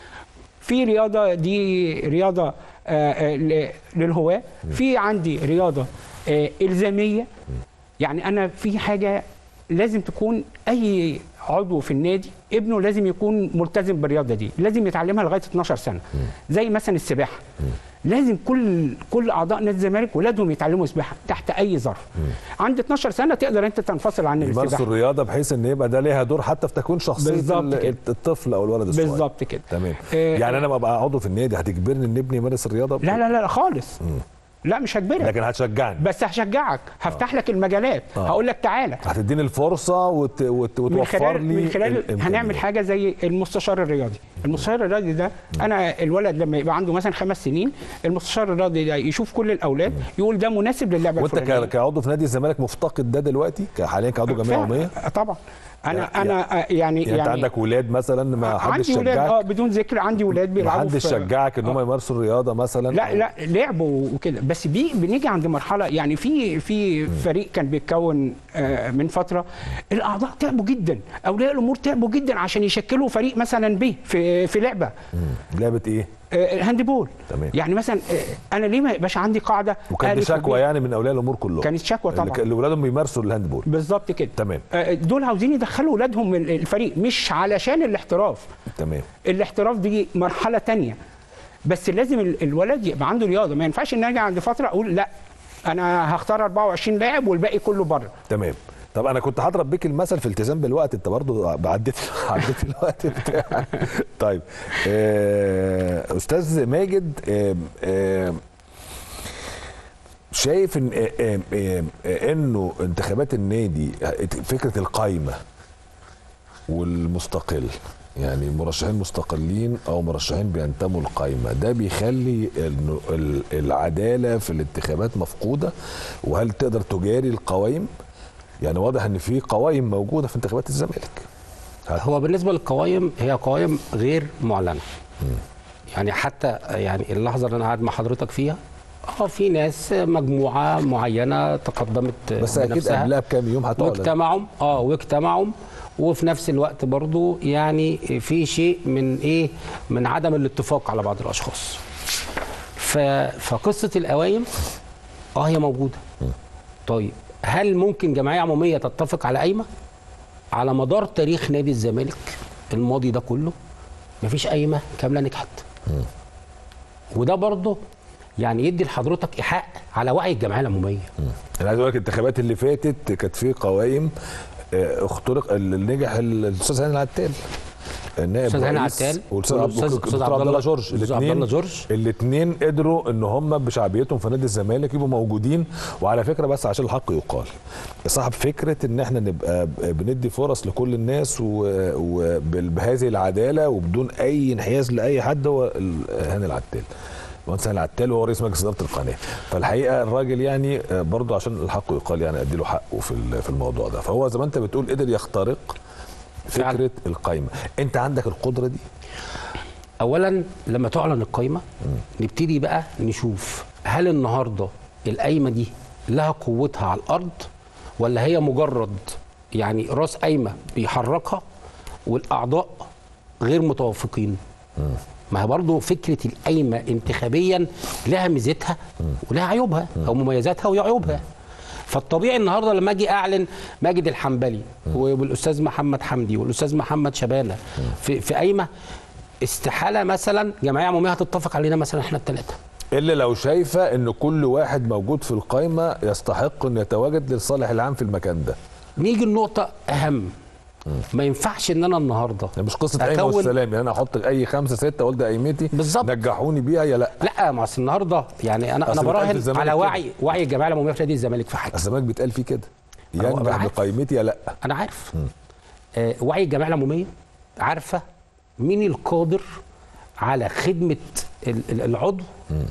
في رياضه دي رياضه آه، آه، ل- للهواه في عندي رياضه آه، الزاميه يعني انا في حاجه لازم تكون اي عضو في النادي ابنه لازم يكون ملتزم بالرياضه دي لازم يتعلمها لغايه 12 سنه زي مثلا السباحه لازم كل كل اعضاء نادي الزمالك ولادهم يتعلموا سباحه تحت اي ظرف عند 12 سنه تقدر انت تنفصل عن يمارسوا السباحه الرياضه بحيث ان يبقى ده ليها دور حتى في تكوين شخصيه بالظبط ال- كده. الطفل او الولد الصغير بالظبط كده تمام آه، يعني انا ببقى عضو في النادي هتجبرني ان ابني يمارس الرياضه لا لا لا خالص لا مش هجبرك لكن هتشجعني بس هشجعك هفتح لك المجالات آه. هقول لك تعالى هتديني الفرصه وت... وت... من وتوفر خلال لي من خلال الإمكانيات. هنعمل حاجه زي المستشار الرياضي المستشار الرياضي ده انا الولد لما يبقى عنده مثلا خمس سنين المستشار الرياضي ده يشوف كل الاولاد يقول ده مناسب للعبه وانت الفلانيه ك... كعضو في نادي الزمالك مفتقد ده دلوقتي ك- حاليا كعضو جمعيه فعلا. عموميه آه، طبعا انا يعني- انا آه، يعني يعني, انت عندك ولاد مثلا ما حدش عندي ولاد اه شجعك بدون ذكر عندي ولاد ما بيلعبوا حدش في- شجعك ان هم يمارسوا الرياضه مثلا لا لا لعبوا وكده بس بي بنيجي عند مرحله يعني في في فريق كان بيتكون آه، من فتره الاعضاء تعبوا جدا اولياء الامور تعبوا جدا عشان يشكلوا فريق مثلا ب في في لعبه مم. لعبه ايه آه، هاندبول تمام. يعني مثلا آه، انا ليه ما يبقاش عندي قاعده وكان دي ألف شكوى وب؟ يعني من اولياء الامور كلهم كانت شكوى اللي, طبعا ك- اللي ولادهم بيمارسوا الهاندبول بالظبط كده تمام آه، دول عاوزين يدخلوا اولادهم ال- الفريق مش علشان الاحتراف تمام الاحتراف دي مرحله تانية بس لازم ال- الولد يبقى عنده رياضه ما ينفعش ان اجي عند فتره اقول لا انا هختار 24 لاعب والباقي كله بره تمام طب انا كنت هضرب بيك المثل في التزام بالوقت انت برضو عديت عديت الوقت بتاعك طيب آه، استاذ ماجد آه، آه، شايف ان آه، آه، آه، آه، انه انتخابات النادي آه، فكره القايمه والمستقل يعني مرشحين مستقلين او مرشحين بينتموا القايمه ده بيخلي إنه ال- العداله في الانتخابات مفقوده وهل تقدر تجاري القوائم يعني واضح ان في قوائم موجوده في انتخابات الزمالك هو بالنسبه للقوائم هي قوائم غير معلنه يعني حتى يعني اللحظه اللي انا قاعد مع حضرتك فيها اه في ناس مجموعه معينه تقدمت بس اكيد بنفسها قبلها بكام يوم هتعلن واجتمعوا اه واجتمعوا وفي نفس الوقت برضو يعني في شيء من ايه من عدم الاتفاق على بعض الاشخاص ف... فقصه القوايم اه هي موجوده طيب هل ممكن جمعيه عموميه تتفق على قايمه على مدار تاريخ نادي الزمالك الماضي ده كله مفيش قايمه كامله نجحت وده برضه يعني يدي لحضرتك ايحاء على وعي الجمعيه العموميه انا عايز اقول لك الانتخابات اللي فاتت كانت في قوائم آه، اخترق اللي نجح الاستاذ هاني العتال النائب أستاذ هاني رئيس عتال والاستاذ عبد والأستاذ- الدكتور أستاذ عبد عبد الله الله- جورج أستاذ عبد الله جورج. الاثنين قدروا ان هم بشعبيتهم في نادي الزمالك يبقوا موجودين وعلى فكره بس عشان الحق يقال صاحب فكره ان احنا نبقى ب- بندي فرص لكل الناس وبهذه العداله وبدون اي انحياز لاي حد هو ال- هاني العتال المهندس هاني العتال وهو رئيس مجلس اداره القناه فالحقيقه الراجل يعني آه، برضه عشان الحق يقال يعني ادي له حقه في ال- في الموضوع ده فهو زي ما انت بتقول قدر يخترق فعلا. فكره القايمه انت عندك القدره دي اولا لما تعلن القايمه نبتدي بقى نشوف هل النهارده القايمه دي لها قوتها على الارض ولا هي مجرد يعني راس قايمه بيحركها والاعضاء غير متوافقين ما هي برضه فكره القايمه انتخابيا لها ميزتها ولها عيوبها او مميزاتها وعيوبها فالطبيعي النهارده لما اجي اعلن ماجد الحنبلي والاستاذ محمد حمدي والاستاذ محمد شبانه في في قايمه استحاله مثلا جمعيه عموميه هتتفق علينا مثلا احنا الثلاثه الا لو شايفه ان كل واحد موجود في القايمه يستحق ان يتواجد للصالح العام في المكان ده نيجي النقطه اهم ما ينفعش ان انا النهارده يعني مش قصه قايمه أكون- والسلام يعني انا احط اي خمسه سته اقول ده قايمتي بالظبط. نجحوني بيها يا لا لا ما اصل النهارده يعني انا أصل انا بيتقال في براهن الزمالك على كده. وعي وعي الجمعيه العموميه في نادي الزمالك في حاجه الزمالك بيتقال فيه كده أنا ينجح عارف. بقايمتي يا لا انا عارف آه وعي الجمعيه العموميه عارفه مين القادر على خدمه ال- ال- العضو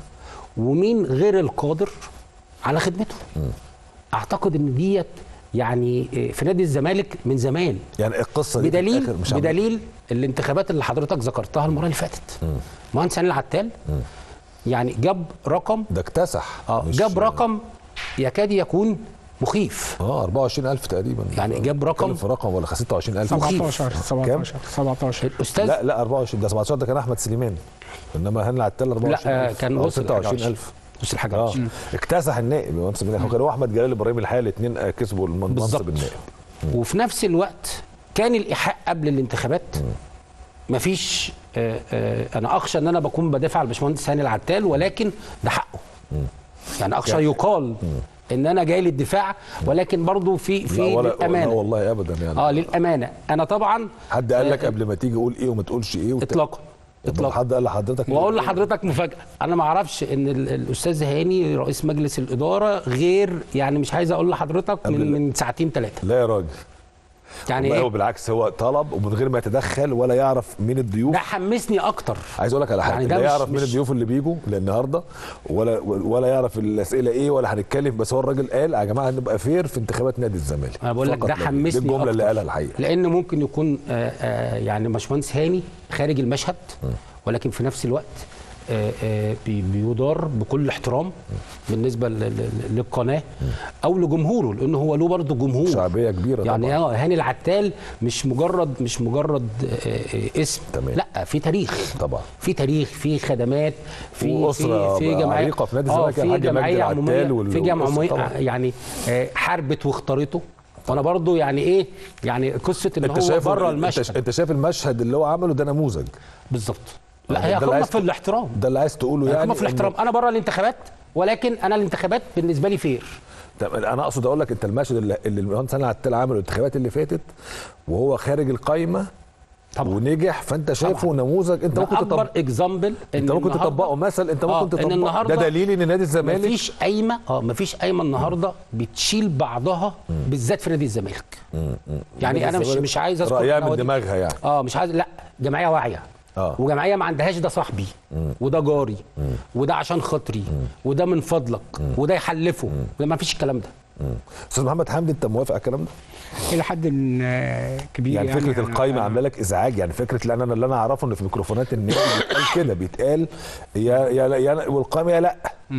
ومين غير القادر على خدمته اعتقد ان ديت يعني آه، في نادي الزمالك من زمان يعني القصه دي في بدليل الآخر مش عم- بدليل الانتخابات اللي حضرتك ذكرتها المره اللي فاتت مهندس هاني العتال يعني جاب رقم ده اكتسح اه مش- جاب رقم يكاد يكون مخيف اه 24000 تقريبا يعني جاب رقم- بتتكلم في رقم ولا 26000 مخيف. 17 17 17 الاستاذ لا لا 24 ده 17 ده كان احمد سليمان انما هاني العتال 24000 لا آه، كان أو وصل لحاجة 26000 وصل لحاجه اه وحشة. اكتسح النائب يا مهندس بن- هو كان هو احمد جلال ابراهيم الحقيقه الاثنين كسبوا المنصب بالظبط. النائب وفي نفس الوقت كان الايحاء قبل الانتخابات مفيش آه آه انا اخشى ان انا بكون بدافع على الباشمهندس هاني العتال ولكن ده حقه يعني اخشى يقال ان انا جاي للدفاع ولكن برضو في في لا ولا لا للامانه والله ابدا يعني اه للامانه انا طبعا حد قال لك آه، قبل ما تيجي قول ايه وما تقولش ايه وبتاع؟ اطلاقا طب اطلاقا حد قال لحضرتك واقول لحضرتك مفاجاه انا ما اعرفش ان ال- الاستاذ هاني رئيس مجلس الاداره غير يعني مش عايز اقول لحضرتك قبل من ال- من ساعتين ثلاثه لا يا راجل يعني والله هو ايه بالعكس هو طلب ومن غير ما يتدخل ولا يعرف مين الضيوف ده حمسني اكتر عايز اقول لك على حاجه يعني يعني ده لا مش- يعرف مين مش- الضيوف اللي بيجوا النهارده ولا ولا يعرف الاسئله ايه ولا هنتكلم بس هو الراجل قال يا جماعه هنبقى فير في انتخابات نادي الزمالك انا بقول لك فقط ده لا غير. حمسني دي الجمله اللي أكتر. قالها الحقيقه لان ممكن يكون آه، آه، يعني باشمهندس هاني خارج المشهد ولكن في نفس الوقت آه، آه، بي- بيدار بكل احترام بالنسبه ل- ل- للقناه او لجمهوره لان هو له برضه جمهور شعبيه كبيره يعني طبعا اه هاني العتال مش مجرد مش مجرد آه، آه، اسم تمام. لا في تاريخ طبعا في تاريخ في خدمات في وأسرة في في جمعيه عريقة في نادي آه، الزمالك، في الحاج مجدي جمعيه العتال عموميه وال- في جمعيه والأسرة عموميه طبعا. يعني آه، حاربت واختارته وانا برضو يعني ايه يعني قصه ان انت هو شايف بره انت, المشهد انت شايف المشهد اللي هو عمله ده نموذج بالظبط ده لا هي اللي قمه عايز في تق- الاحترام ده اللي عايز تقوله يعني يعني قمه في الاحترام إنه- انا بره الانتخابات ولكن انا الانتخابات بالنسبه لي فير طب انا اقصد اقول لك انت المشهد اللي اللي المهندس هاني عتال عمله الانتخابات اللي فاتت وهو خارج القايمه طبعا ونجح فانت شايفه نموذج انت ده ممكن اكبر تطبق اكزامبل انت ممكن تطبقه مثل انت آه، ممكن إن تطبقه النهاردة ده دليل ان نادي الزمالك مفيش قايمه اه مفيش قايمه النهارده بتشيل بعضها بالذات في نادي الزمالك يعني انا مش الزمالك مش عايز اذكر رايها من نوادي- دماغها يعني اه مش عايز لا جمعيه واعيه آه. وجمعيه ما عندهاش ده صاحبي وده جاري وده عشان خاطري وده من فضلك وده يحلفه وده ما فيش الكلام ده استاذ محمد حمدي انت موافق على الكلام ده؟ الى حد آه، كبير يعني فكره أنا- القايمه عامله لك ازعاج يعني فكره لان انا اللي انا اعرفه ان في ميكروفونات النادي بيتقال كده بيتقال يا يا يا والقايمه يا لا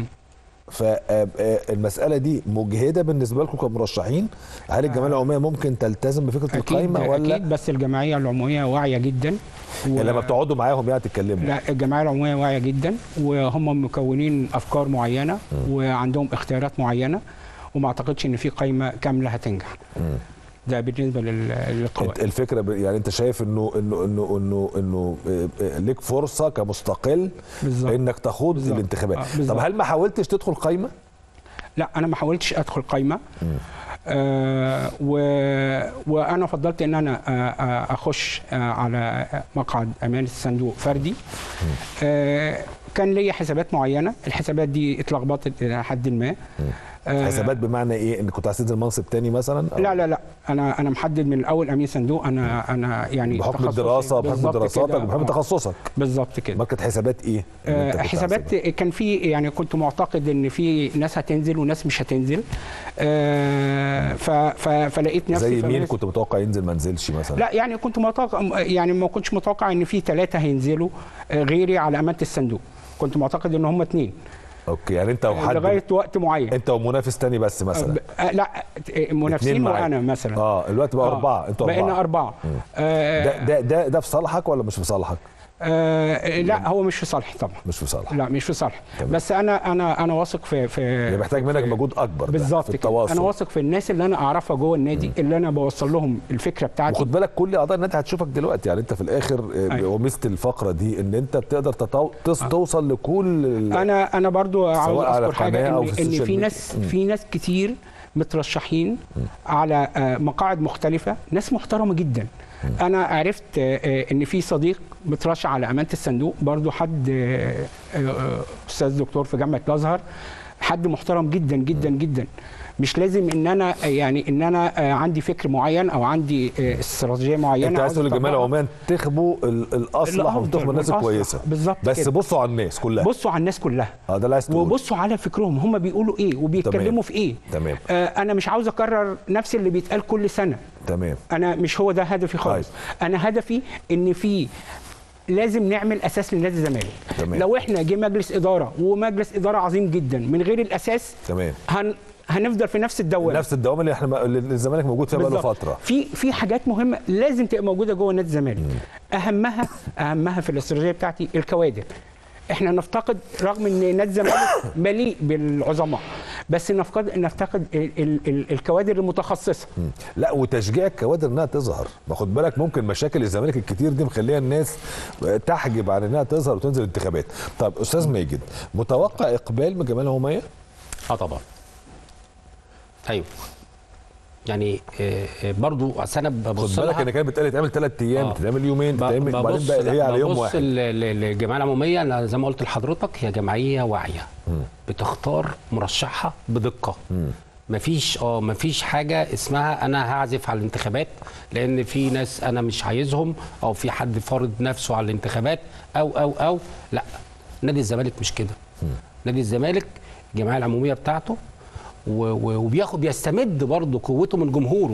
فالمساله دي مجهده بالنسبه لكم كمرشحين هل الجمعيه العموميه ممكن تلتزم بفكره القايمه اكيد ولا اكيد بس الجمعيه العموميه واعيه جدا و- يعني لما بتقعدوا معاهم يعني تتكلموا لا الجمعيه العموميه واعيه جدا وهم مكونين افكار معينه وعندهم اختيارات معينه وما اعتقدش ان في قائمه كامله هتنجح ده بالنسبه لل- للقوائم انت الفكره ب... يعني انت شايف انه انه انه انه انه آه، آه، ليك فرصه كمستقل بالظبط. انك تخوض بالظبط. الانتخابات آه، طب بالظبط. هل ما حاولتش تدخل قايمه لا انا ما حاولتش ادخل قايمه آه و... وانا فضلت ان انا آه آه اخش آه على مقعد امان الصندوق فردي آه كان ليا حسابات معينه الحسابات دي اتلخبطت الى حد ما آه حسابات بمعنى ايه انك كنت عايز تنزل منصب تاني مثلا أو لا لا لا انا انا محدد من الاول امين صندوق انا انا يعني بحكم تخصصي الدراسه بحكم بالظبط دراساتك كده. بحكم آه، تخصصك بالظبط كده ما كانت حسابات ايه اللي انت آه، كنت حسابات حاسبها؟ كان في يعني كنت معتقد ان في ناس هتنزل وناس مش هتنزل آه، ف- ف- فلقيت نفسي زي في مين ناس- كنت متوقع ينزل ما نزلش مثلا لا يعني كنت متوقع يعني ما كنتش متوقع ان في ثلاثه هينزلوا آه، غيري على امانه الصندوق كنت معتقد ان هم اثنين اوكي يعني انت وحد لغايه وقت معين انت ومنافس تاني بس مثلا ب- آه، لا آه، منافسين اتنين معاك. وانا مثلا اه الوقت بقى آه، اربعه انتوا بقينا اربعه اربعه آه، ده ده ده ده في صالحك ولا مش في صالحك؟ آه، لا هو مش في صالحي طبعا مش في صالحك لا مش في صالحي تمام. بس انا انا انا واثق في في يعني محتاج منك مجهود اكبر ده بالظبط في كده التواصل انا واثق في الناس اللي انا اعرفها جوه النادي اللي انا بوصل لهم الفكره بتاعتي وخد بالك كل اعضاء النادي هتشوفك دلوقتي يعني انت في الاخر آه، أيوة. ومست الفقره دي ان انت بتقدر تطو... تص... توصل لكل ال- انا انا برضو عاوز سواء على اذكر حاجه القناة أو ان, في إن السوشيال في ميديا. ناس في ناس كتير مترشحين على آه، مقاعد مختلفه ناس محترمه جدا انا عرفت آه، آه، ان في صديق مترشح على امانه الصندوق برضو حد آه، آه، استاذ دكتور في جامعه الازهر حد محترم جدا جدا جدا مش لازم ان انا آه، يعني ان انا آه، عندي فكر معين او عندي آه، استراتيجيه معينه انت عايز عاوز تقول للجماعه أطبقها. العموميه تخبوا ال- الاصلح الأفضل وتخبوا الناس والأصلح. الكويسه بالظبط بس كده. بصوا على الناس كلها بصوا على الناس كلها اه ده اللي عايز تقوله وبصوا على فكرهم هم بيقولوا ايه وبيتكلموا تمام. في ايه تمام. آه انا مش عاوز اكرر نفس اللي بيتقال كل سنه تمام انا مش هو ده هدفي خالص انا هدفي ان في لازم نعمل اساس لنادي الزمالك تمام. لو احنا جه مجلس اداره ومجلس اداره عظيم جدا من غير الاساس تمام هن هنفضل في نفس الدوامه نفس الدوام اللي احنا اللي الزمالك موجود فيها بقاله بالظبط. فتره في في حاجات مهمه لازم تبقى موجوده جوه نادي الزمالك اهمها اهمها في الاستراتيجيه بتاعتي الكوادر احنا نفتقد رغم ان نادي الزمالك مليء بالعظماء بس نفقد نفتقد ال ال ال الكوادر المتخصصه لا وتشجيع الكوادر انها تظهر ما خد بالك ممكن مشاكل الزمالك الكتير دي مخليها الناس تحجب عن انها تظهر وتنزل انتخابات طب استاذ ماجد متوقع اقبال من جمال عميه اه طبعا ايوه يعني آه، آه، برضو أصل انا خد ببص بالك لها ان كانت بتقال تتعمل ثلاث ايام آه. تتعمل يومين ب- تتعمل بعدين ببص بقى هي على يوم ببص واحد ل- ل- للجمعيه العموميه أنا زي ما قلت لحضرتك هي جمعيه واعيه بتختار مرشحها بدقه مفيش اه مفيش حاجه اسمها انا هعزف على الانتخابات لان في ناس انا مش عايزهم او في حد فارض نفسه على الانتخابات او او او لا نادي الزمالك مش كده نادي الزمالك الجمعيه العموميه بتاعته و- و- وبياخد بيستمد برضه قوته من جمهوره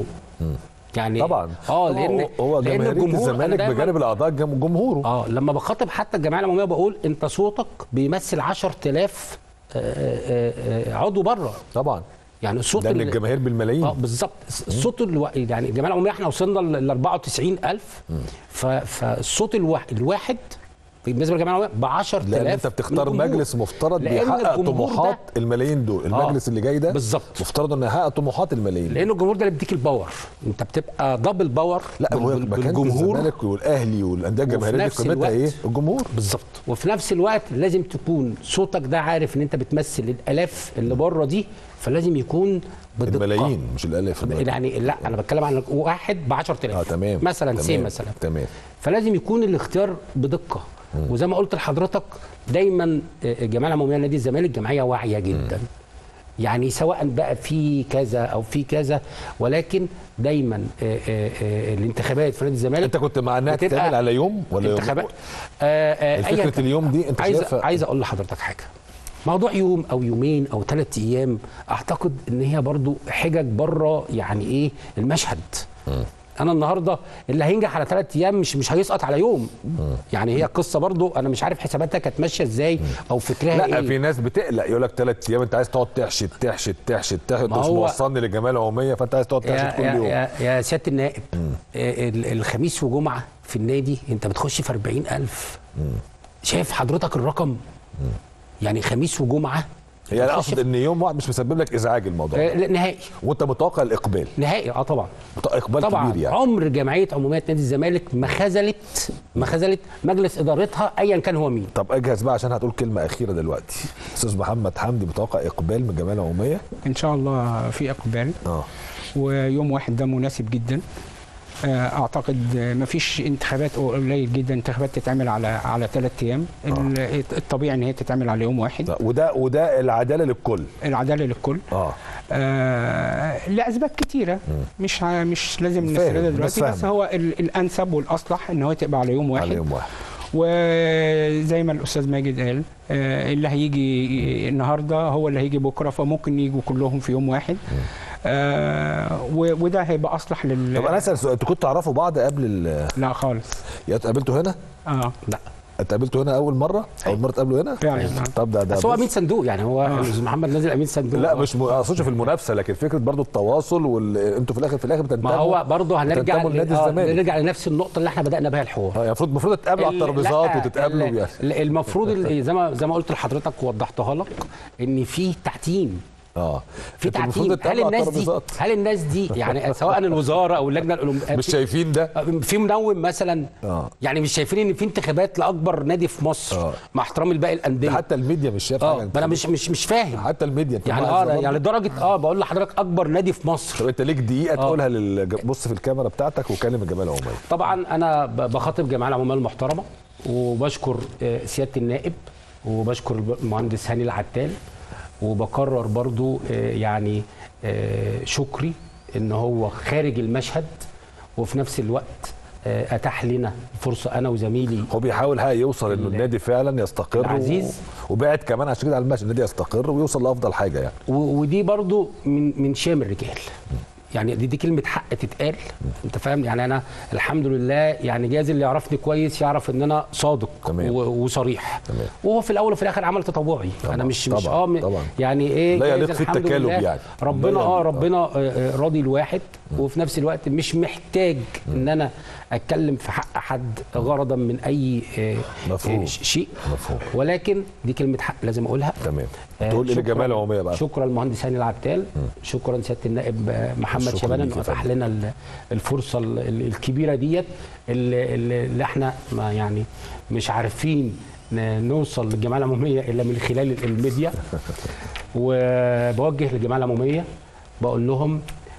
يعني طبعا اه طبعاً لان هو- هو لان جماهيريه الجمهور أنا الزمالك دايماً- بجانب الاعضاء جم- جمهوره اه لما بخاطب حتى الجمعيه العموميه بقول انت صوتك بيمثل 10000 آه، آه، آه، عضو بره طبعا يعني الصوت لان اللي- الجماهير بالملايين اه بالظبط الصوت الو... يعني الجمعيه العموميه احنا وصلنا ل 94000 ف... فالصوت الواحد الواحد بالنسبه للجمعيه العموميه ب 10000 لان انت بتختار من الجمهور. مجلس مفترض لأن بيحقق الجمهور طموحات ده- الملايين دول المجلس اللي جاي ده بالظبط. مفترض انه يحقق طموحات الملايين لان الجمهور ده اللي بيديك الباور انت بتبقى دبل باور لا هو بال- مكانة بالجمهور الزمالك والاهلي والانديه الجماهيريه دي نفس قيمتها الوقت- ايه؟ الجمهور بالظبط وفي نفس الوقت لازم تكون صوتك ده عارف ان انت بتمثل الالاف اللي بره دي فلازم يكون بدقه الملايين مش الالاف يعني لا انا بتكلم عن واحد ب 10000 اه تمام مثلا سي تمام. مثلا تمام فلازم يكون الاختيار بدقه وزي ما قلت لحضرتك دايما آه، الجمعيه العموميه نادي الزمالك جمعيه واعيه جدا يعني سواء بقى في كذا او في كذا ولكن دايما آه، آه، آه، الانتخابات في نادي الزمالك انت كنت مع انها بتبقى تتعمل على يوم ولا يوم انتخابات آه آه الفكرة أيا كان. اليوم دي انت عايز شايفها- عايز اقول لحضرتك حاجه موضوع يوم او يومين او ثلاث ايام اعتقد ان هي برضو حجج بره يعني ايه المشهد انا النهارده اللي هينجح على ثلاث ايام مش مش هيسقط على يوم يعني هي قصه برضو انا مش عارف حساباتها كانت ماشيه ازاي او فكرها لا ايه في ناس بتقلق يقول لك ثلاث ايام انت عايز تقعد تحشد تحشد تحشد تحشد انت ما مش هو- موصلني للجمعيه العموميه فانت عايز تقعد تحشد يا, كل يا, يوم يا, يا سياده النائب آه، ال- الخميس وجمعه في النادي انت بتخش في 40000 شايف حضرتك الرقم يعني خميس وجمعه يعني نخش اقصد في- ان يوم واحد مش مسبب لك ازعاج الموضوع آه، ده لا، نهائي وانت متوقع الاقبال نهائي اه طبعا متوقع اقبال طبعا كبير يعني عمر جمعيه عموميه نادي الزمالك ما خذلت ما خذلت مجلس ادارتها ايا كان هو مين طب اجهز بقى عشان هتقول كلمه اخيره دلوقتي استاذ محمد حمدي متوقع اقبال من الجمعيه العموميه ان شاء الله في اقبال اه ويوم واحد ده مناسب جدا آه، اعتقد ما فيش انتخابات أو قليل جدا انتخابات تتعمل على على ثلاث ايام ال- الطبيعي ان هي تتعمل على يوم واحد لا، وده وده العداله للكل العداله للكل اه آه لاسباب كتيره مش ع- مش لازم فاهم، نستردها الناس دلوقتي بس فاهمة. هو ال- الانسب والاصلح ان هو تبقى على يوم واحد على يوم واحد وزي ما الاستاذ ماجد قال آه، اللي هيجي النهارده هو اللي هيجي بكره فممكن يجوا كلهم في يوم واحد آه، و- وده هيبقى اصلح لل طب انا اسال سؤال انتوا كنتوا تعرفوا بعض قبل ال لا خالص يا اتقابلتوا هنا؟ اه لا اتقابلتوا هنا اول مره؟ اول مره تقابلوا هنا؟ فعلا. طب ده ده بس هو بص- امين صندوق يعني هو الاستاذ محمد نازل امين صندوق لا مش م- ما اقصدش في المنافسه لكن فكره برضو التواصل وال... انتوا في الاخر في الاخر بتنتموا ما هو برضه هنرجع بتنتموا ل- لنادي آه، الزمالك نرجع لنفس النقطه اللي احنا بدانا بها الحوار اه المفروض المفروض تتقابلوا على ال- الترابيزات لا، وتتقابلوا ال- يعني ال- المفروض ال- زي ما زي ما قلت لحضرتك ووضحتها لك ان في تعتيم اه في انتوا المفروض تعتيم هل تتقابلوا على الناس دي الترابيزات هل الناس دي يعني سواء الوزاره او اللجنه الأولمبية مش شايفين ده؟ في منوم مثلا آه. يعني مش شايفين ان في انتخابات لاكبر نادي في مصر آه. مع احترامي لباقي الانديه حتى الميديا مش شايف اه حاجه ما انا مش مش مش فاهم حتى الميديا انت يعني ملاحظ اه ده يعني برضو؟ لدرجه اه بقول لحضرتك اكبر نادي في مصر طب انت ليك دقيقه آه. تقولها لل... بص في الكاميرا بتاعتك وكلم الجمعيه العموميه طبعا انا ب- بخاطب جماعه العموميه المحترمه وبشكر آه، سياده النائب وبشكر المهندس هاني العتال وبكرر برضو آه، يعني آه، شكري ان هو خارج المشهد وفي نفس الوقت آه، اتاح لنا فرصه انا وزميلي هو بيحاول حقيقي يوصل انه ال- النادي فعلا يستقر العزيز. و... وبعد كمان عشان كده على المشهد النادي يستقر ويوصل لافضل حاجه يعني و- ودي برضو من من شام الرجال يعني دي, دي كلمه حق تتقال انت فاهم يعني انا الحمد لله يعني جايز اللي يعرفني كويس يعرف ان انا صادق تمام. و- وصريح تمام. وهو في الاول وفي الاخر عمل تطوعي طبعا، انا مش مش طبعا، اه م- طبعا. يعني ايه لا جايز يليق فيه الحمد التكالب لله يعني. ربنا لا اه يليق، ربنا آه، آه، راضي الواحد وفي نفس الوقت مش محتاج ان انا اتكلم في حق حد غرضا من اي آه، مفهوم. آه، ش- شيء مفهوم. ولكن دي كلمه حق لازم اقولها تمام آه، تقول ايه شكراً- للجمعيه العموميه بقى شكرا المهندس هاني العتال شكرا سياده النائب آه، محمد الشكر شبانه ليك انه يا اتاح فندم. لنا ال- الفرصه ال- ال- الكبيره ديت اللي, اللي اللي احنا ما يعني مش عارفين ن- نوصل للجمعيه العموميه الا من خلال الميديا وبوجه للجمعيه العموميه بقول لهم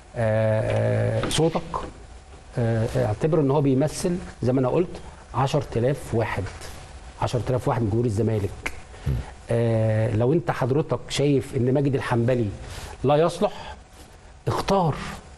آه، آه، صوتك آه، اعتبر ان هو بيمثل زي ما انا قلت 10000 واحد 10000 واحد من جمهور الزمالك آه، لو انت حضرتك شايف ان ماجد الحنبلي لا يصلح اختار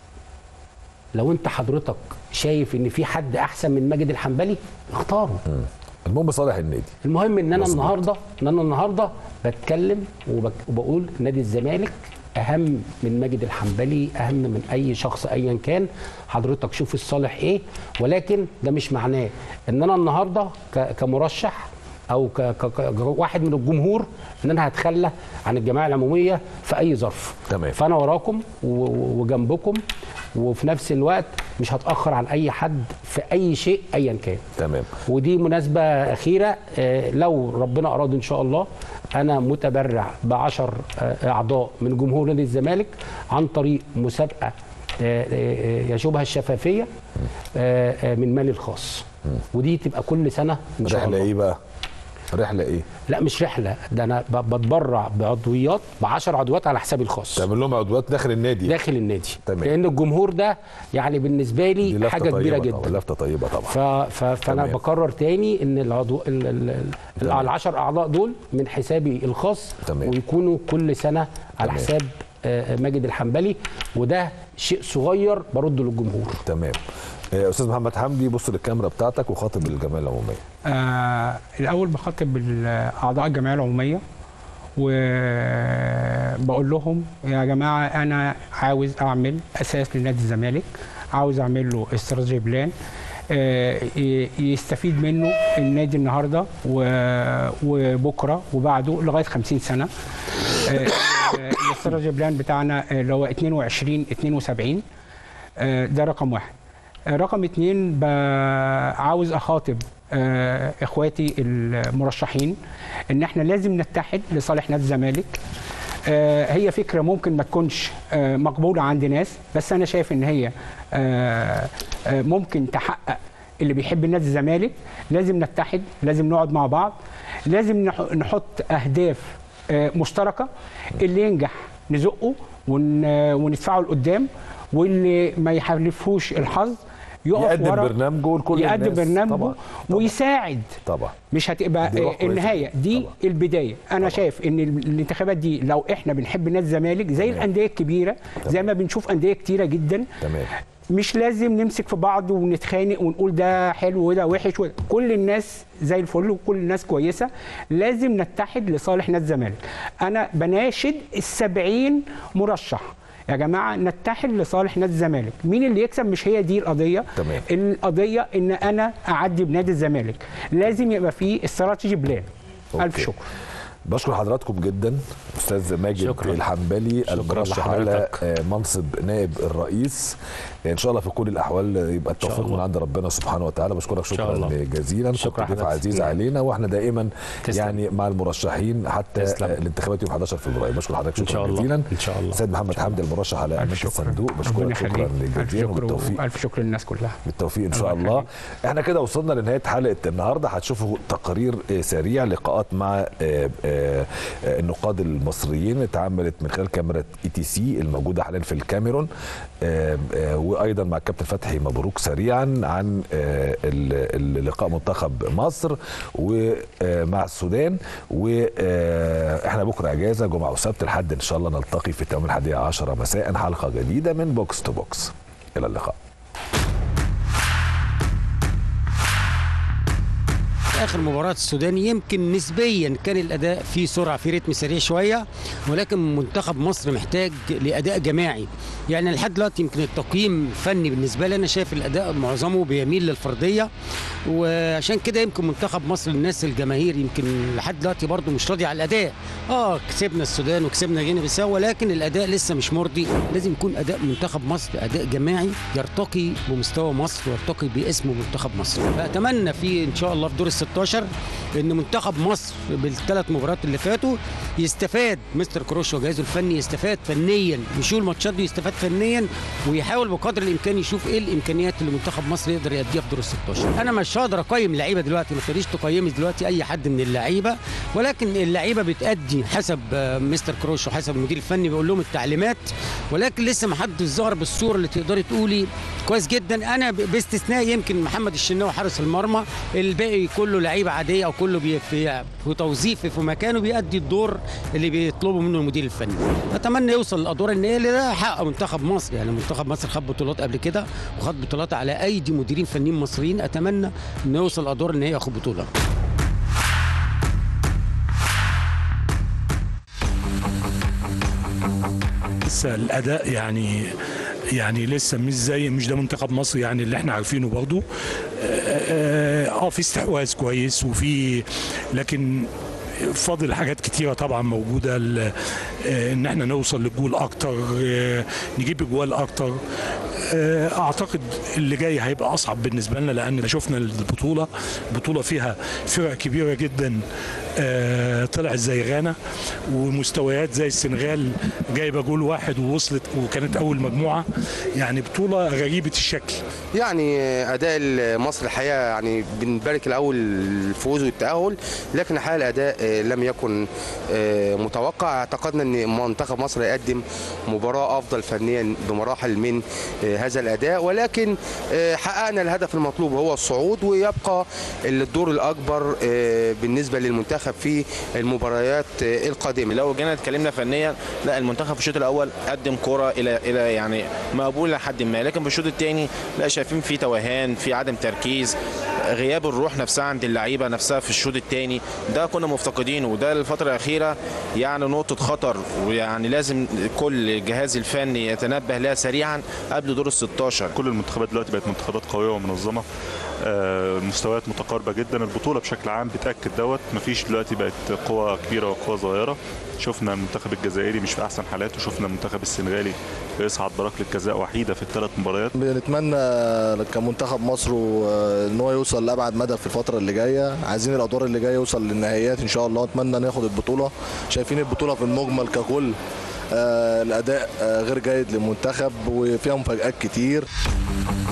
لو انت حضرتك شايف ان في حد احسن من ماجد الحنبلي اختاره المهم صالح النادي المهم ان انا مظبوط. النهارده ان انا النهارده بتكلم وبك- وبقول نادي الزمالك اهم من ماجد الحنبلي اهم من اي شخص ايا كان حضرتك شوف الصالح ايه ولكن ده مش معناه ان انا النهارده ك- كمرشح او ك- ك- ك- واحد من الجمهور ان انا هتخلى عن الجمعيه العموميه في اي ظرف تمام. فانا وراكم و- و- وجنبكم وفي نفس الوقت مش هتاخر عن اي حد في اي شيء ايا كان تمام ودي مناسبة أخيرة آه، لو ربنا أراد إن شاء الله أنا متبرع بعشر آه، أعضاء من جمهور نادي الزمالك عن طريق مسابقة آه، آه، يشوبها الشفافية آه، آه، من مالي الخاص ودي تبقى كل سنة إن شاء رحله الله ايه بقى رحله ايه لا مش رحلة ده أنا ب- بتبرع بعضويات بعشر عضويات على حسابي الخاص تعمل لهم عضويات داخل النادي داخل النادي تمام. لأن الجمهور ده يعني بالنسبة دي لي لفته حاجة كبيرة طيبة طبعا جدا لفته طيبه طبعا ف... ف... فانا تمام. بكرر تاني ان العضو ال... ال... ال... تمام. العشر اعضاء دول من حسابي الخاص تمام. ويكونوا كل سنه على تمام. حساب آه، ماجد الحنبلي وده شيء صغير برده للجمهور تمام آه، استاذ محمد حمدي بص للكاميرا بتاعتك وخاطب الجمعيه العموميه آه الاول بخاطب ال- اعضاء الجمعيه العموميه وبقول لهم يا جماعه انا عاوز اعمل اساس لنادي الزمالك عاوز اعمل له استراتيجي بلان آه، ي- يستفيد منه النادي النهارده و- وبكره وبعده لغايه 50 سنه آه، آه، الاستراتيجي بلان بتاعنا آه، اللي هو 22 72 آه، ده رقم واحد آه، رقم اتنين ب- عاوز اخاطب آه، اخواتي المرشحين ان احنا لازم نتحد لصالح نادي الزمالك آه، هي فكره ممكن ما تكونش آه، مقبوله عند ناس بس انا شايف ان هي آه، آه، ممكن تحقق اللي بيحب نادي الزمالك لازم نتحد لازم نقعد مع بعض لازم نح- نحط اهداف آه، مشتركه اللي ينجح نزقه ون- وندفعه لقدام واللي ما يحلفوش الحظ يقف يقدم ورا برنامجه لكل يقدم الناس. برنامجه طبعا طبعا, ويساعد طبعا. مش هتبقى دي روح آه، كويسة النهايه جدا. دي طبعا. البدايه انا طبعا. شايف ان ال- الانتخابات دي لو احنا بنحب نادي الزمالك زي الانديه الكبيره زي ما بنشوف انديه كتيره جدا تمام مش لازم نمسك في بعض ونتخانق ونقول ده حلو وده وحش وده. كل الناس زي الفل وكل الناس كويسه لازم نتحد لصالح نادي الزمالك انا بناشد السبعين مرشح يا جماعه نتحد لصالح نادي الزمالك مين اللي يكسب مش هي دي القضيه تمام. القضيه ان انا اعدي بنادي الزمالك لازم يبقى فيه استراتيجي بلان الف أوكي. شكر بشكر حضراتكم جدا استاذ ماجد شكراً. الحنبلي شكراً المرشح على لحضرتك. آه، منصب نائب الرئيس ان شاء الله في كل الاحوال يبقى التوفيق الله. من عند ربنا سبحانه وتعالى بشكرك شاء شكرا الله. جزيلا شكراً كنت ضيف حضرتك. عزيز علينا واحنا دائما تسلم. يعني مع المرشحين حتى تسلم. آه، الانتخابات يوم 11 فبراير بشكر حضرتك شكرا إن شاء الله. جزيلا إن شاء الله. سيد محمد حمدي المرشح على امانه الف شكر الصندوق ربنا بشكرك شكرا يخليك. الف جزيلا شكر وبالتوفيق والف شكر للناس كلها بالتوفيق ان شاء الله الله يخليك. احنا كده وصلنا لنهايه حلقه النهارده هتشوفوا تقارير آه، سريع لقاءات مع آه، آه، آه، النقاد المصريين اتعملت من خلال كاميرا اي تي سي الموجوده حاليا في الكاميرون آه، آه، وايضا مع الكابتن فتحي مبروك سريعا عن آه، ال- اللقاء منتخب مصر ومع السودان واحنا بكره اجازه جمعه وسبت لحد ان شاء الله نلتقي في تمام الحادية عشرة مساء حلقه جديده من بوكس تو بوكس الى اللقاء اخر مباراه السودان يمكن نسبيا كان الاداء فيه سرعه في رتم سريع شويه ولكن منتخب مصر محتاج لاداء جماعي يعني لحد دلوقتي يمكن التقييم فني بالنسبه لي انا شايف الاداء معظمه بيميل للفرديه وعشان كده يمكن منتخب مصر الناس الجماهير يمكن لحد دلوقتي برضو مش راضي على الاداء اه كسبنا السودان وكسبنا غينيا بيساو ولكن الاداء لسه مش مرضي لازم يكون اداء منتخب مصر اداء جماعي يرتقي بمستوى مصر ويرتقي باسم منتخب مصر فاتمنى في ان شاء الله في دور ال 16 ان منتخب مصر بالثلاث مباريات اللي فاتوا يستفاد مستر كروش وجهازه الفني يستفاد فنيا يشوف الماتشات دي يستفاد فنيا ويحاول بقدر الامكان يشوف ايه الامكانيات اللي منتخب مصر يقدر يأديها في دور ال 16 انا مش هقدر اقيم لعيبه دلوقتي ما تقدريش تقيمي دلوقتي اي حد من اللعيبه ولكن اللعيبه بتأدي حسب آه، مستر كروش وحسب المدير الفني بيقول لهم التعليمات ولكن لسه ما حد ظهر بالصوره اللي تقدري تقولي كويس جدا انا ب- باستثناء يمكن محمد الشناوي حارس المرمى الباقي كله لعيبه عاديه او كله بي في في توظيفه في مكانه بيأدي الدور اللي بيطلبه منه المدير الفني اتمنى يوصل للادوار النهائيه اللي ده حق منتخب مصر يعني منتخب مصر خد بطولات قبل كده وخد بطولات على ايدي مديرين فنيين مصريين اتمنى انه يوصل للادوار النهائيه ياخد بطوله لسه الاداء يعني يعني لسه مش زي مش ده منتخب مصر يعني اللي احنا عارفينه برضه اه آه، في استحواذ كويس وفي لكن فاضل حاجات كتيره طبعا موجوده ال- آه، ان احنا نوصل للجول اكتر آه، نجيب اجوال اكتر آه، اعتقد اللي جاي هيبقى اصعب بالنسبه لنا لان شفنا البطوله البطوله فيها فرق كبيره جدا آه، طلعت زي غانا ومستويات زي السنغال جايبه جول واحد ووصلت وكانت اول مجموعه يعني بطوله غريبه الشكل يعني اداء مصر الحقيقه يعني بنبارك الاول الفوز والتاهل لكن الحقيقه الاداء آه، لم يكن آه، متوقع اعتقدنا ان منتخب مصر يقدم مباراه افضل فنيا بمراحل من آه، هذا الاداء ولكن آه، حققنا الهدف المطلوب وهو الصعود ويبقى الدور الاكبر آه، بالنسبه للمنتخب في المباريات آه، القادمه لو جينا اتكلمنا فنيا لا المنتخب في الشوط الاول قدم كرة الى الى يعني مقبول لحد ما لكن في الشوط الثاني لا شايفين في توهان في عدم تركيز غياب الروح نفسها عند اللعيبه نفسها في الشوط الثاني ده كنا مفتقدينه وده الفتره الاخيره يعني نقطه خطر ويعني لازم كل الجهاز الفني يتنبه لها سريعا قبل دور ال 16 كل المنتخبات دلوقتي بقت منتخبات قويه ومنظمه آه، مستويات متقاربه جدا البطوله بشكل عام بتاكد دوت مفيش دلوقتي بقت قوى كبيره وقوى صغيره شفنا المنتخب الجزائري مش في احسن حالاته شفنا المنتخب السنغالي بيصعد بركله جزاء وحيده في الثلاث مباريات بنتمنى كمنتخب مصر و- ان هو يوصل لابعد مدى في الفتره اللي جايه عايزين الادوار اللي جايه يوصل للنهائيات ان شاء الله اتمنى ناخد البطوله شايفين البطوله في المجمل ككل آه، الاداء آه، غير جيد للمنتخب وفيها مفاجات كتير